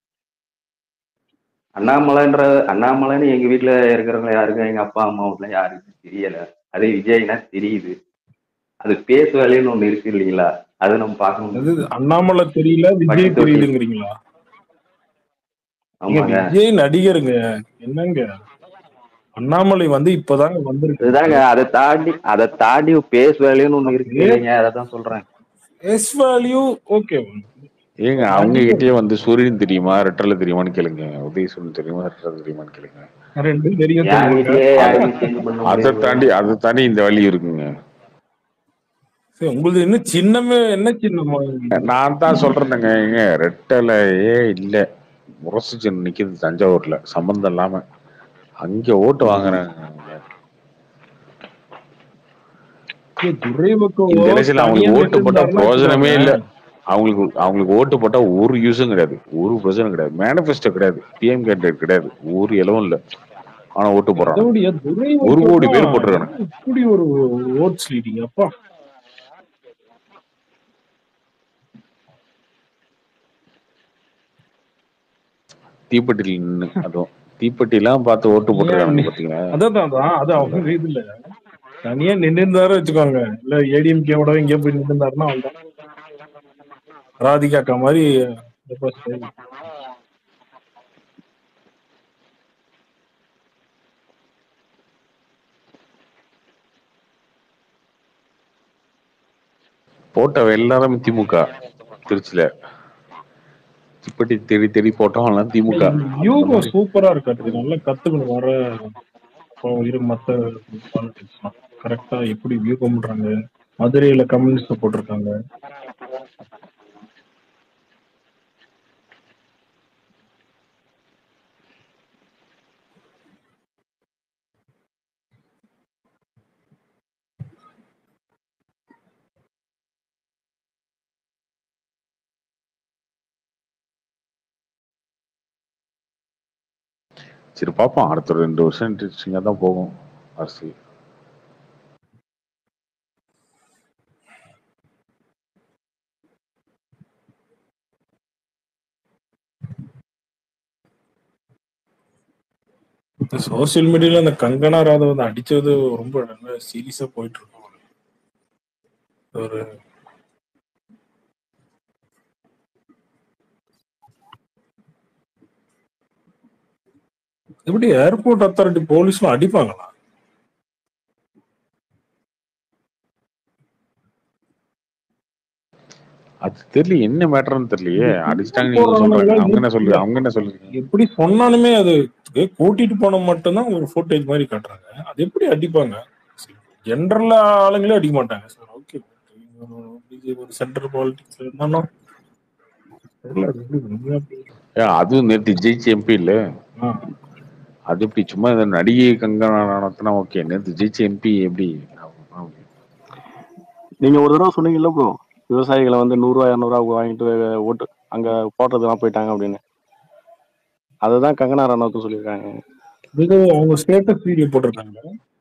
அண்ணாமலைன்ற அண்ணாமலைன்னு எங்க வீட்டுல இருக்கிறவங்க யாருக்கும் எங்க அப்பா அம்மா வீட்டுல யாருக்கும் தெரியல அதே விஜய்னா தெரியுது அது பேஸ் வேலைன்னு ஒண்ணு இருக்கு இல்லைங்களா அதை நம்ம பார்க்கணும் அது அண்ணாமலை தெரியல பட்டி விஜய் தொட்டி தெரியுதுங்கிறீங்களா நீங்க ஆமாங்க விஜய் நடிகருங்க என்னங்க அண்ணாமலை வந்து இப்பதாங்க வந்திருக்காரு இதுதாங்க அதை தாண்டி அதை தாண்டி பேஸ் வேலைன்னு ஒண்ணு இருக்கு இல்லைங்க அதை தான் சொல்றேன் எஸ் வேல்யூ ஓகே ஏங்க அவங்க நடிகர் கிட்டயே வந்து சூரியன் தெரியுமா ரெட்டல தெரியுமான்னு கேளுங்க உதயசூரன் தெரியுமா ரெட்டல தெரியுமான்னு கேளுங்க ரெண்டும் தெரியும் என் சொல்லுவாங்க வீட்லயே அத யாரையும் சேஞ்ச் பண்ண அதை முடியாது தாண்டி அதை தாண்டி இந்த வழி இருக்குங்க சரி உங்களுக்கு என்ன சின்னமே என்ன சின்னமா நான் தான் சொல்றேனுங்க ஏங்க ரெட்டலையே இல்ல முரசு நிக்குது தஞ்சாவூர்ல சம்பந்தம் இல்லாம அங்க ஓட்டு வாங்குறாங்க துரை பக்கம் இந்த எலெக்ஷன்ல தனியா அவங்களுக்கு ஓட்டு போட்டா நின்றுந்தாருன்னா பிரயோஜனமே வச்சுக்கோங்க இல்ல அவங்களுக்கு அவங்களுக்கு ஓட்டு போட்டா ஒரு யூஸும் கிடையாது ஒரு பிரயோஜனம் கிடையாது மேனிஃபெஸ்டோ கிடையாது பிஎம் கேண்டிடேட் கிடையாது ஒரு இலவும் இல்ல ஆனா ஓட்டு போடுறாங்க அதோடைய துரை ஒரு கோடி பேர் பக்கம் போட்டிருக்காங்க இப்படி ஒரு ஓட்ஸ் லீடிங் அப்பா தீப்பெட்டியில் நின்னு அதுவும் தீப்பெட்டி எல்லாம் பார்த்து ஓட்டு ஏன் போட்டிருக்காங்க நீ- பாத்தீங்களா அதான் அதான் அது அவங்க இதுல தனியா நின்று இருந்தாரு வச்சுக்கோங்க இல்ல ஏடிஎம்கேவோட எங்கேயோ போய் நின்று இருந்தாருன்னா அவன்தான் ராதிகாக்கா மாதிரி deposit. போட்ட எல்லாரும் திமுக திருச்சியில தீப்பெட்டி தேடி தேடி போட்டவங்க எல்லாம் திமுக அந்த யூகம் மாதிரி சூப்பரா இருக்காது நல்லா கத்துக்கணும் வர இப்போ இரு மத்த பாலிடிக்ஸ்லாம் கரெக்டா எப்படி வியூ பண்றாங்க மதுரையில கம்யூனிஸ்ட் போட்டிருக்காங்க சரி பார்ப்போம் அடுத்த ஒரு ரெண்டு வருஷம் இன்ட்ரெஸ்டிங்காக தான் போகும் அரசியல் இந்த சோசியல் மீடியால அந்த கங்கனா ராதவன் அடிச்சது ரொம்ப நல்ல சீரியஸா போயிட்டு இருக்கு ஒரு எப்படி ஏர்போர்ட் அத்தாரிட்டி போலீஸ்லாம் அடிப்பாங்களா அது தெரியல என்ன மேட்டர்னு தெரியலையே அடிச்சிட்டாங்க நீங்க சொல்றாங்க அவங்க என்ன சொல்லுங்க அவங்க என்ன சொல்லுங்க எப்படி சொன்னாலுமே அது கூட்டிட்டு போன மட்டும்தான் ஒரு ஃபுட்டேஜ் மாதிரி காட்டுறாங்க அது எப்படி அடிப்பாங்க ஜென்ரலா ஆளுங்களே அடிக்க மாட்டாங்க சார் ஓகே ஒரு சென்ட்ரல் பாலிடிக்ஸ் இருந்தாலும் தெரியல, அது எப்படி உண்மையா அப்படி- ஏன் அதுவும் நேற்று ஜெயிச்ச எம்பி இல்ல ஆ. அது எப்படி சும்மா இந்த நடிகை கங்கனா நடத்தினா ஓகே நேற்று ஜெயிச்ச எம்பி எப்படி நீங்க ஒரு தடவை சொன்னீங்கல்ல ப்ரோ விவசாயிகளை வந்து நூறுரூவா இரநூறுவா வாங்கிட்டு ஓட்டு அங்க போட்டதெல்லாம் போயிட்டாங்க அப்படின்னு அதுதான் கங்கனா ரனௌத்தும் சொல்லியிருக்காங்க இது அவங்க ஸ்டேட்டஸ் வீடியோ போட்டிருக்காங்க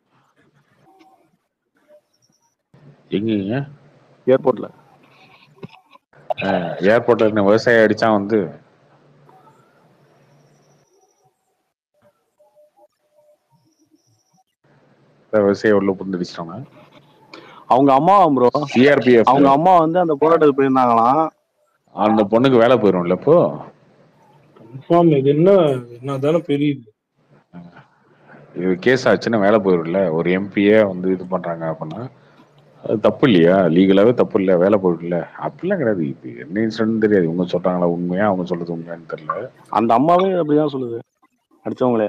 எங்கங்க ஏர்போர்ட்ல ஏர்போர்ட்ல இருந்த விவசாயி அடிச்சான் வந்து விவசாயி உள்ள புந்து அடிச்சிட்டாங்க அவங்க அம்மா ப்ரோ சிஆர்பிஎஃப் அவங்க அம்மா வந்து அந்த போராட்டத்துக்கு போயிருந்தாங்களாம் அந்த பொண்ணுக்கு வேலை போயிடும்ல இப்போ கன்ஃபார்ம் இது என்ன என்னதானே பெரியுது இது கேஸ் ஆச்சுன்னா வேலை போயிடும்ல ஒரு எம்பியே வந்து இது பண்றாங்க அப்படின்னா அது தப்பு இல்லையா லீகலாவே தப்பு இல்ல வேலை போயிடும்ல அப்படிலாம் கிடையாது இது என்ன இன்சிடென்ட் தெரியாது இவங்க சொல்றாங்களா உண்மையா அவங்க சொல்றது உண்மையான்னு தெரியல அந்த அம்மாவே அப்படிதான் சொல்லுது அடிச்சவங்களே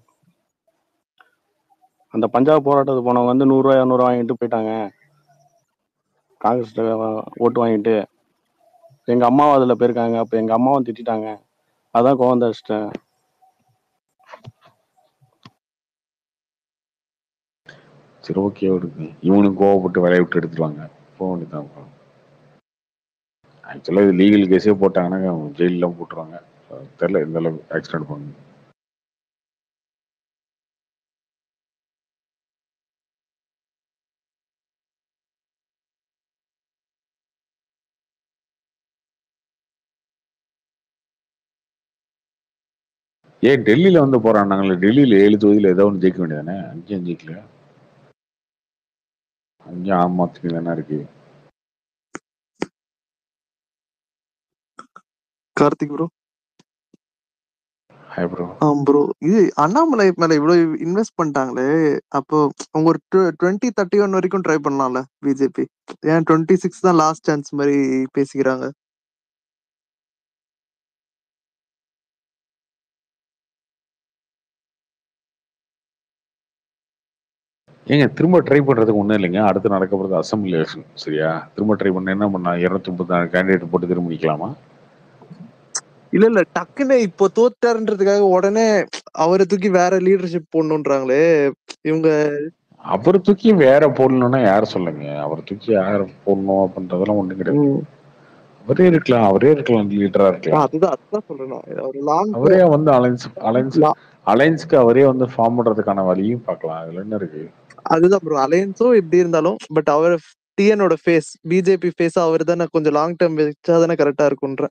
அந்த பஞ்சாப் போராட்டத்துக்கு போனவங்க வந்து நூறுரூவா இரநூறுவா வாங்கிட்டு போயிட்டாங்க காங்கிரஸ் ஓட்டு வாங்கிட்டு எங்க அம்மாவும் அதுல போயிருக்காங்க அப்ப எங்க அம்மாவும் திட்டிட்டாங்க அதான் கோவம் வந்து அடிச்சிட்டேன் சரி ஓகே விடுங்க இவனுக்கு கோவப்பட்டு வேலையை விட்டு எடுத்துருவாங்க போக வேண்டியதான் ஆக்சுவலாக இது லீகல் கேஸே போட்டாங்கன்னா ஜெயிலெலாம் போட்டுருவாங்க தெரில எந்த அளவுக்கு ஆக்சிடென்ட் பண்ணு ஏன் டெல்லியில வந்து போறானாங்களே டெல்லியில ஏழு தொகுதியில ஏதோ ஒன்று ஜெயிக்க வேண்டியதானே அங்கேயும் ஜெயிக்கல அங்கேயும் ஆம் ஆத்மி தானே இருக்கு கார்த்திக் ப்ரோ ஹாய் ப்ரோ ஆ ப்ரோ இது அண்ணாமலை மேல இவ்வளவு இன்வெஸ்ட் பண்ணிட்டாங்களே அப்போ அவங்க ஒரு டுவெண்ட்டி தேர்ட்டி ஒன் வரைக்கும் ட்ரை பண்ணலாம்ல பிஜேபி ஏன் டுவெண்ட்டி சிக்ஸ் தான் லாஸ்ட் சான்ஸ் மாதிரி பேசிக்கிறாங்க ஏங்க திரும்ப ட்ரை பண்றதுக்கு ஒன்றும் இல்லைங்க அடுத்து நடக்க போகிறது அசம்பிளி எலெக்ஷன் சரியா திரும்ப ட்ரை பண்ண என்ன பண்ணா இருநூத்தி முப்பத்தி நாலு கேண்டிடேட் போட்டு திரும்ப நிக்கலாமா இல்ல இல்ல டக்குன்னு இப்போ தோத்தாருன்றதுக்காக உடனே அவரை தூக்கி வேற லீடர்ஷிப் போடணுன்றாங்களே இவங்க அவர் தூக்கி வேற போடணும்னா யார் சொல்லுங்க அவர் தூக்கி யார் போடணும் அப்படின்றதெல்லாம் ஒண்ணும் கிடையாது அவரே இருக்கலாம் அவரே இருக்கலாம் லீடரா ஆ, இருக்கலாம் அதுதான் அதுதான் சொல்றேன் நான். ஒரு லாங் அவரே வந்து அலைன்ஸ் அலைன்ஸ் அலைன்ஸ்க்கு அவரே வந்து ஃபார்ம் பண்றதுக்கான வழியும் பார்க்கலாம் அதுல என்ன இருக்கு அதுதான் ப்ரோ அலையன்ஸும் எப்படி இருந்தாலும் பட் அவர் டிஎனோட ஃபேஸ் பிஜேபி ஃபேஸ் அவர் தானே கொஞ்சம் லாங் டேர்ம் வச்சா தானே கரெக்டா இருக்குன்ற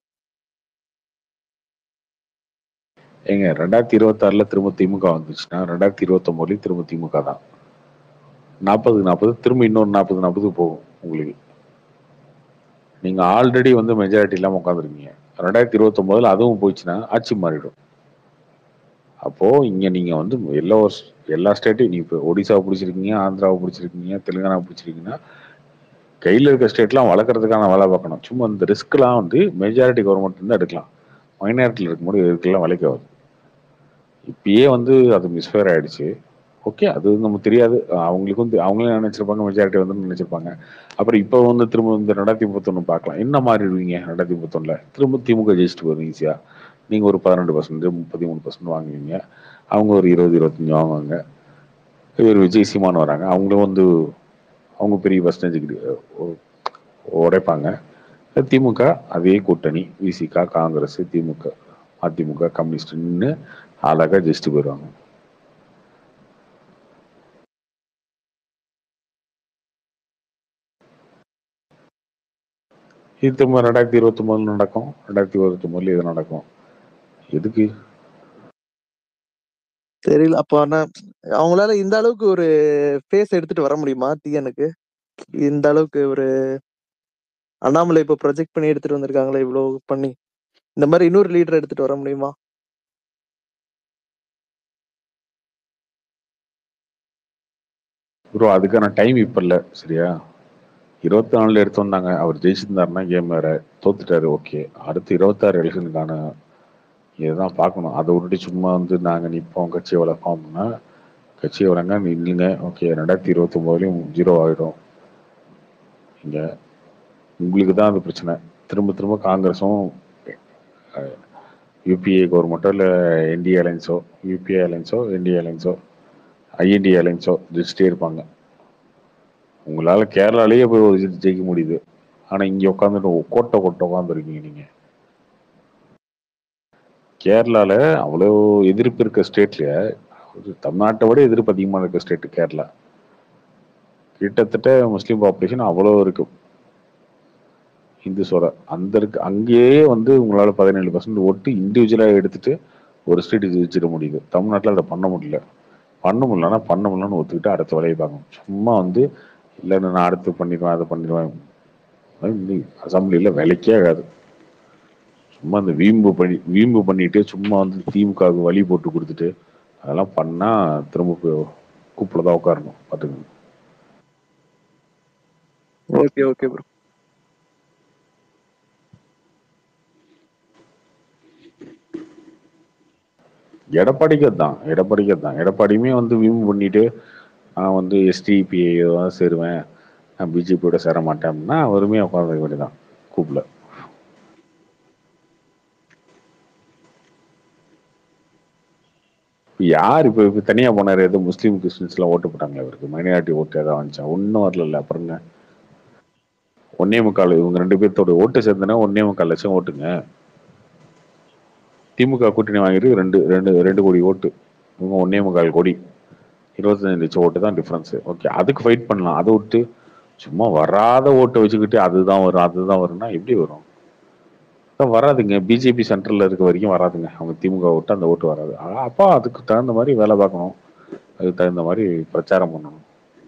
ஏங்க ரெண்டாயிரத்தி இருபத்தாறுல திரும்ப திமுக வந்துச்சுன்னா ரெண்டாயிரத்தி இருபத்தொன்பதுலயும் திரும்ப திமுக தான் நாற்பது நாற்பது திரும்ப இன்னொரு நாற்பது நாற்பது போகும் உங்களுக்கு நீங்க ஆல்ரெடி வந்து மெஜாரிட்டி இல்லாம உட்காந்துருக்கீங்க ரெண்டாயிரத்தி இருபத்தொன்பதுல அதுவும் போயிடுச்சுன்னா ஆட்சி மாறிடும் அப்போ இங்க நீங்க வந்து எல்லா ஒரு- எல்லா ஸ்டேட்டையும் நீ இப்போ ஒடிசாவை பிடிச்சிருக்கீங்க ஆந்திராவை பிடிச்சிருக்கீங்க தெலுங்கானா பிடிச்சிருக்கீங்கன்னா கையில் இருக்க ஸ்டேட்லாம் வளர்க்குறதுக்கான வேலை பார்க்கணும் சும்மா இந்த ரிஸ்க்லாம் வந்து மெஜாரிட்டி கவர்மெண்ட் இருந்து எடுக்கலாம் மைனாரிட்டியில் இருக்கும்போது இதுக்கெல்லாம் வேலைக்காகுது இப்பயே வந்து அது மிஸ்ஃபேர் ஆயிடுச்சு ஓகே அது நமக்கு தெரியாது அவங்களுக்கும் தெ- அவங்களே நினைச்சிருப்பாங்க மெஜாரிட்டி வந்து நினைச்சிருப்பாங்க அப்புறம் இப்போ வந்து திரும்ப இந்த ரெண்டாயிரத்தி முப்பத்தொன்னு பார்க்கலாம் என்ன மாறிடுவீங்க ரெண்டாயிரத்தி முப்பத்தொன்னுல திரும்ப திமுக ஜெயிச்சுட்டு வரும் ஈஸியா நீங்க ஒரு பன்னெண்டு பர்சன்ட் முப்பத்தி மூணு பர்சன்ட் வாங்குவீங்க அவங்க ஒரு இருபது இருபத்தஞ்சு வாங்குவாங்க இவர் விஜய் சீமான் வராங்க அவங்களும் வந்து அவங்க பெரிய பர்சன்டேஜ் உடைப்பாங்க திமுக அதே கூட்டணி விசிகா காங்கிரஸ் திமுக அதிமுக கம்யூனிஸ்ட்னு அழகா ஜெயிச்சுட்டு போயிடுவாங்க இது திரும்ப ரெண்டாயிரத்தி இருபத்தி ஒன்பதுல நடக்கும் ரெண்டாயிரத்தி இருபத்தி ஒன்பதுல இது நடக்கும் எதுக்கு தெரியல அப்போ ஆனா அவங்களால இந்த அளவுக்கு ஒரு ஃபேஸ் எடுத்துட்டு வர முடியுமா டிஎனுக்கு இந்த அளவுக்கு ஒரு அண்ணாமலை இப்போ ப்ரொஜெக்ட் பண்ணி எடுத்துட்டு வந்திருக்காங்களே இவ்வளவு பண்ணி இந்த மாதிரி இன்னொரு லீடர் எடுத்துட்டு வர முடியுமா ப்ரோ அதுக்கான டைம் இப்போ இல்லை சரியா இருபத்தி நாலுல எடுத்து வந்தாங்க அவர் ஜெயிச்சிருந்தாருன்னா கேம் வேற தோத்துட்டாரு ஓகே அடுத்து இருபத்தாறு எலெக்ஷனுக்கான இதுதான் பார்க்கணும் அதை விட்டுட்டு சும்மா வந்து நாங்கள் நிற்போம் கட்சியை வளர்ப்போம் அப்படின்னா கட்சியை வளங்க நில்லுங்க ஓகே ரெண்டாயிரத்தி இருபத்தி ஒம்போதுலையும் ஜீரோ ஆகிடும் இங்கே உங்களுக்கு தான் அது பிரச்சனை திரும்ப திரும்ப காங்கிரஸும் யூபிஏ கவர்மெண்ட்டோ இல்லை என்டிஏ அலைன்ஸோ யூபிஏ அலைன்ஸோ என்டிஏ அலைன்ஸோ ஐஎன்டி அலைன்ஸோ ஜெயிச்சிட்டே இருப்பாங்க உங்களால் கேரளாலேயே போய் ஒரு இது ஜெயிக்க முடியுது ஆனால் இங்கே உட்காந்துட்டு கோட்டை கோட்டை உட்காந்துருக்கீங்க நீங்கள் கேரளாவில் அவ்வளோ எதிர்ப்பு இருக்க ஸ்டேட்ல தமிழ்நாட்டை விட எதிர்ப்பு அதிகமாக இருக்க ஸ்டேட் கேரளா கிட்டத்தட்ட முஸ்லீம் பாப்புலேஷன் அவ்வளோ இருக்கு ஹிந்துஸோட அந்த இருக்கு அங்கேயே வந்து உங்களால் பதினேழு பர்சன்ட் ஓட்டு இண்டிவிஜுவலாக எடுத்துட்டு ஒரு ஸ்டேட் ஜெயிச்சிட முடியுது தமிழ்நாட்டில் அதை பண்ண முடியல பண்ண முடியலன்னா பண்ண முடியலன்னு ஒத்துக்கிட்டு அடுத்த வேலையை பார்க்கணும் சும்மா வந்து இல்லை நான் அடுத்து பண்ணிடுவேன் அதை பண்ணிடுவேன் அசம்பிளியில் வேலைக்கே ஆகாது சும்மா அந்த வீம்பு பண்ணி வீம்பு பண்ணிட்டு சும்மா வந்து திமுகவுக்கு வழி போட்டு கொடுத்துட்டு அதெல்லாம் பண்ணா திரும்ப கூப்பிட தான் உட்காரணும் பார்த்துக்கணும் ஓகே ஓகே ப்ரோ எடப்பாடிக்கு தான் எடப்பாடிக்கு தான் எடப்பாடியுமே வந்து வீம்பு பண்ணிட்டு நான் வந்து எஸ்டிபிஐ தான் சேருவேன் நான் பிஜேபியோட சேர மாட்டேன் அப்படின்னா அவருமே உட்காந்துக்க வேண்டியதான் கூப்பிடல யார் இப்போ இப்போ தனியாக போனார் எதுவும் முஸ்லீம் கிறிஸ்டின்ஸ்லாம் ஓட்டு போட்டாங்களே அவருக்கு மைனாரிட்டி ஓட்டு ஏதாவது வந்துச்சா ஒன்றும் வரல அப்புறங்க ஒன்னே முக்கால் இவங்க ரெண்டு பேர்த்தோட ஓட்டு சேர்ந்தனா ஒன்னே முக்கால் லட்சம் ஓட்டுங்க திமுக கூட்டணி வாங்கிட்டு ரெண்டு ரெண்டு ரெண்டு கோடி ஓட்டு இவங்க ஒன்னே முக்கால் கோடி இருபத்தஞ்சு லட்சம் ஓட்டு தான் டிஃப்ரென்ஸு ஓகே அதுக்கு ஃபைட் பண்ணலாம் அதை விட்டு சும்மா வராத ஓட்டை வச்சுக்கிட்டு அதுதான் வரும் அதுதான் வரும்னா எப்படி வரும் வராதுங்க பிஜேபி சென்ட்ரலில் இருக்க வரைக்கும் வராதுங்க அவங்க திமுக விட்டு அந்த ஓட்டு வராது அப்போ அதுக்கு தகுந்த மாதிரி வேலை பார்க்கணும் அதுக்கு தகுந்த மாதிரி பிரச்சாரம் பண்ணணும்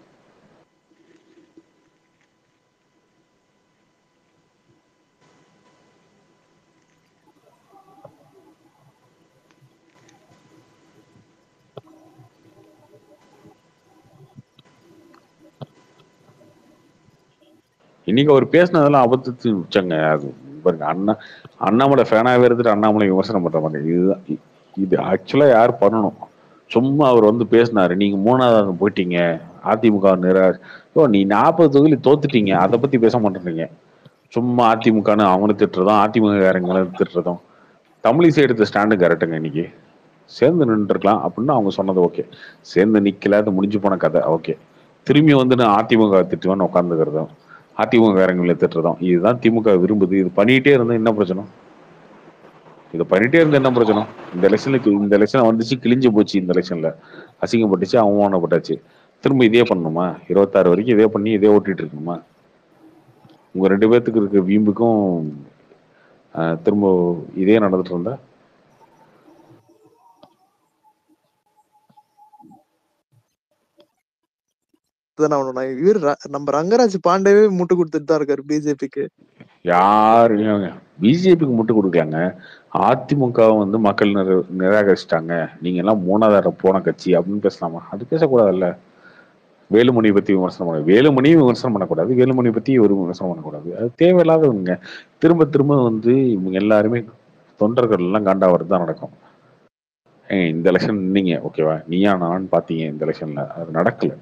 இன்னைக்கு அவர் பேசினதெல்லாம் அபத்தத்து உச்சங்க அது பாருங்க அண்ணா அண்ணாமலை ஃபேனாகவே இருந்துட்டு அண்ணாமலை விமர்சனம் பண்ற மாதிரி இதுதான் இது ஆக்சுவலா யார் பண்ணணும் சும்மா அவர் வந்து பேசினாரு நீங்க மூணாவது போயிட்டீங்க அதிமுக நிரா ஓ நீ நாற்பது தொகுதி தோத்துட்டீங்க அதை பத்தி பேச மாட்டேறீங்க சும்மா அதிமுகன்னு அவனை திட்டுறதும் அதிமுக காரங்களை திட்டுறதும் தமிழிசை எடுத்த ஸ்டாண்டு கரெக்டுங்க இன்னைக்கு சேர்ந்து நின்றுருக்கலாம் அப்படின்னு அவங்க சொன்னது ஓகே சேர்ந்து நிக்கல அது முடிஞ்சு போன கதை ஓகே திரும்பி வந்து நான் அதிமுக திட்டுவேன்னு உட்காந்துக்கிறதும் அதிமுக காரங்களை திட்டுறதும் இதுதான் திமுக விரும்புது இது பண்ணிட்டே இருந்தா என்ன பிரச்சனை இதை பண்ணிட்டே இருந்தா என்ன பிரச்சனை இந்த எலெக்ஷனுக்கு இந்த எலெக்ஷன் வந்துச்சு கிழிஞ்சு போச்சு இந்த எலெக்ஷன்ல அசிங்கப்பட்டுச்சு அவமானப்பட்டாச்சு திரும்ப இதே பண்ணணுமா இருபத்தாறு வரைக்கும் இதே பண்ணி இதே ஓட்டிட்டு இருக்கணுமா உங்க ரெண்டு பேர்த்துக்கு இருக்க வீம்புக்கும் திரும்ப இதே நடந்துட்டு இருந்தா இவர் நம்ம ரங்கராஜ் பாண்டேவே முட்டு கொடுத்துட்டு தான் இருக்காரு பிஜேபிக்கு யாரு பிஜேபிக்கு முட்டு கொடுக்கலாங்க அதிமுக வந்து மக்கள் நிர நிராகரிச்சிட்டாங்க நீங்க எல்லாம் மூணாவது போன கட்சி அப்படின்னு பேசலாமா அது பேசக்கூடாதுல்ல வேலுமணி பத்தி விமர்சனம் பண்ண வேலுமணியும் விமர்சனம் பண்ணக்கூடாது வேலுமணி பத்தி ஒரு விமர்சனம் பண்ணக்கூடாது அது தேவையில்லாதவங்க திரும்ப திரும்ப வந்து இவங்க எல்லாருமே தொண்டர்கள் எல்லாம் காண்டாவது தான் நடக்கும் இந்த எலெக்ஷன் நீங்க ஓகேவா நீயா நான் பாத்தீங்க இந்த எலெக்ஷன்ல அது நடக்கல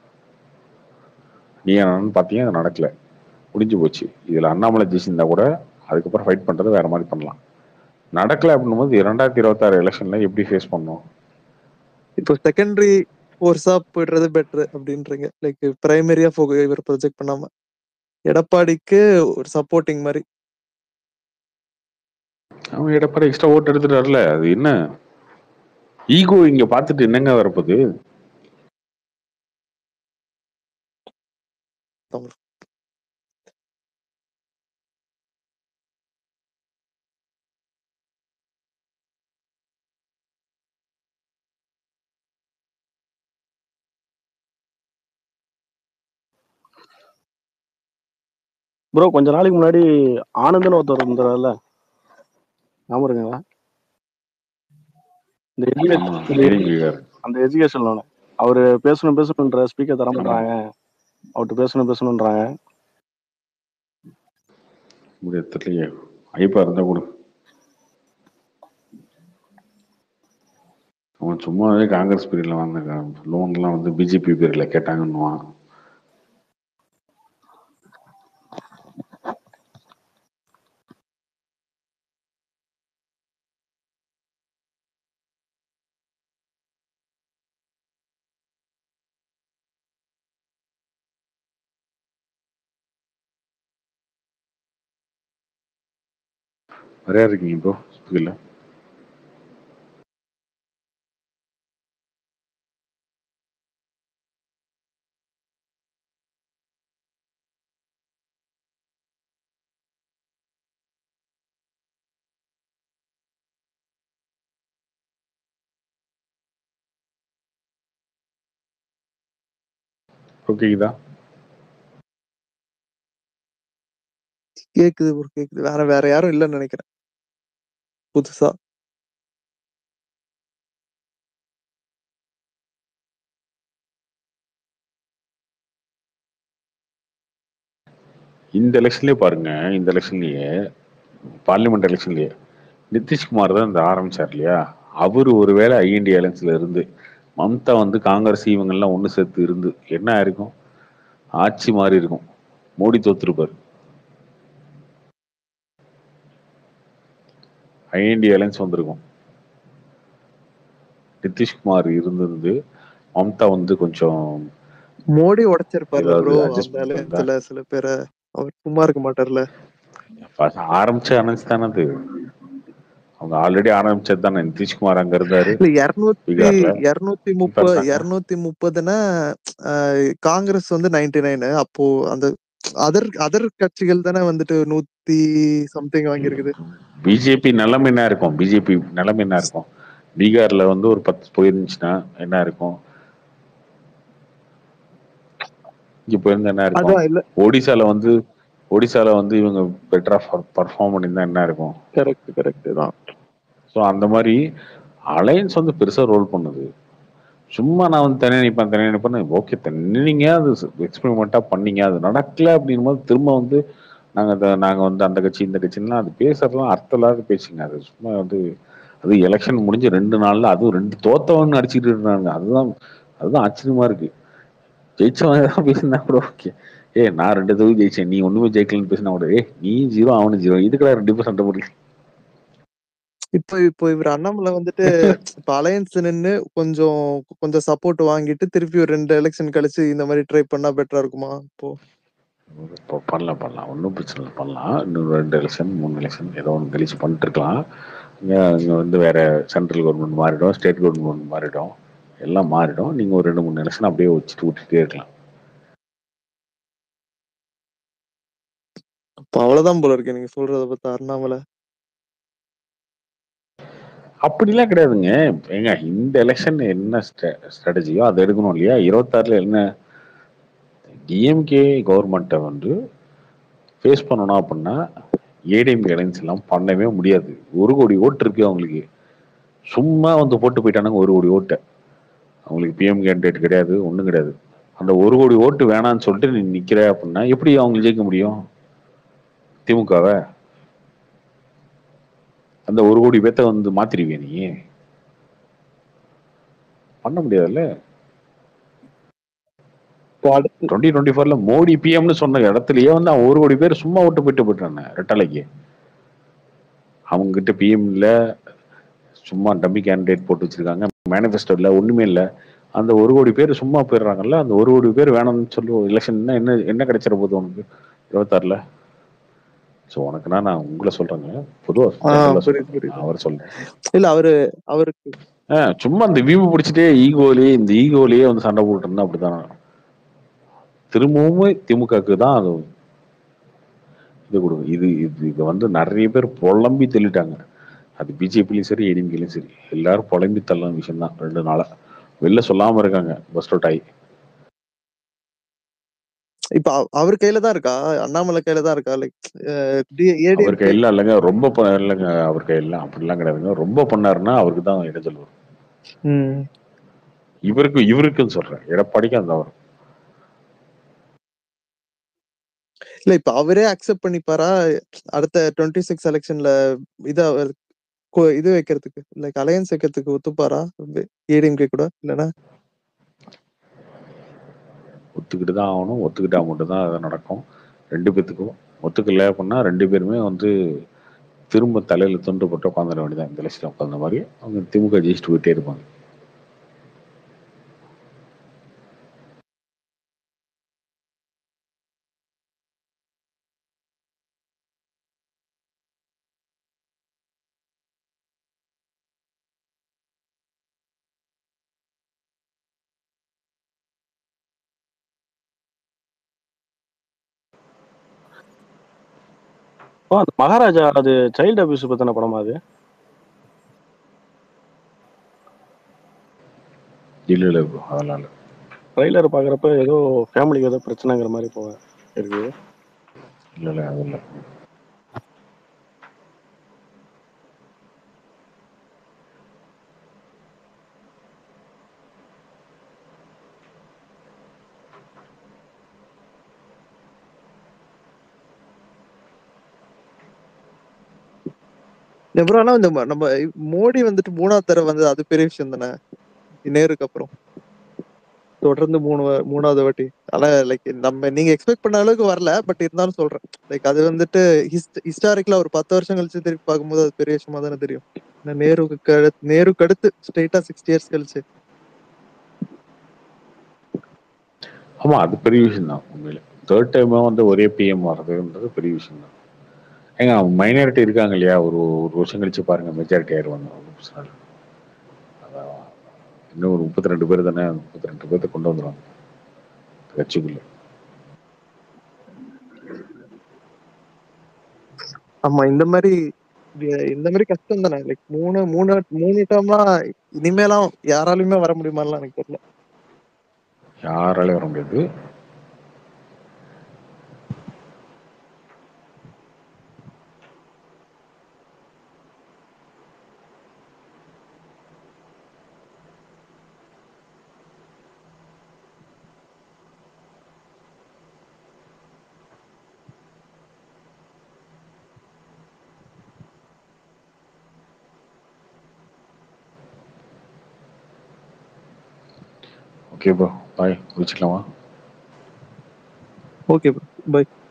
நீயா நான் பாத்தீங்க அது நடக்கல முடிஞ்சு போச்சு இதுல அண்ணாமலை ஜெயிச்சிருந்தா கூட அதுக்கப்புறம் ஃபைட் பண்றது வேற மாதிரி பண்ணலாம் நடக்கல அப்படின்னும் போது இரண்டாயிரத்தி இருபத்தாறு எலெக்ஷன்ல எப்படி ஃபேஸ் பண்ணோம் இப்போ செகண்டரி ஃபோர்ஸா போயிடுறது பெட்டர் அப்படின்றீங்க லைக் பிரைமரியா ஃபோ இவர் ப்ரொஜெக்ட் பண்ணாம எடப்பாடிக்கு ஒரு சப்போர்ட்டிங் மாதிரி அவன் எடப்பாடி எக்ஸ்ட்ரா ஓட்டு எடுத்துட்டாருல அது என்ன ஈகோ இங்க பார்த்துட்டு என்னங்க வரப்போகுது ப்ரோ கொஞ்ச நாளைக்கு முன்னாடி ஆனந்த்னு ஒருத்தர் இருந்தார்ல ஞாபகம் இருக்குங்களா இந்த education- ஆமா, இந்த ADMK காரர். அந்த எஜுகேஷன் லோன் அவரு பேசணும் பேசணுன்ற ஸ்பீக்கர் தர மாட்டாங்க அவர்கிட்ட பேசணும் பேசணுன்றாங்க முடியாது தெரியலையே ஐப்பா இருந்தா கொடு அவன் சும்மாவே காங்கிரஸ் பீரியட்ல வாங்க லோன்லாம் வந்து பிஜேபி பீரியட்ல கேட்டாங்கன்னுவான் நிறையா இருக்கீங்க ப்ரோ ஸ்பீக்கர்ல ஓகேதா கேக்குது ப்ரோ கேக்குது வேற வேற யாரும் இல்லைன்னு நினைக்கிறேன் புதுசா இந்த எலெக்ஷன்லயே பாருங்க இந்த எலெக்ஷன்லயே பார்லிமெண்ட் எலெக்ஷன்லயே நிதிஷ்குமார் தான் இந்த ஆரம்பிச்சார் இல்லையா அவரு ஒருவேளை ஐஎன்டி அலைன்ஸ்ல இருந்து மம்தா வந்து காங்கிரஸ் இவங்கெல்லாம் ஒன்று சேர்த்து இருந்து என்ன ஆயிருக்கும் ஆட்சி மாறி இருக்கும் மோடி தோத்துருப்பார் ஐஎன்டி அலைன்ஸ் வந்திருக்கும் நிதிஷ்குமார் இருந்திருந்து மம்தா வந்து கொஞ்சம் மோடி உடைச்சிருப்பார்ல ஏதாவது ப்ரோ adjust அந்த பண்ணிருந்தா? அலையன்ஸ்ல சில பேரை அவர் சும்மா இருக்க மாட்டார்ல first ஆரம்பிச்ச அலைன்ஸ் தானே அது அவங்க ஆல்ரெடி ஆரம்பிச்சது தானே நிதிஷ்குமார் அங்க இருந்தாரு இல்ல இருநூத்தி பீகார்ல இருநூத்தி முப்பது இருநூத்தி முப்பதுன்னா காங்கிரஸ் வந்து நைன்டி நைனு அப்போ அந்த அதர் அதர் கட்சிகள் தானே வந்துட்டு நூத்தி சம்திங் வாங்கியிருக்குது பிஜேபி நிலைமை என்ன இருக்கும் பிஜேபி நிலைமை என்ன இருக்கும் பீகார்ல வந்து ஒரு பத்து போயிருந்துச்சுன்னா என்ன இருக்கும் இங்க போயிருந்தா என்ன அதான் இருக்கும் இல்ல ஒடிசால வந்து ஒடிசால வந்து இவங்க பெட்டரா பர்ஃபார்ம் பண்ணியிருந்தா என்ன இருக்கும் கரெக்ட் கரெக்ட் தான் ஸோ அந்த மாதிரி அலையன்ஸ் வந்து பெருசா ரோல் பண்ணுது சும்மா நான் வந்து தனியாக நிற்பேன் தனியாக நிற்பேன் ஓகே தனிங்க அது எக்ஸ்பெரிமெண்ட்டாக பண்ணீங்க அது நடக்கல அப்படின்னும் போது திரும்ப வந்து நாங்கள் நாங்கள் வந்து அந்த கட்சி இந்த கட்சிலாம் அது பேசுறதுலாம் அர்த்தம் இல்லாத பேச்சுங்க அது சும்மா வந்து அது எலெக்ஷன் முடிஞ்சு ரெண்டு நாள்ல அதுவும் ரெண்டு தோத்தவன்னு அடிச்சுட்டு இருந்தாங்க அதுதான் அதுதான் ஆச்சரியமா இருக்கு ஜெயிச்சவன் ஏதாவது பேசினா கூட ஓகே ஏ நான் ரெண்டு தொகுதி ஜெயிச்சேன் நீ ஒண்ணுமே ஜெயிக்கலன்னு பேசினா கூட ஏ நீ ஜீரோ அவனு ஜீரோ இதுக்கெல்லாம் ரெண்டு பேரும் சண்டை போடல இப்போ இப்போ இவர் அண்ணாமலை வந்துட்டு இப்ப அலையன்ஸ் நின்னு கொஞ்சம் கொஞ்சம் சப்போர்ட் வாங்கிட்டு திருப்பி ஒரு ரெண்டு எலெக்ஷன் கழிச்சு இந்த மாதிரி ட்ரை பண்ணா பெட்டரா இருக்குமா இப்போ இப்போ பண்ணலாம் பண்ணலாம் ஒன்றும் பிரச்சனை இல்லை பண்ணலாம் இன்னும் ரெண்டு எலெக்ஷன் மூணு எலெக்ஷன் ஏதோ ஒன்று கழிச்சு பண்ணிட்டு இருக்கலாம் இங்கே இங்கே வந்து வேற சென்ட்ரல் கவர்மெண்ட் மாறிடும் ஸ்டேட் கவர்மெண்ட் மாறிடும் எல்லாம் மாறிடும் நீங்கள் ஒரு ரெண்டு மூணு எலெக்ஷன் அப்படியே வச்சுட்டு விட்டுட்டே இருக்கலாம் அப்ப அவ்வளவுதான் போல இருக்கு நீங்க சொல்றத பார்த்தா அண்ணாமலை அப்படிலாம் கிடையாதுங்க ஏங்க இந்த எலெக்ஷன் என்ன ஸ்ட்ராட்டஜியோ அதை எடுக்கணும் இல்லையா இருபத்தாறுல என்ன டிஎம்கே கவர்மெண்ட்டை வந்து ஃபேஸ் பண்ணணும் அப்படின்னா ஏடிஎம்கே அலைன்ஸ் எல்லாம் பண்ணவே முடியாது ஒரு கோடி ஓட்டு இருக்கு அவங்களுக்கு சும்மா வந்து போட்டு போயிட்டானுங்க ஒரு கோடி ஓட்டை அவங்களுக்கு பிஎம் கேண்டிடேட் கிடையாது ஒன்றும் கிடையாது அந்த ஒரு கோடி ஓட்டு வேணான்னு சொல்லிட்டு நீ நிக்கிற அப்படின்னா எப்படி அவங்க ஜெயிக்க முடியும் திமுகவை அந்த ஒரு கோடி பேத்த வந்து மாத்திருவிய நீ பண்ண முடியாதுல்ல டுவெண்ட்டி டுவெண்ட்டி ஃபோர்ல மோடி பிஎம்னு சொன்ன இடத்துலயே வந்து அவன் ஒரு கோடி பேர் சும்மா விட்டு போயிட்டு போயிட்டானே ரெட்டலைக்கு அவங்க கிட்ட பிஎம் இல்ல சும்மா டம்மி கேண்டிடேட் போட்டு வச்சிருக்காங்க மேனிஃபெஸ்டோ இல்ல ஒண்ணுமே இல்ல அந்த ஒரு கோடி பேர் சும்மா போயிடுறாங்கல்ல அந்த ஒரு கோடி பேர் வேணும்னு சொல்லி எலெக்ஷன் என்ன என்ன கிடைச்சிட போகுது உனக்கு இருபத்தாறுல ஸோ உனக்குன்னா நான் உங்களை சொல்றேங்க பொதுவாக ஆ ஜென்ரலாக புரியுது சொல்றேன் புரியுது நான் அவர் சொல்றேன் இல்ல அவரு அவருக்கு ஆ, சும்மா இந்த வீம்பு பிடிச்சிட்டே ஈகோலயே இந்த ஈகோலயே வந்து சண்டை போட்டு இருந்தா அப்படிதான் திரும்பவும் திமுகக்கு தான் அது இது கொடுங்க இது இது இது வந்து நிறைய பேர் புலம்பி தள்ளிட்டாங்க அது பிஜேபிலையும் சரி ஏடிஎம்கேலையும் சரி எல்லாரும் புலம்பி தள்ளும் விஷயம் தான் ரெண்டு நாளா வெளில சொல்லாம இருக்காங்க பஸ் அவுட் ஆகி இப்ப அவ- அவர் கையில தான் இருக்கா அண்ணாமலை கையில தான் இருக்கா லைக் அவர் ஏடிஎம்கே கையில இல்லைங்க ரொம்ப ப- இல்லைங்க அவர் கையில அப்படிலாம் கிடையாதுங்க ரொம்ப பண்ணாருன்னா அவருக்கு தான் இடைஞ்சல் வரும் ம் இவருக்கு இவருக்குன்னு சொல்றேன் எடப்பாடிக்கு அந்த வரும் இல்ல இப்ப அவரே அக்செப்ட் பண்ணிப்பாரா அடுத்த டுவெண்ட்டி சிக்ஸ் எலெக்ஷன்ல இத அவர் கொ- இது வைக்கிறதுக்கு லைக் அலையன்ஸ் வைக்கிறதுக்கு ஒத்துப்பாரா ஏடிஎம்கே கூட இல்லனா ஒத்துக்கிட்டு தான் ஆகணும் ஒத்துக்கிட்டா மட்டும்தான் அது நடக்கும் ரெண்டு பேத்துக்கும் ஒத்துக்கல அப்படின்னா ரெண்டு பேருமே வந்து திரும்ப தலையில துண்டு போட்டு உட்காந்துட வேண்டியதான் இந்த லிஸ்ட்ல உட்காந்த மாதிரி அவங்க திமுக ஜெயிச்சுட்டு போயிட்டே இருப்பாங்க ஓ அந்த மகாராஜா அது சைல்டு அபியூஸ் பத்தின படமா அது இல்ல இல்ல bro, அதெல்லாம் இல்ல ட்ரைலர் பாக்குறப்ப ஏதோ ஃபேமிலிக்கு ஏதோ பிரச்சனைங்கிற மாதிரி போ இருக்கு இல்ல இல்ல அது இல்ல அப்புறம் ஆனா இந்த ம- நம்ம மோடி வந்துட்டு மூணாவது தடவை வந்தது அது பெரிய விஷயம் தானே நேருக்கு அப்புறம் தொடர்ந்து மூணு வா- மூணாவது வாட்டி ஆனா லைக் நம்ம நீங்க எக்ஸ்பெக்ட் பண்ண அளவுக்கு வரல பட் இருந்தாலும் சொல்றேன் லைக் அது வந்துட்டு ஹிஸ்டாரிக்கலா ஒரு பத்து வருஷம் கழிச்சு திருப்பி பார்க்கும்போது அது பெரிய விஷயமா தானே தெரியும் ஏன்னா நேருக்கு கழு நேருக்கு அடுத்து ஸ்ட்ரெயிட்டா சிக்ஸ்டி இயர்ஸ் கழிச்சு ஆமா அது பெரிய விஷயம் தான் உண்மையில தேர்ட் டைமா வந்து ஒரே பிஎம் வர்றதுன்றது பெரிய விஷயம் தான் ஏங்க மைனாரிட்டி இருக்காங்க இல்லையா ஒரு ஒரு வருஷம் கழிச்சு பாருங்க மெஜாரிட்டி ஆயிடுவாங்க ஒண்ணும் பிரச்சனை இல்ல. அதான் இன்னும் ஒரு முப்பத்தி ரெண்டு பேர் தானே முப்பத்தி ரெண்டு பேர்த்த கொண்டு வந்துருவாங்க கட்சிக்குள்ள ஆமா இந்த மாதிரி இது- இந்த மாதிரி கஷ்டம் தானே லைக் மூணு மூணு மூணு டேர்மா இனிமேலாம் யாராலையுமே வர முடியுமாலாம் எனக்கு தெரியல யாராலையும் வர முடியாது ஓகே ப்ரோ பாய் முடிச்சுக்கலாமா ஓகே பை